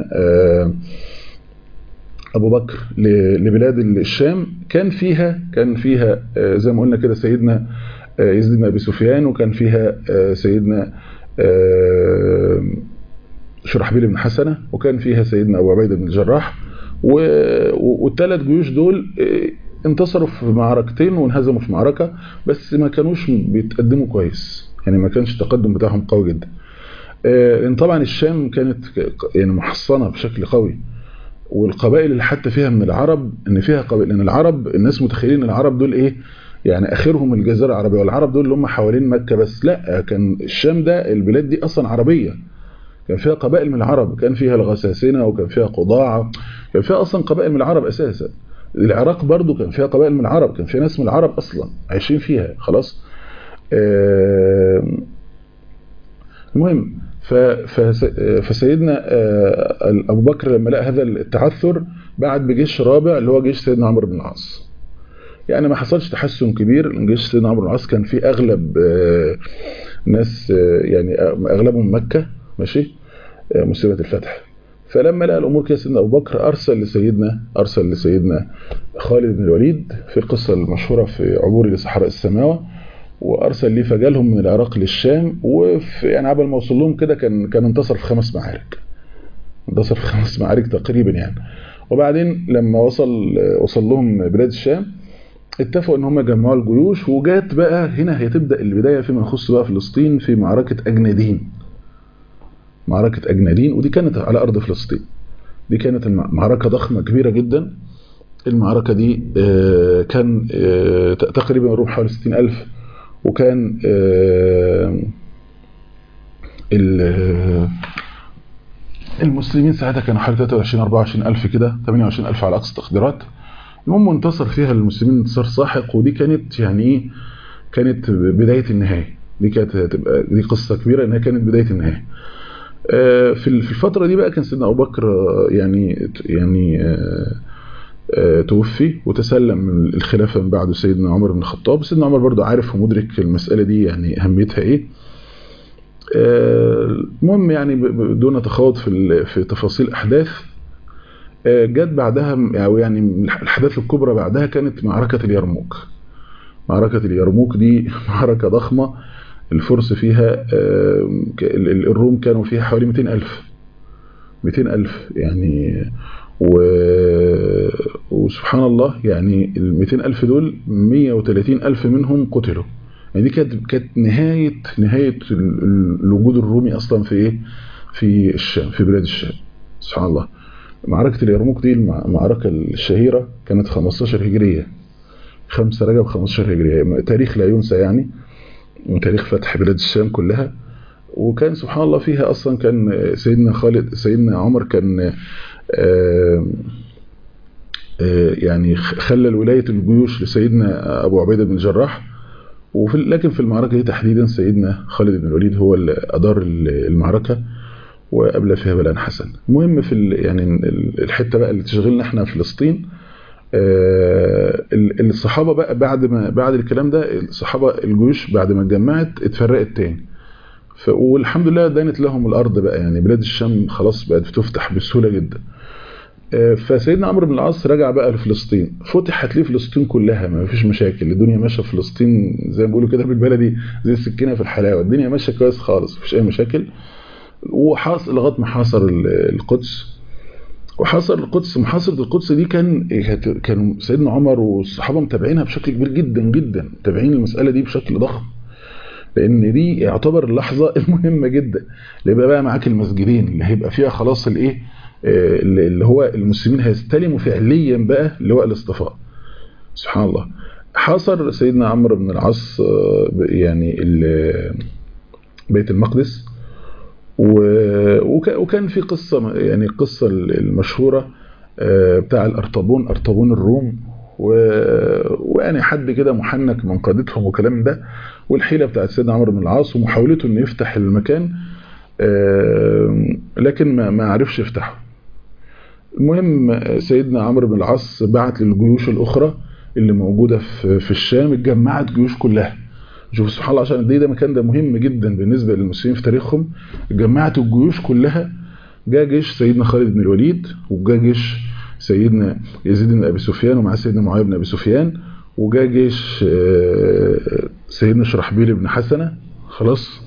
ابو بكر لبلاد الشام كان فيها كان فيها زي ما قلنا كده سيدنا يزيد بن ابي سفيان وكان فيها سيدنا شرحبيل بن حسنه وكان فيها سيدنا ابو عبيده بن الجراح والثلاث جيوش دول انتصروا في معركتين وانهزموا في معركه بس ما كانوش بيتقدموا كويس يعني ما كانش التقدم بتاعهم قوي جدا لان طبعا الشام كانت يعني محصنه بشكل قوي والقبائل اللي حتى فيها من العرب ان فيها قبائل لان العرب الناس متخيلين ان العرب دول ايه يعني اخرهم الجزيره العربيه والعرب دول اللي هم حوالين مكه بس لا كان الشام ده البلاد دي اصلا عربيه كان فيها قبائل من العرب كان فيها الغساسنه وكان فيها قضاعه كان فيها اصلا قبائل من العرب اساسا العراق برضو كان فيها قبائل من العرب كان فيها ناس من العرب اصلا عايشين فيها خلاص المهم فسيدنا ابو بكر لما لقى هذا التعثر بعد بجيش رابع اللي هو جيش سيدنا عمرو بن العاص يعني ما حصلش تحسن كبير جيش سيدنا عمرو بن العاص كان فيه اغلب ناس يعني اغلبهم مكه ماشي مسلمه الفتح فلما لقى الامور كده سيدنا ابو بكر ارسل لسيدنا ارسل لسيدنا خالد بن الوليد في القصه المشهوره في عبور لصحراء السماوه وارسل ليه فجالهم من العراق للشام وفي يعني قبل ما وصل لهم كده كان كان انتصر في خمس معارك انتصر في خمس معارك تقريبا يعني وبعدين لما وصل وصل لهم بلاد الشام اتفقوا ان هم يجمعوا الجيوش وجات بقى هنا هتبدا البدايه فيما يخص بقى فلسطين في معركه اجنادين معركه اجنادين ودي كانت على ارض فلسطين دي كانت معركه ضخمه كبيره جدا المعركه دي كان تقريبا يروح حوالي 60000 وكان المسلمين ساعتها كانوا حوالي 23 24 ألف كده 28 ألف على أقصى التقديرات المهم انتصر فيها المسلمين انتصار ساحق ودي كانت يعني ايه كانت بداية النهاية دي كانت هتبقى دي قصة كبيرة انها كانت بداية النهاية في الفترة دي بقى كان سيدنا أبو بكر يعني يعني توفي وتسلم الخلافة من بعده سيدنا عمر بن الخطاب سيدنا عمر برضو عارف ومدرك المسألة دي يعني أهميتها إيه المهم يعني بدون تخوض في في تفاصيل أحداث جت بعدها أو يعني الأحداث الكبرى بعدها كانت معركة اليرموك معركة اليرموك دي معركة ضخمة الفرس فيها الروم كانوا فيها حوالي 200 ألف 200 ألف يعني و... وسبحان الله يعني ال 200 ألف دول 130 ألف منهم قتلوا يعني دي كانت كانت نهاية نهاية الوجود الرومي أصلا في إيه؟ في الشام في بلاد الشام سبحان الله معركة اليرموك دي المعركة الشهيرة كانت 15 هجرية 5 رجب 15 هجرية تاريخ لا ينسى يعني من تاريخ فتح بلاد الشام كلها وكان سبحان الله فيها أصلا كان سيدنا خالد سيدنا عمر كان آآ آآ يعني خلى ولاية الجيوش لسيدنا أبو عبيدة بن الجراح وفي لكن في المعركة دي تحديدا سيدنا خالد بن الوليد هو اللي أدار المعركة وقبل فيها بلاء حسن المهم في يعني الحتة بقى اللي تشغلنا احنا فلسطين الصحابة بقى بعد ما بعد الكلام ده الصحابة الجيوش بعد ما اتجمعت اتفرقت تاني والحمد لله دانت لهم الأرض بقى يعني بلاد الشام خلاص بقت بتفتح بسهولة جدا فسيدنا عمرو بن العاص رجع بقى لفلسطين فتحت ليه فلسطين كلها ما فيش مشاكل الدنيا ماشيه في فلسطين زي ما بيقولوا كده بالبلدي زي السكينه في الحلاوه الدنيا ماشيه كويس خالص مفيش اي مشاكل وحاصل لغايه ما حاصر القدس وحاصر القدس محاصره القدس دي كان كانوا سيدنا عمر والصحابه متابعينها بشكل كبير جدا جدا متابعين المساله دي بشكل ضخم لان دي يعتبر اللحظه المهمه جدا اللي يبقى بقى معاك المسجدين اللي هيبقى فيها خلاص الايه اللي هو المسلمين هيستلموا فعليا بقى لواء الاصطفاء سبحان الله حاصر سيدنا عمرو بن العاص يعني بيت المقدس وكان في قصة يعني القصة المشهورة بتاع الأرطبون أرطبون الروم ويعني حد كده محنك من قادتهم وكلام ده والحيلة بتاعت سيدنا عمرو بن العاص ومحاولته انه يفتح المكان لكن ما ما عرفش يفتحه المهم سيدنا عمرو بن العاص بعت للجيوش الأخرى اللي موجودة في الشام اتجمعت جيوش كلها شوف سبحان الله عشان دي ده المكان ده مهم جدا بالنسبة للمسلمين في تاريخهم جمعت الجيوش كلها جاء جيش سيدنا خالد بن الوليد وجاء جيش سيدنا يزيد بن ابي سفيان ومعاه سيدنا معاويه بن ابي سفيان وجاء جيش سيدنا شرحبيل بن حسنه خلاص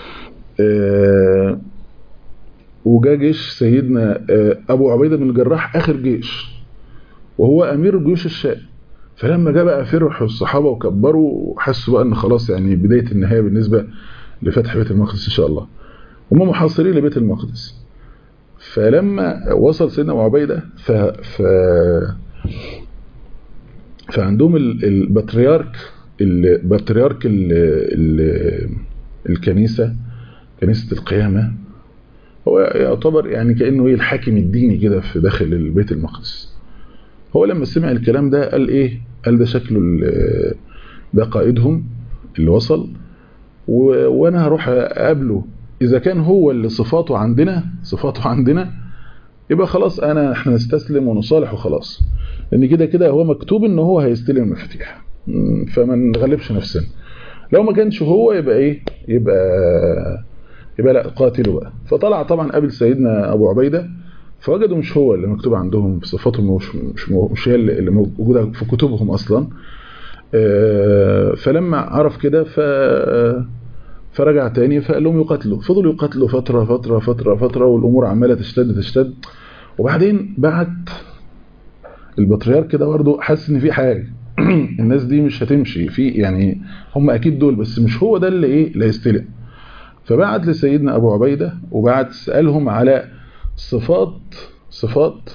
وجاء جيش سيدنا ابو عبيده بن الجراح اخر جيش وهو امير جيوش الشام فلما جاء بقى فرحوا الصحابه وكبروا وحسوا بقى ان خلاص يعني بدايه النهايه بالنسبه لفتح بيت المقدس ان شاء الله هم محاصرين لبيت المقدس فلما وصل سيدنا ابو عبيده ف, ف فعندهم البطريرك البطريرك الكنيسه كنيسه القيامه هو يعتبر يعني كانه ايه الحاكم الديني كده في داخل البيت المقدس هو لما سمع الكلام ده قال ايه قال ده شكله ده قائدهم اللي وصل وانا هروح اقابله اذا كان هو اللي صفاته عندنا صفاته عندنا يبقى خلاص انا احنا نستسلم ونصالح وخلاص لان كده كده هو مكتوب ان هو هيستلم المفاتيح فما نغلبش نفسنا لو ما كانش هو يبقى ايه يبقى يبقى لا قاتله بقى فطلع طبعا قابل سيدنا ابو عبيده فوجدوا مش هو اللي مكتوب عندهم صفاتهم مش مش مش هي اللي موجوده في كتبهم اصلا فلما عرف كده ف فرجع تاني فقال لهم يقاتلوا فضلوا يقاتلوا فتره فتره فتره فتره والامور عماله تشتد تشتد وبعدين بعت البطريرك كده برضه حس ان في حاجه الناس دي مش هتمشي في يعني هم اكيد دول بس مش هو ده اللي ايه اللي هيستلم فبعت لسيدنا ابو عبيده وبعت سالهم على صفات صفات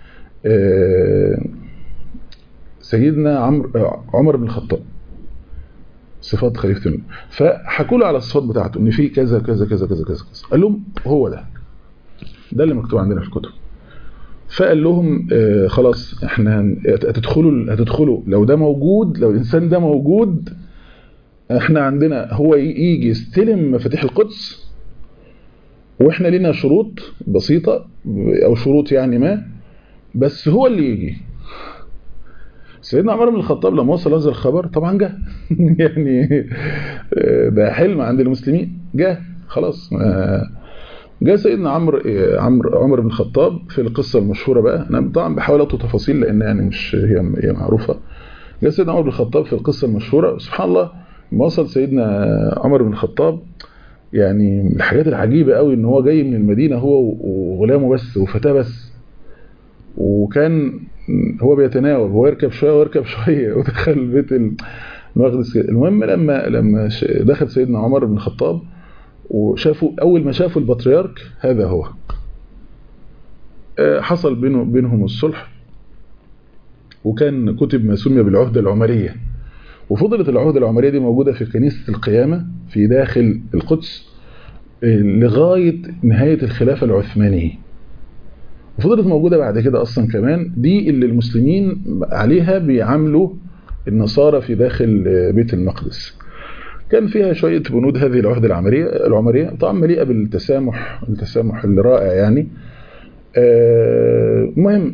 سيدنا عمرو عمر بن الخطاب صفات خليفه النبي فحكوا له على الصفات بتاعته ان في كذا كذا كذا كذا كذا كذا قال لهم هو ده ده اللي مكتوب عندنا في الكتب فقال لهم آه خلاص احنا هتدخلوا هتدخلوا لو ده موجود لو الانسان ده موجود احنا عندنا هو يجي يستلم مفاتيح القدس واحنا لنا شروط بسيطة او شروط يعني ما بس هو اللي يجي سيدنا عمر بن الخطاب لما وصل هذا الخبر طبعا جه يعني ده حلم عند المسلمين جه خلاص جاء سيدنا عمرو عمرو عمر بن الخطاب في القصه المشهوره بقى انا طبعا بحاول اطلب تفاصيل لان يعني مش هي هي معروفه جاء سيدنا عمر بن الخطاب في القصه المشهوره سبحان الله لما وصل سيدنا عمر بن الخطاب يعني من الحاجات العجيبه قوي ان هو جاي من المدينه هو وغلامه بس وفتاه بس وكان هو بيتناوب هو يركب شويه ويركب شويه ودخل بيت المقدس المهم لما لما دخل سيدنا عمر بن الخطاب وشافوا اول ما شافوا البطريرك هذا هو حصل بينه بينهم الصلح وكان كتب ما سمي بالعهده العمريه وفضلت العهده العمريه دي موجوده في كنيسه القيامه في داخل القدس لغايه نهايه الخلافه العثمانيه وفضلت موجودة بعد كده أصلا كمان دي اللي المسلمين عليها بيعاملوا النصارى في داخل بيت المقدس كان فيها شوية بنود هذه العهدة العمرية العمرية طبعا مليئة بالتسامح التسامح الرائع يعني مهم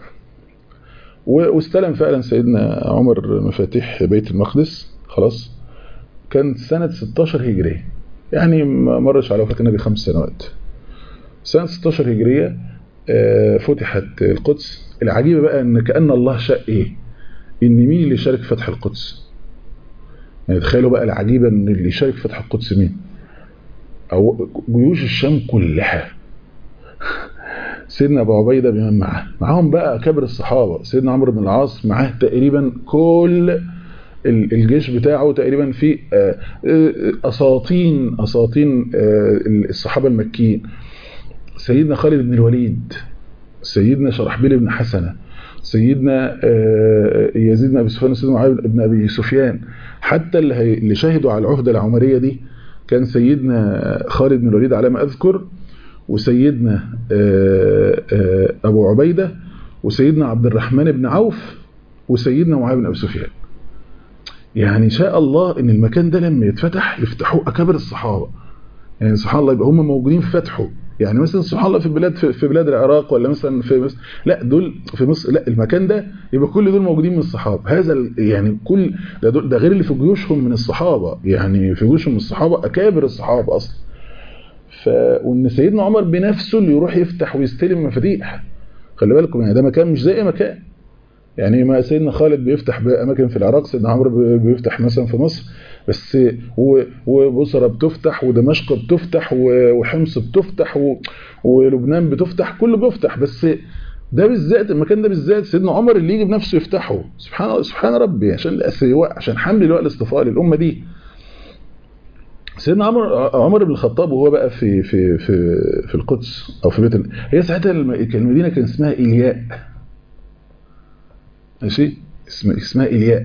واستلم فعلا سيدنا عمر مفاتيح بيت المقدس خلاص كانت سنة 16 هجرية يعني ما مرش على وفاة النبي خمس سنوات سنة 16 هجرية فتحت القدس العجيبة بقى ان كأن الله شاء ايه ان مين اللي شارك في فتح القدس يعني تخيلوا بقى العجيبة ان اللي شارك في فتح القدس مين او جيوش الشام كلها سيدنا ابو عبيده بمن معه معاهم بقى كبر الصحابه سيدنا عمرو بن العاص معاه تقريبا كل الجيش بتاعه تقريبا في اساطين اساطين الصحابه المكيين سيدنا خالد بن الوليد سيدنا شرحبيل بن حسنه سيدنا يزيد بن ابي سفيان سيدنا معاويه بن ابي سفيان حتى اللي شهدوا على العهده العمريه دي كان سيدنا خالد بن الوليد على ما اذكر وسيدنا ابو عبيده وسيدنا عبد الرحمن بن عوف وسيدنا معاويه بن ابي سفيان يعني شاء الله ان المكان ده لما يتفتح يفتحوه اكابر الصحابه يعني سبحان الله يبقى هم موجودين في فتحه يعني مثلا سبحان الله في بلاد في بلاد العراق ولا مثلا في مصر لا دول في مصر لا المكان ده يبقى كل دول موجودين من الصحابه هذا يعني كل ده, ده غير اللي في جيوشهم من الصحابه يعني في جيوشهم من الصحابه اكابر الصحابه اصلا ف وان سيدنا عمر بنفسه اللي يروح يفتح ويستلم المفاتيح خلي بالكم يعني ده مكان مش زي اي مكان يعني ما سيدنا خالد بيفتح باماكن في العراق سيدنا عمرو بيفتح مثلا في مصر بس وبصره بتفتح ودمشق بتفتح وحمص بتفتح ولبنان بتفتح كله بيفتح بس ده بالذات المكان ده بالذات سيدنا عمر اللي يجي بنفسه يفتحه سبحان سبحان ربي عشان عشان حمل لواء الاصطفاء للامه دي سيدنا عمر عمر بن الخطاب وهو بقى في في في في القدس او في بيت هي ساعتها المدينه كان اسمها الياء ماشي اسمها الياء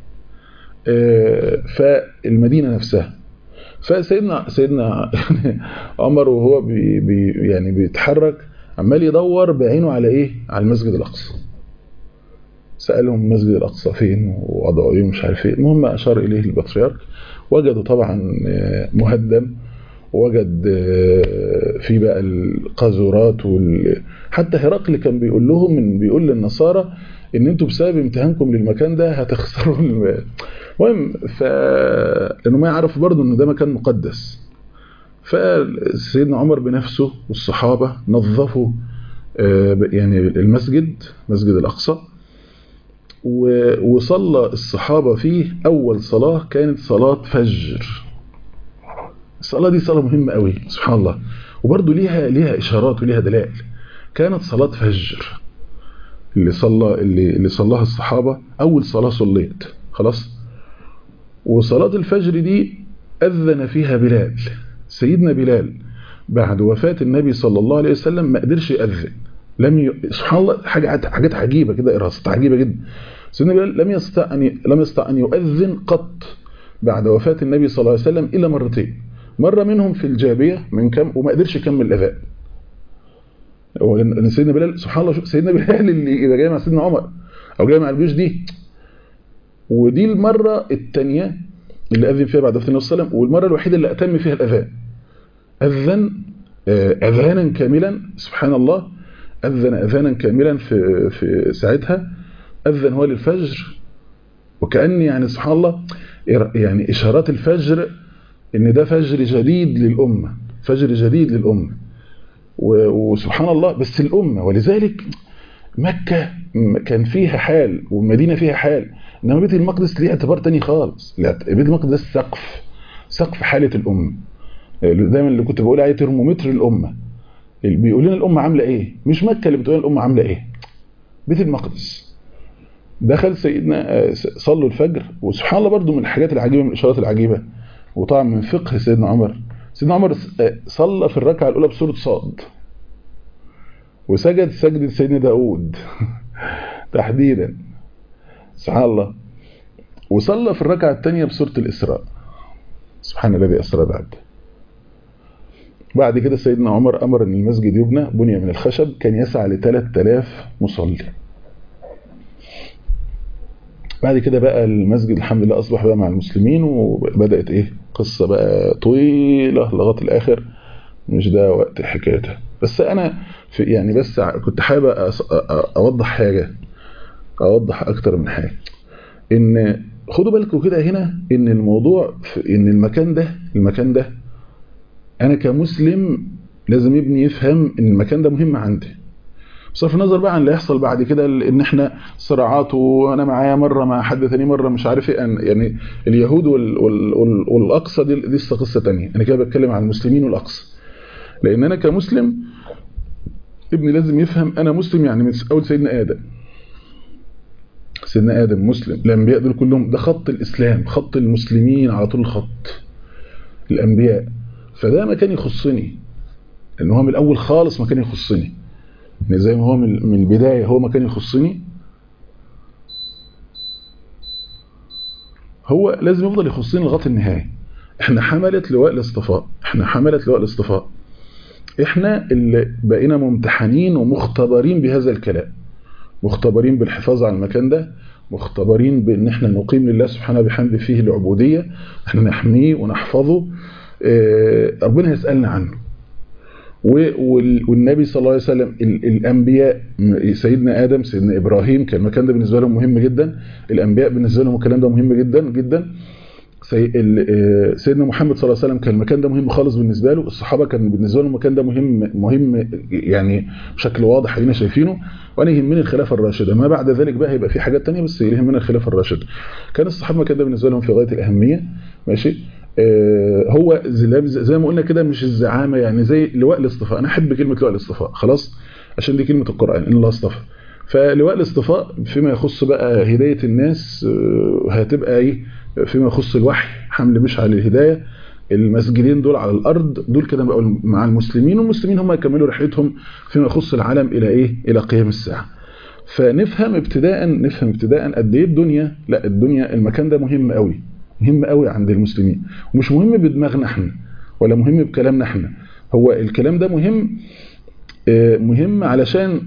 فالمدينه نفسها فسيدنا سيدنا عمر وهو بي بي يعني بيتحرك عمال يدور بعينه على ايه على المسجد الاقصى سالهم المسجد الاقصى فين ووضعوا ايه مش عارف ايه المهم اشار اليه البطريرك وجدوا طبعا مهدم وجد في بقى القاذورات وال... حتى هرقل كان بيقول لهم من بيقول للنصارى ان انتوا بسبب امتهانكم للمكان ده هتخسروا المهم ف لانه ما يعرف برضه ان ده مكان مقدس فسيدنا عمر بنفسه والصحابه نظفوا يعني المسجد مسجد الاقصى وصلى الصحابه فيه اول صلاه كانت صلاه فجر الصلاه دي صلاه مهمه قوي سبحان الله وبرضه ليها ليها اشارات وليها دلائل كانت صلاه فجر اللي صلى اللي اللي صلاها الصحابه اول صلاه صليت خلاص وصلاه الفجر دي اذن فيها بلال سيدنا بلال بعد وفاه النبي صلى الله عليه وسلم ما قدرش ياذن لم ي... سبحان الله حاجات حاجات عجيبه كده ارهاصات عجيبه جدا سيدنا بلال لم يستطع ان لم يستطع ان يؤذن قط بعد وفاه النبي صلى الله عليه وسلم الا مرتين مره منهم في الجابيه من كم وما قدرش يكمل الاذان لان سيدنا بلال سبحان الله شوف سيدنا بلال اللي يبقى جاي مع سيدنا عمر او جاي مع الجيوش دي ودي المره الثانيه اللي اذن فيها بعد وفاه النبي صلى الله عليه وسلم والمره الوحيده اللي اتم فيها الاذان اذن اذانا كاملا سبحان الله اذن اذانا كاملا في في ساعتها اذن هو للفجر وكأن يعني سبحان الله يعني اشارات الفجر ان ده فجر جديد للامه فجر جديد للامه وسبحان الله بس الأمة ولذلك مكة كان فيها حال والمدينة فيها حال إنما بيت المقدس ليه اعتبار تاني خالص بيت المقدس سقف سقف حالة الأمة دايما اللي كنت بقول عليه ترمومتر الأمة اللي بيقول لنا الأمة عاملة إيه مش مكة اللي بتقول الأمة عاملة إيه بيت المقدس دخل سيدنا صلوا الفجر وسبحان الله برضو من الحاجات العجيبة من الإشارات العجيبة وطبعا من فقه سيدنا عمر سيدنا عمر صلى في الركعة الأولى بسورة صاد وسجد سجدة سيدنا داود تحديدا سبحان الله وصلى في الركعة الثانية بسورة الإسراء سبحان الذي أسرى بعد بعد كده سيدنا عمر أمر أن المسجد يبنى بني من الخشب كان يسعى ل 3000 مصلي بعد كده بقى المسجد الحمد لله أصبح بقى مع المسلمين وبدأت إيه قصة بقى طويلة لغاية الآخر مش ده وقت حكايتها بس أنا في يعني بس كنت حابب أوضح حاجة أوضح أكتر من حاجة إن خدوا بالكم كده هنا إن الموضوع إن المكان ده المكان ده أنا كمسلم لازم ابني يفهم إن المكان ده مهم عندي بصرف النظر بقى عن اللي هيحصل بعد كده ان احنا صراعات وانا معايا مره مع حد ثاني مره مش عارف ايه يعني اليهود وال وال وال والاقصى دي دي قصه ثانيه انا كده بتكلم عن المسلمين والاقصى لان انا كمسلم ابني لازم يفهم انا مسلم يعني من اول سيدنا ادم سيدنا ادم مسلم الانبياء دول كلهم ده خط الاسلام خط المسلمين على طول الخط الانبياء فده ما كان يخصني ان هو من الاول خالص ما كان يخصني يعني زي ما هو من البدايه هو ما كان يخصني هو لازم يفضل يخصني لغايه النهايه احنا حمله لواء الاصطفاء احنا حمله لواء الاصطفاء احنا اللي بقينا ممتحنين ومختبرين بهذا الكلام مختبرين بالحفاظ على المكان ده مختبرين بان احنا نقيم لله سبحانه بحمده فيه العبودية احنا نحميه ونحفظه اه ربنا يسألنا عنه والنبي صلى الله عليه وسلم الانبياء سيدنا ادم سيدنا ابراهيم كان المكان ده بالنسبه لهم مهم جدا الانبياء بالنسبه لهم الكلام ده مهم جدا جدا سيدنا محمد صلى الله عليه وسلم كان المكان ده مهم خالص بالنسبه له الصحابه كان بالنسبه لهم المكان ده مهم مهم يعني بشكل واضح علينا شايفينه وانا يهمني الخلافه الراشده ما بعد ذلك بقى هيبقى في حاجات ثانيه بس يهمنا الخلافه الراشده كان الصحابه المكان ده بالنسبه لهم في غايه الاهميه ماشي آه هو زي ما قلنا كده مش الزعامه يعني زي لواء الاصطفاء انا احب كلمه لواء الاصطفاء خلاص عشان دي كلمه القران ان الله اصطفى فلواء الاصطفاء فيما يخص بقى هدايه الناس هتبقى ايه فيما يخص الوحي حمل مشعل الهدايه المسجدين دول على الارض دول كده بقوا مع المسلمين والمسلمين هم يكملوا رحلتهم فيما يخص العالم الى ايه الى قيام الساعه فنفهم ابتداء نفهم ابتداء قد ايه الدنيا لا الدنيا المكان ده مهم قوي مهم قوي عند المسلمين ومش مهم بدماغنا احنا ولا مهم بكلامنا احنا هو الكلام ده مهم مهم علشان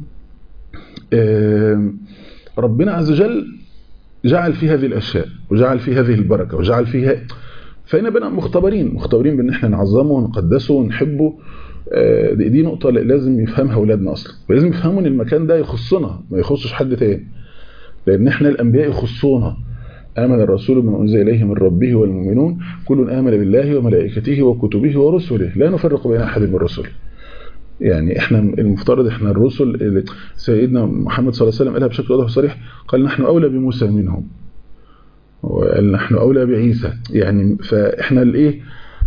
ربنا عز وجل جعل في هذه الأشياء وجعل في هذه البركة وجعل فيها فهنا بنا مختبرين مختبرين بان احنا نعظمه ونقدسه ونحبه دي, دي نقطة لازم يفهمها أولادنا أصلا ولازم يفهموا ان المكان ده يخصنا ما يخصش حد تاني لأن احنا الأنبياء يخصونا آمن الرسول بما أنزل إليه من ربه والمؤمنون كل آمن بالله وملائكته وكتبه ورسله لا نفرق بين أحد من رسله يعني احنا المفترض احنا الرسل سيدنا محمد صلى الله عليه وسلم قالها بشكل واضح وصريح قال نحن أولى بموسى منهم وقال نحن أولى بعيسى يعني فاحنا الايه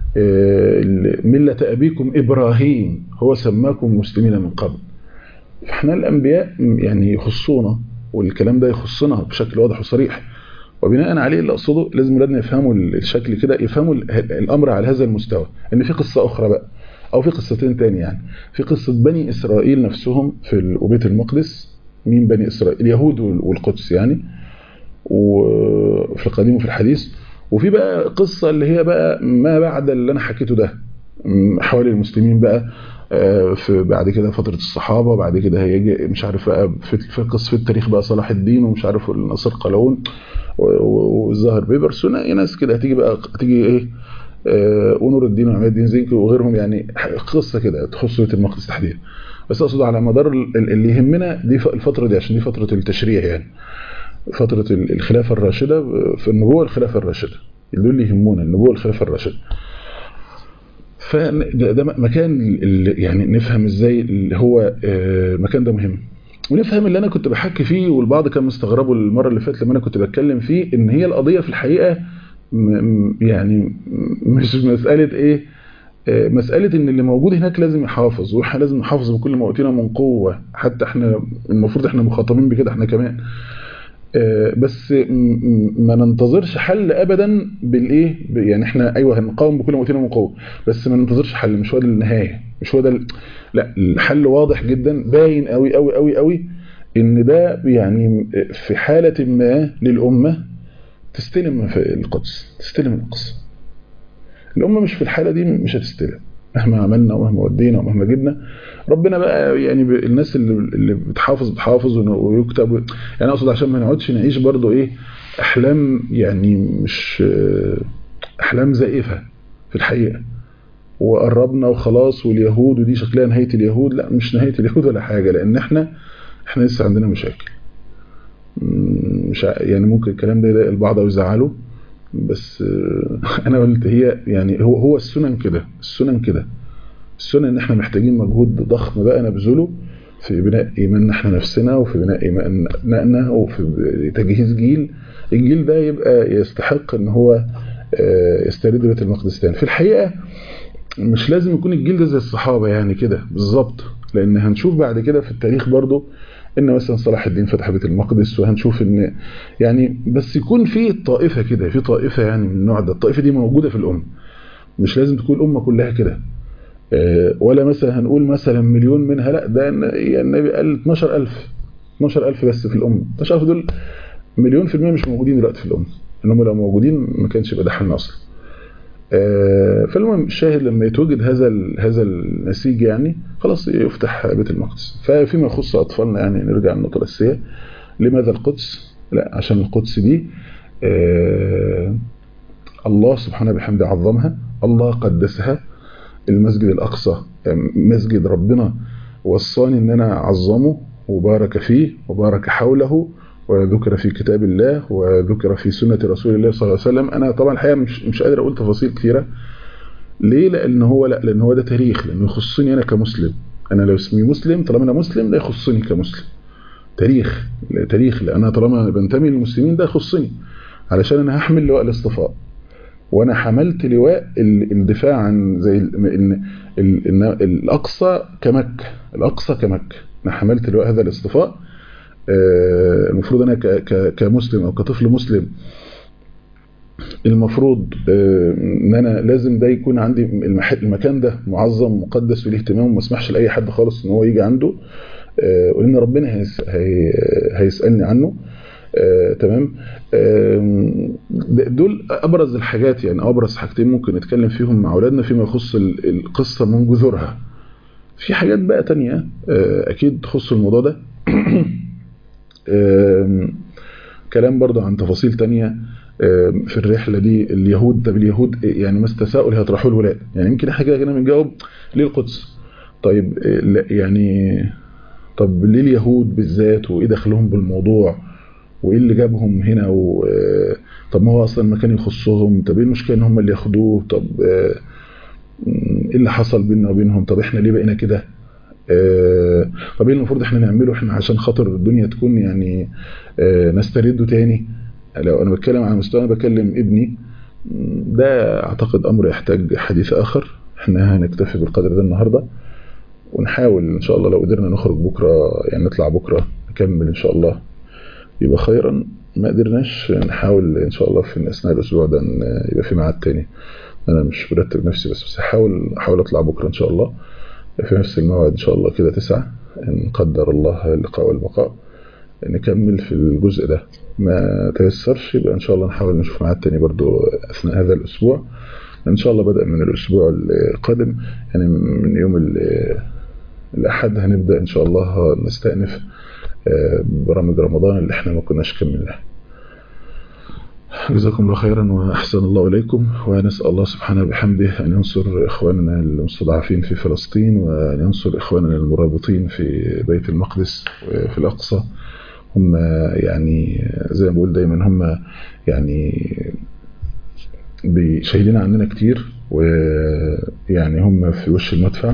ملة أبيكم إبراهيم هو سماكم مسلمين من قبل فاحنا الأنبياء يعني يخصونا والكلام ده يخصنا بشكل واضح وصريح وبناء عليه اللي أقصده لازم ولادنا يفهموا الشكل كده يفهموا الأمر على هذا المستوى إن في قصة أخرى بقى أو في قصتين تاني يعني في قصة بني إسرائيل نفسهم في وبيت المقدس مين بني إسرائيل اليهود والقدس يعني وفي القديم وفي الحديث وفي بقى قصة اللي هي بقى ما بعد اللي أنا حكيته ده حوالي المسلمين بقى في بعد كده فترة الصحابة بعد كده هيجي مش عارف بقى في قصة في التاريخ بقى صلاح الدين ومش عارف النصر قلاوون والظاهر بيبرس ناس كده هتيجي بقى هتيجي ايه ونور الدين وعماد الدين زنكي وغيرهم يعني قصة كده تخص بيت المقدس تحديدا بس اقصد على مدار اللي يهمنا دي الفترة دي عشان دي فترة التشريع يعني فترة الخلافة الراشدة في النبوة الخلافة الراشدة دول اللي يهمونا النبوة الخلافة الراشدة فده ده مكان يعني نفهم ازاي اللي هو المكان ده مهم ونفهم اللي انا كنت بحكي فيه والبعض كان مستغربه المرة اللي فاتت لما انا كنت بتكلم فيه ان هي القضية في الحقيقة يعني مش مسألة ايه مسألة ان اللي موجود هناك لازم يحافظ واحنا لازم نحافظ بكل ما اوتينا من قوة حتى احنا المفروض احنا مخاطبين بكده احنا كمان بس ما ننتظرش حل ابدا بالايه يعني احنا ايوه هنقاوم بكل ما اوتينا من قوه بس ما ننتظرش حل مش هو ده النهايه مش هو ده ال... لا الحل واضح جدا باين قوي قوي قوي قوي ان ده يعني في حاله ما للامه تستلم في القدس تستلم القدس الامه مش في الحاله دي مش هتستلم مهما عملنا ومهما ودينا ومهما جبنا ربنا بقى يعني الناس اللي اللي بتحافظ بتحافظ ويكتب يعني اقصد عشان ما نقعدش نعيش برضو ايه احلام يعني مش احلام زائفه في الحقيقه وقربنا وخلاص واليهود ودي شكلها نهايه اليهود لا مش نهايه اليهود ولا حاجه لان احنا احنا لسه عندنا مشاكل مش يعني ممكن الكلام ده يضايق البعض او يزعله بس انا قلت هي يعني هو هو السنن كده السنن كده السنن ان احنا محتاجين مجهود ضخم بقى نبذله في بناء إيماننا احنا نفسنا وفي بناء إيماننا وفي تجهيز جيل الجيل ده يبقى يستحق ان هو يسترد بيت المقدس تاني في الحقيقة مش لازم يكون الجيل ده زي الصحابة يعني كده بالظبط لان هنشوف بعد كده في التاريخ برضو ان مثلا صلاح الدين فتح بيت المقدس وهنشوف ان يعني بس يكون في طائفة كده في طائفة يعني من النوع ده الطائفة دي موجودة في الأمة مش لازم تكون الأمة كلها كده ولا مثلا هنقول مثلا مليون منها لا ده النبي قال 12000 12000 بس في الأمة 12000 دول مليون في المية مش موجودين دلوقتي في الأمة انهم لو موجودين ما كانش يبقى ده حالنا اصلا فالمهم الشاهد لما يتوجد هذا هذا النسيج يعني خلاص يفتح بيت المقدس فيما يخص اطفالنا يعني نرجع للنقطه الاساسيه لماذا القدس لا عشان القدس دي الله سبحانه بحمده عظمها الله قدسها المسجد الاقصى مسجد ربنا وصاني ان انا اعظمه وبارك فيه وبارك حوله وذكر في كتاب الله وذكر في سنة رسول الله صلى الله عليه وسلم أنا طبعا الحقيقة مش, مش قادر أقول تفاصيل كثيرة ليه لأن هو لا لأن هو ده تاريخ لأنه يخصني أنا كمسلم أنا لو اسمي مسلم طالما أنا مسلم ده يخصني كمسلم تاريخ تاريخ لأن أنا طالما بنتمي للمسلمين ده يخصني علشان أنا هحمل لواء الاصطفاء وأنا حملت لواء الدفاع عن زي ال ال الأقصى كمكة الأقصى كمكة أنا حملت لواء هذا الاصطفاء المفروض انا كمسلم او كطفل مسلم المفروض ان انا لازم ده يكون عندي المكان ده معظم مقدس وليه اهتمام وما اسمحش لاي حد خالص ان هو يجي عنده ولان ربنا هيسالني عنه تمام دول ابرز الحاجات يعني ابرز حاجتين ممكن نتكلم فيهم مع اولادنا فيما يخص القصه من جذورها في حاجات بقى تانية اكيد تخص الموضوع ده كلام برضه عن تفاصيل تانية في الرحلة دي اليهود طب اليهود يعني ما التساؤل هيطرحوه الولاد يعني يمكن حاجة كده بنجاوب ليه القدس طيب يعني طب ليه اليهود بالذات وايه دخلهم بالموضوع وايه اللي جابهم هنا و طب ما هو اصلا مكان يخصهم طب ايه المشكله ان هم اللي ياخدوه طب ايه اللي حصل بيننا وبينهم طب احنا ليه بقينا كده آه طب ايه المفروض احنا نعمله احنا عشان خاطر الدنيا تكون يعني آه نسترده تاني لو انا بتكلم على مستوى انا بكلم ابني ده اعتقد امر يحتاج حديث اخر احنا هنكتفي بالقدر ده النهارده ونحاول ان شاء الله لو قدرنا نخرج بكره يعني نطلع بكره نكمل ان شاء الله يبقى خيرا ما قدرناش نحاول ان شاء الله في اثناء الاسبوع ده يبقى في ميعاد تاني انا مش مرتب نفسي بس بس هحاول احاول اطلع بكره ان شاء الله في نفس الموعد ان شاء الله كده تسعة ان قدر الله اللقاء والبقاء نكمل في الجزء ده ما تيسرش يبقى ان شاء الله نحاول نشوف ميعاد تاني برضو اثناء هذا الاسبوع ان شاء الله بدأ من الاسبوع القادم يعني من يوم الاحد هنبدأ ان شاء الله نستأنف برامج رمضان اللي احنا ما كناش كملناها جزاكم الله خيرا وأحسن الله إليكم ونسأل الله سبحانه بحمده أن ينصر إخواننا المستضعفين في فلسطين وأن ينصر إخواننا المرابطين في بيت المقدس وفي الأقصى هم يعني زي ما بقول دايما هم يعني شايلين عننا كتير ويعني هم في وش المدفع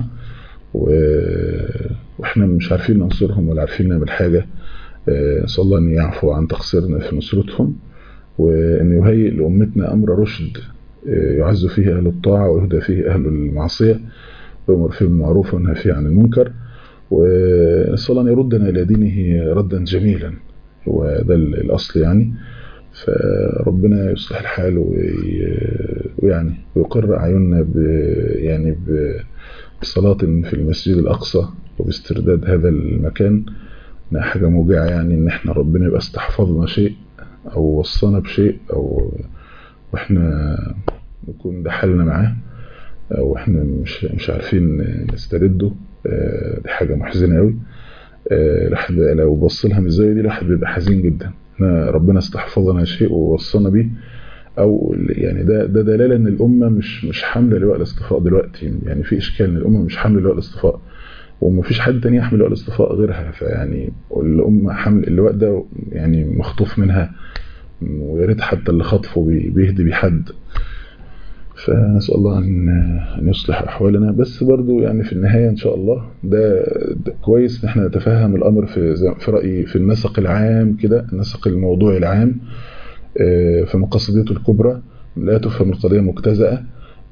واحنا مش عارفين ننصرهم ولا عارفين نعمل حاجة نسأل الله أن يعفو عن تقصيرنا في نصرتهم وأن يهيئ لأمتنا أمر رشد يعز فيه أهل الطاعة ويهدى فيه أهل المعصية ويمر فيه بالمعروف وينهى فيه عن المنكر ونسأل الله أن يردنا إلى دينه ردا جميلا هو ده الأصل يعني فربنا يصلح الحال ويعني ويقر أعيننا ب يعني بصلاة في المسجد الأقصى وباسترداد هذا المكان إنها حاجة موجعة يعني إن إحنا ربنا يبقى استحفظنا شيء أو وصانا بشيء أو وإحنا نكون ده حالنا معاه أو إحنا مش مش عارفين نسترده دي حاجة محزنة أوي الواحد لو بص لها من الزاوية دي الواحد بيبقى حزين جدا ربنا استحفظنا شيء ووصانا بيه او يعني ده ده دلاله ان الامه مش مش حامله لواء الاصطفاء دلوقتي يعني في اشكال ان الامه مش حامله لواء الاصطفاء ومفيش حد تاني يحمل لواء الاصطفاء غيرها فيعني الامه حمل اللواء ده يعني مخطوف منها ويا ريت حتى اللي خطفه بيهدي بيه حد فنسأل الله أن أن يصلح أحوالنا بس برضو يعني في النهاية إن شاء الله ده, ده كويس إن احنا نتفهم الأمر في في رأيي في النسق العام كده النسق الموضوعي العام في مقاصديته الكبرى لا تفهم القضية مجتزأة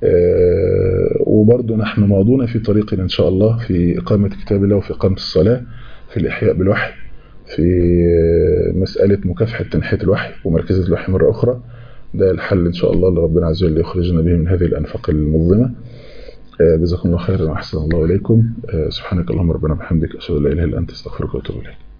وبرضو نحن ماضون في طريقنا إن شاء الله في إقامة كتاب الله وفي إقامة الصلاة في الإحياء بالوحي في مسألة مكافحة تنحية الوحي ومركزة الوحي مرة أخرى ده الحل إن شاء الله اللي ربنا عز وجل يخرجنا به من هذه الأنفاق المظلمة جزاكم الله خيرا وأحسن الله إليكم سبحانك اللهم ربنا وبحمدك أشهد أن لا إله إلا أنت استغفرك وأتوب إليك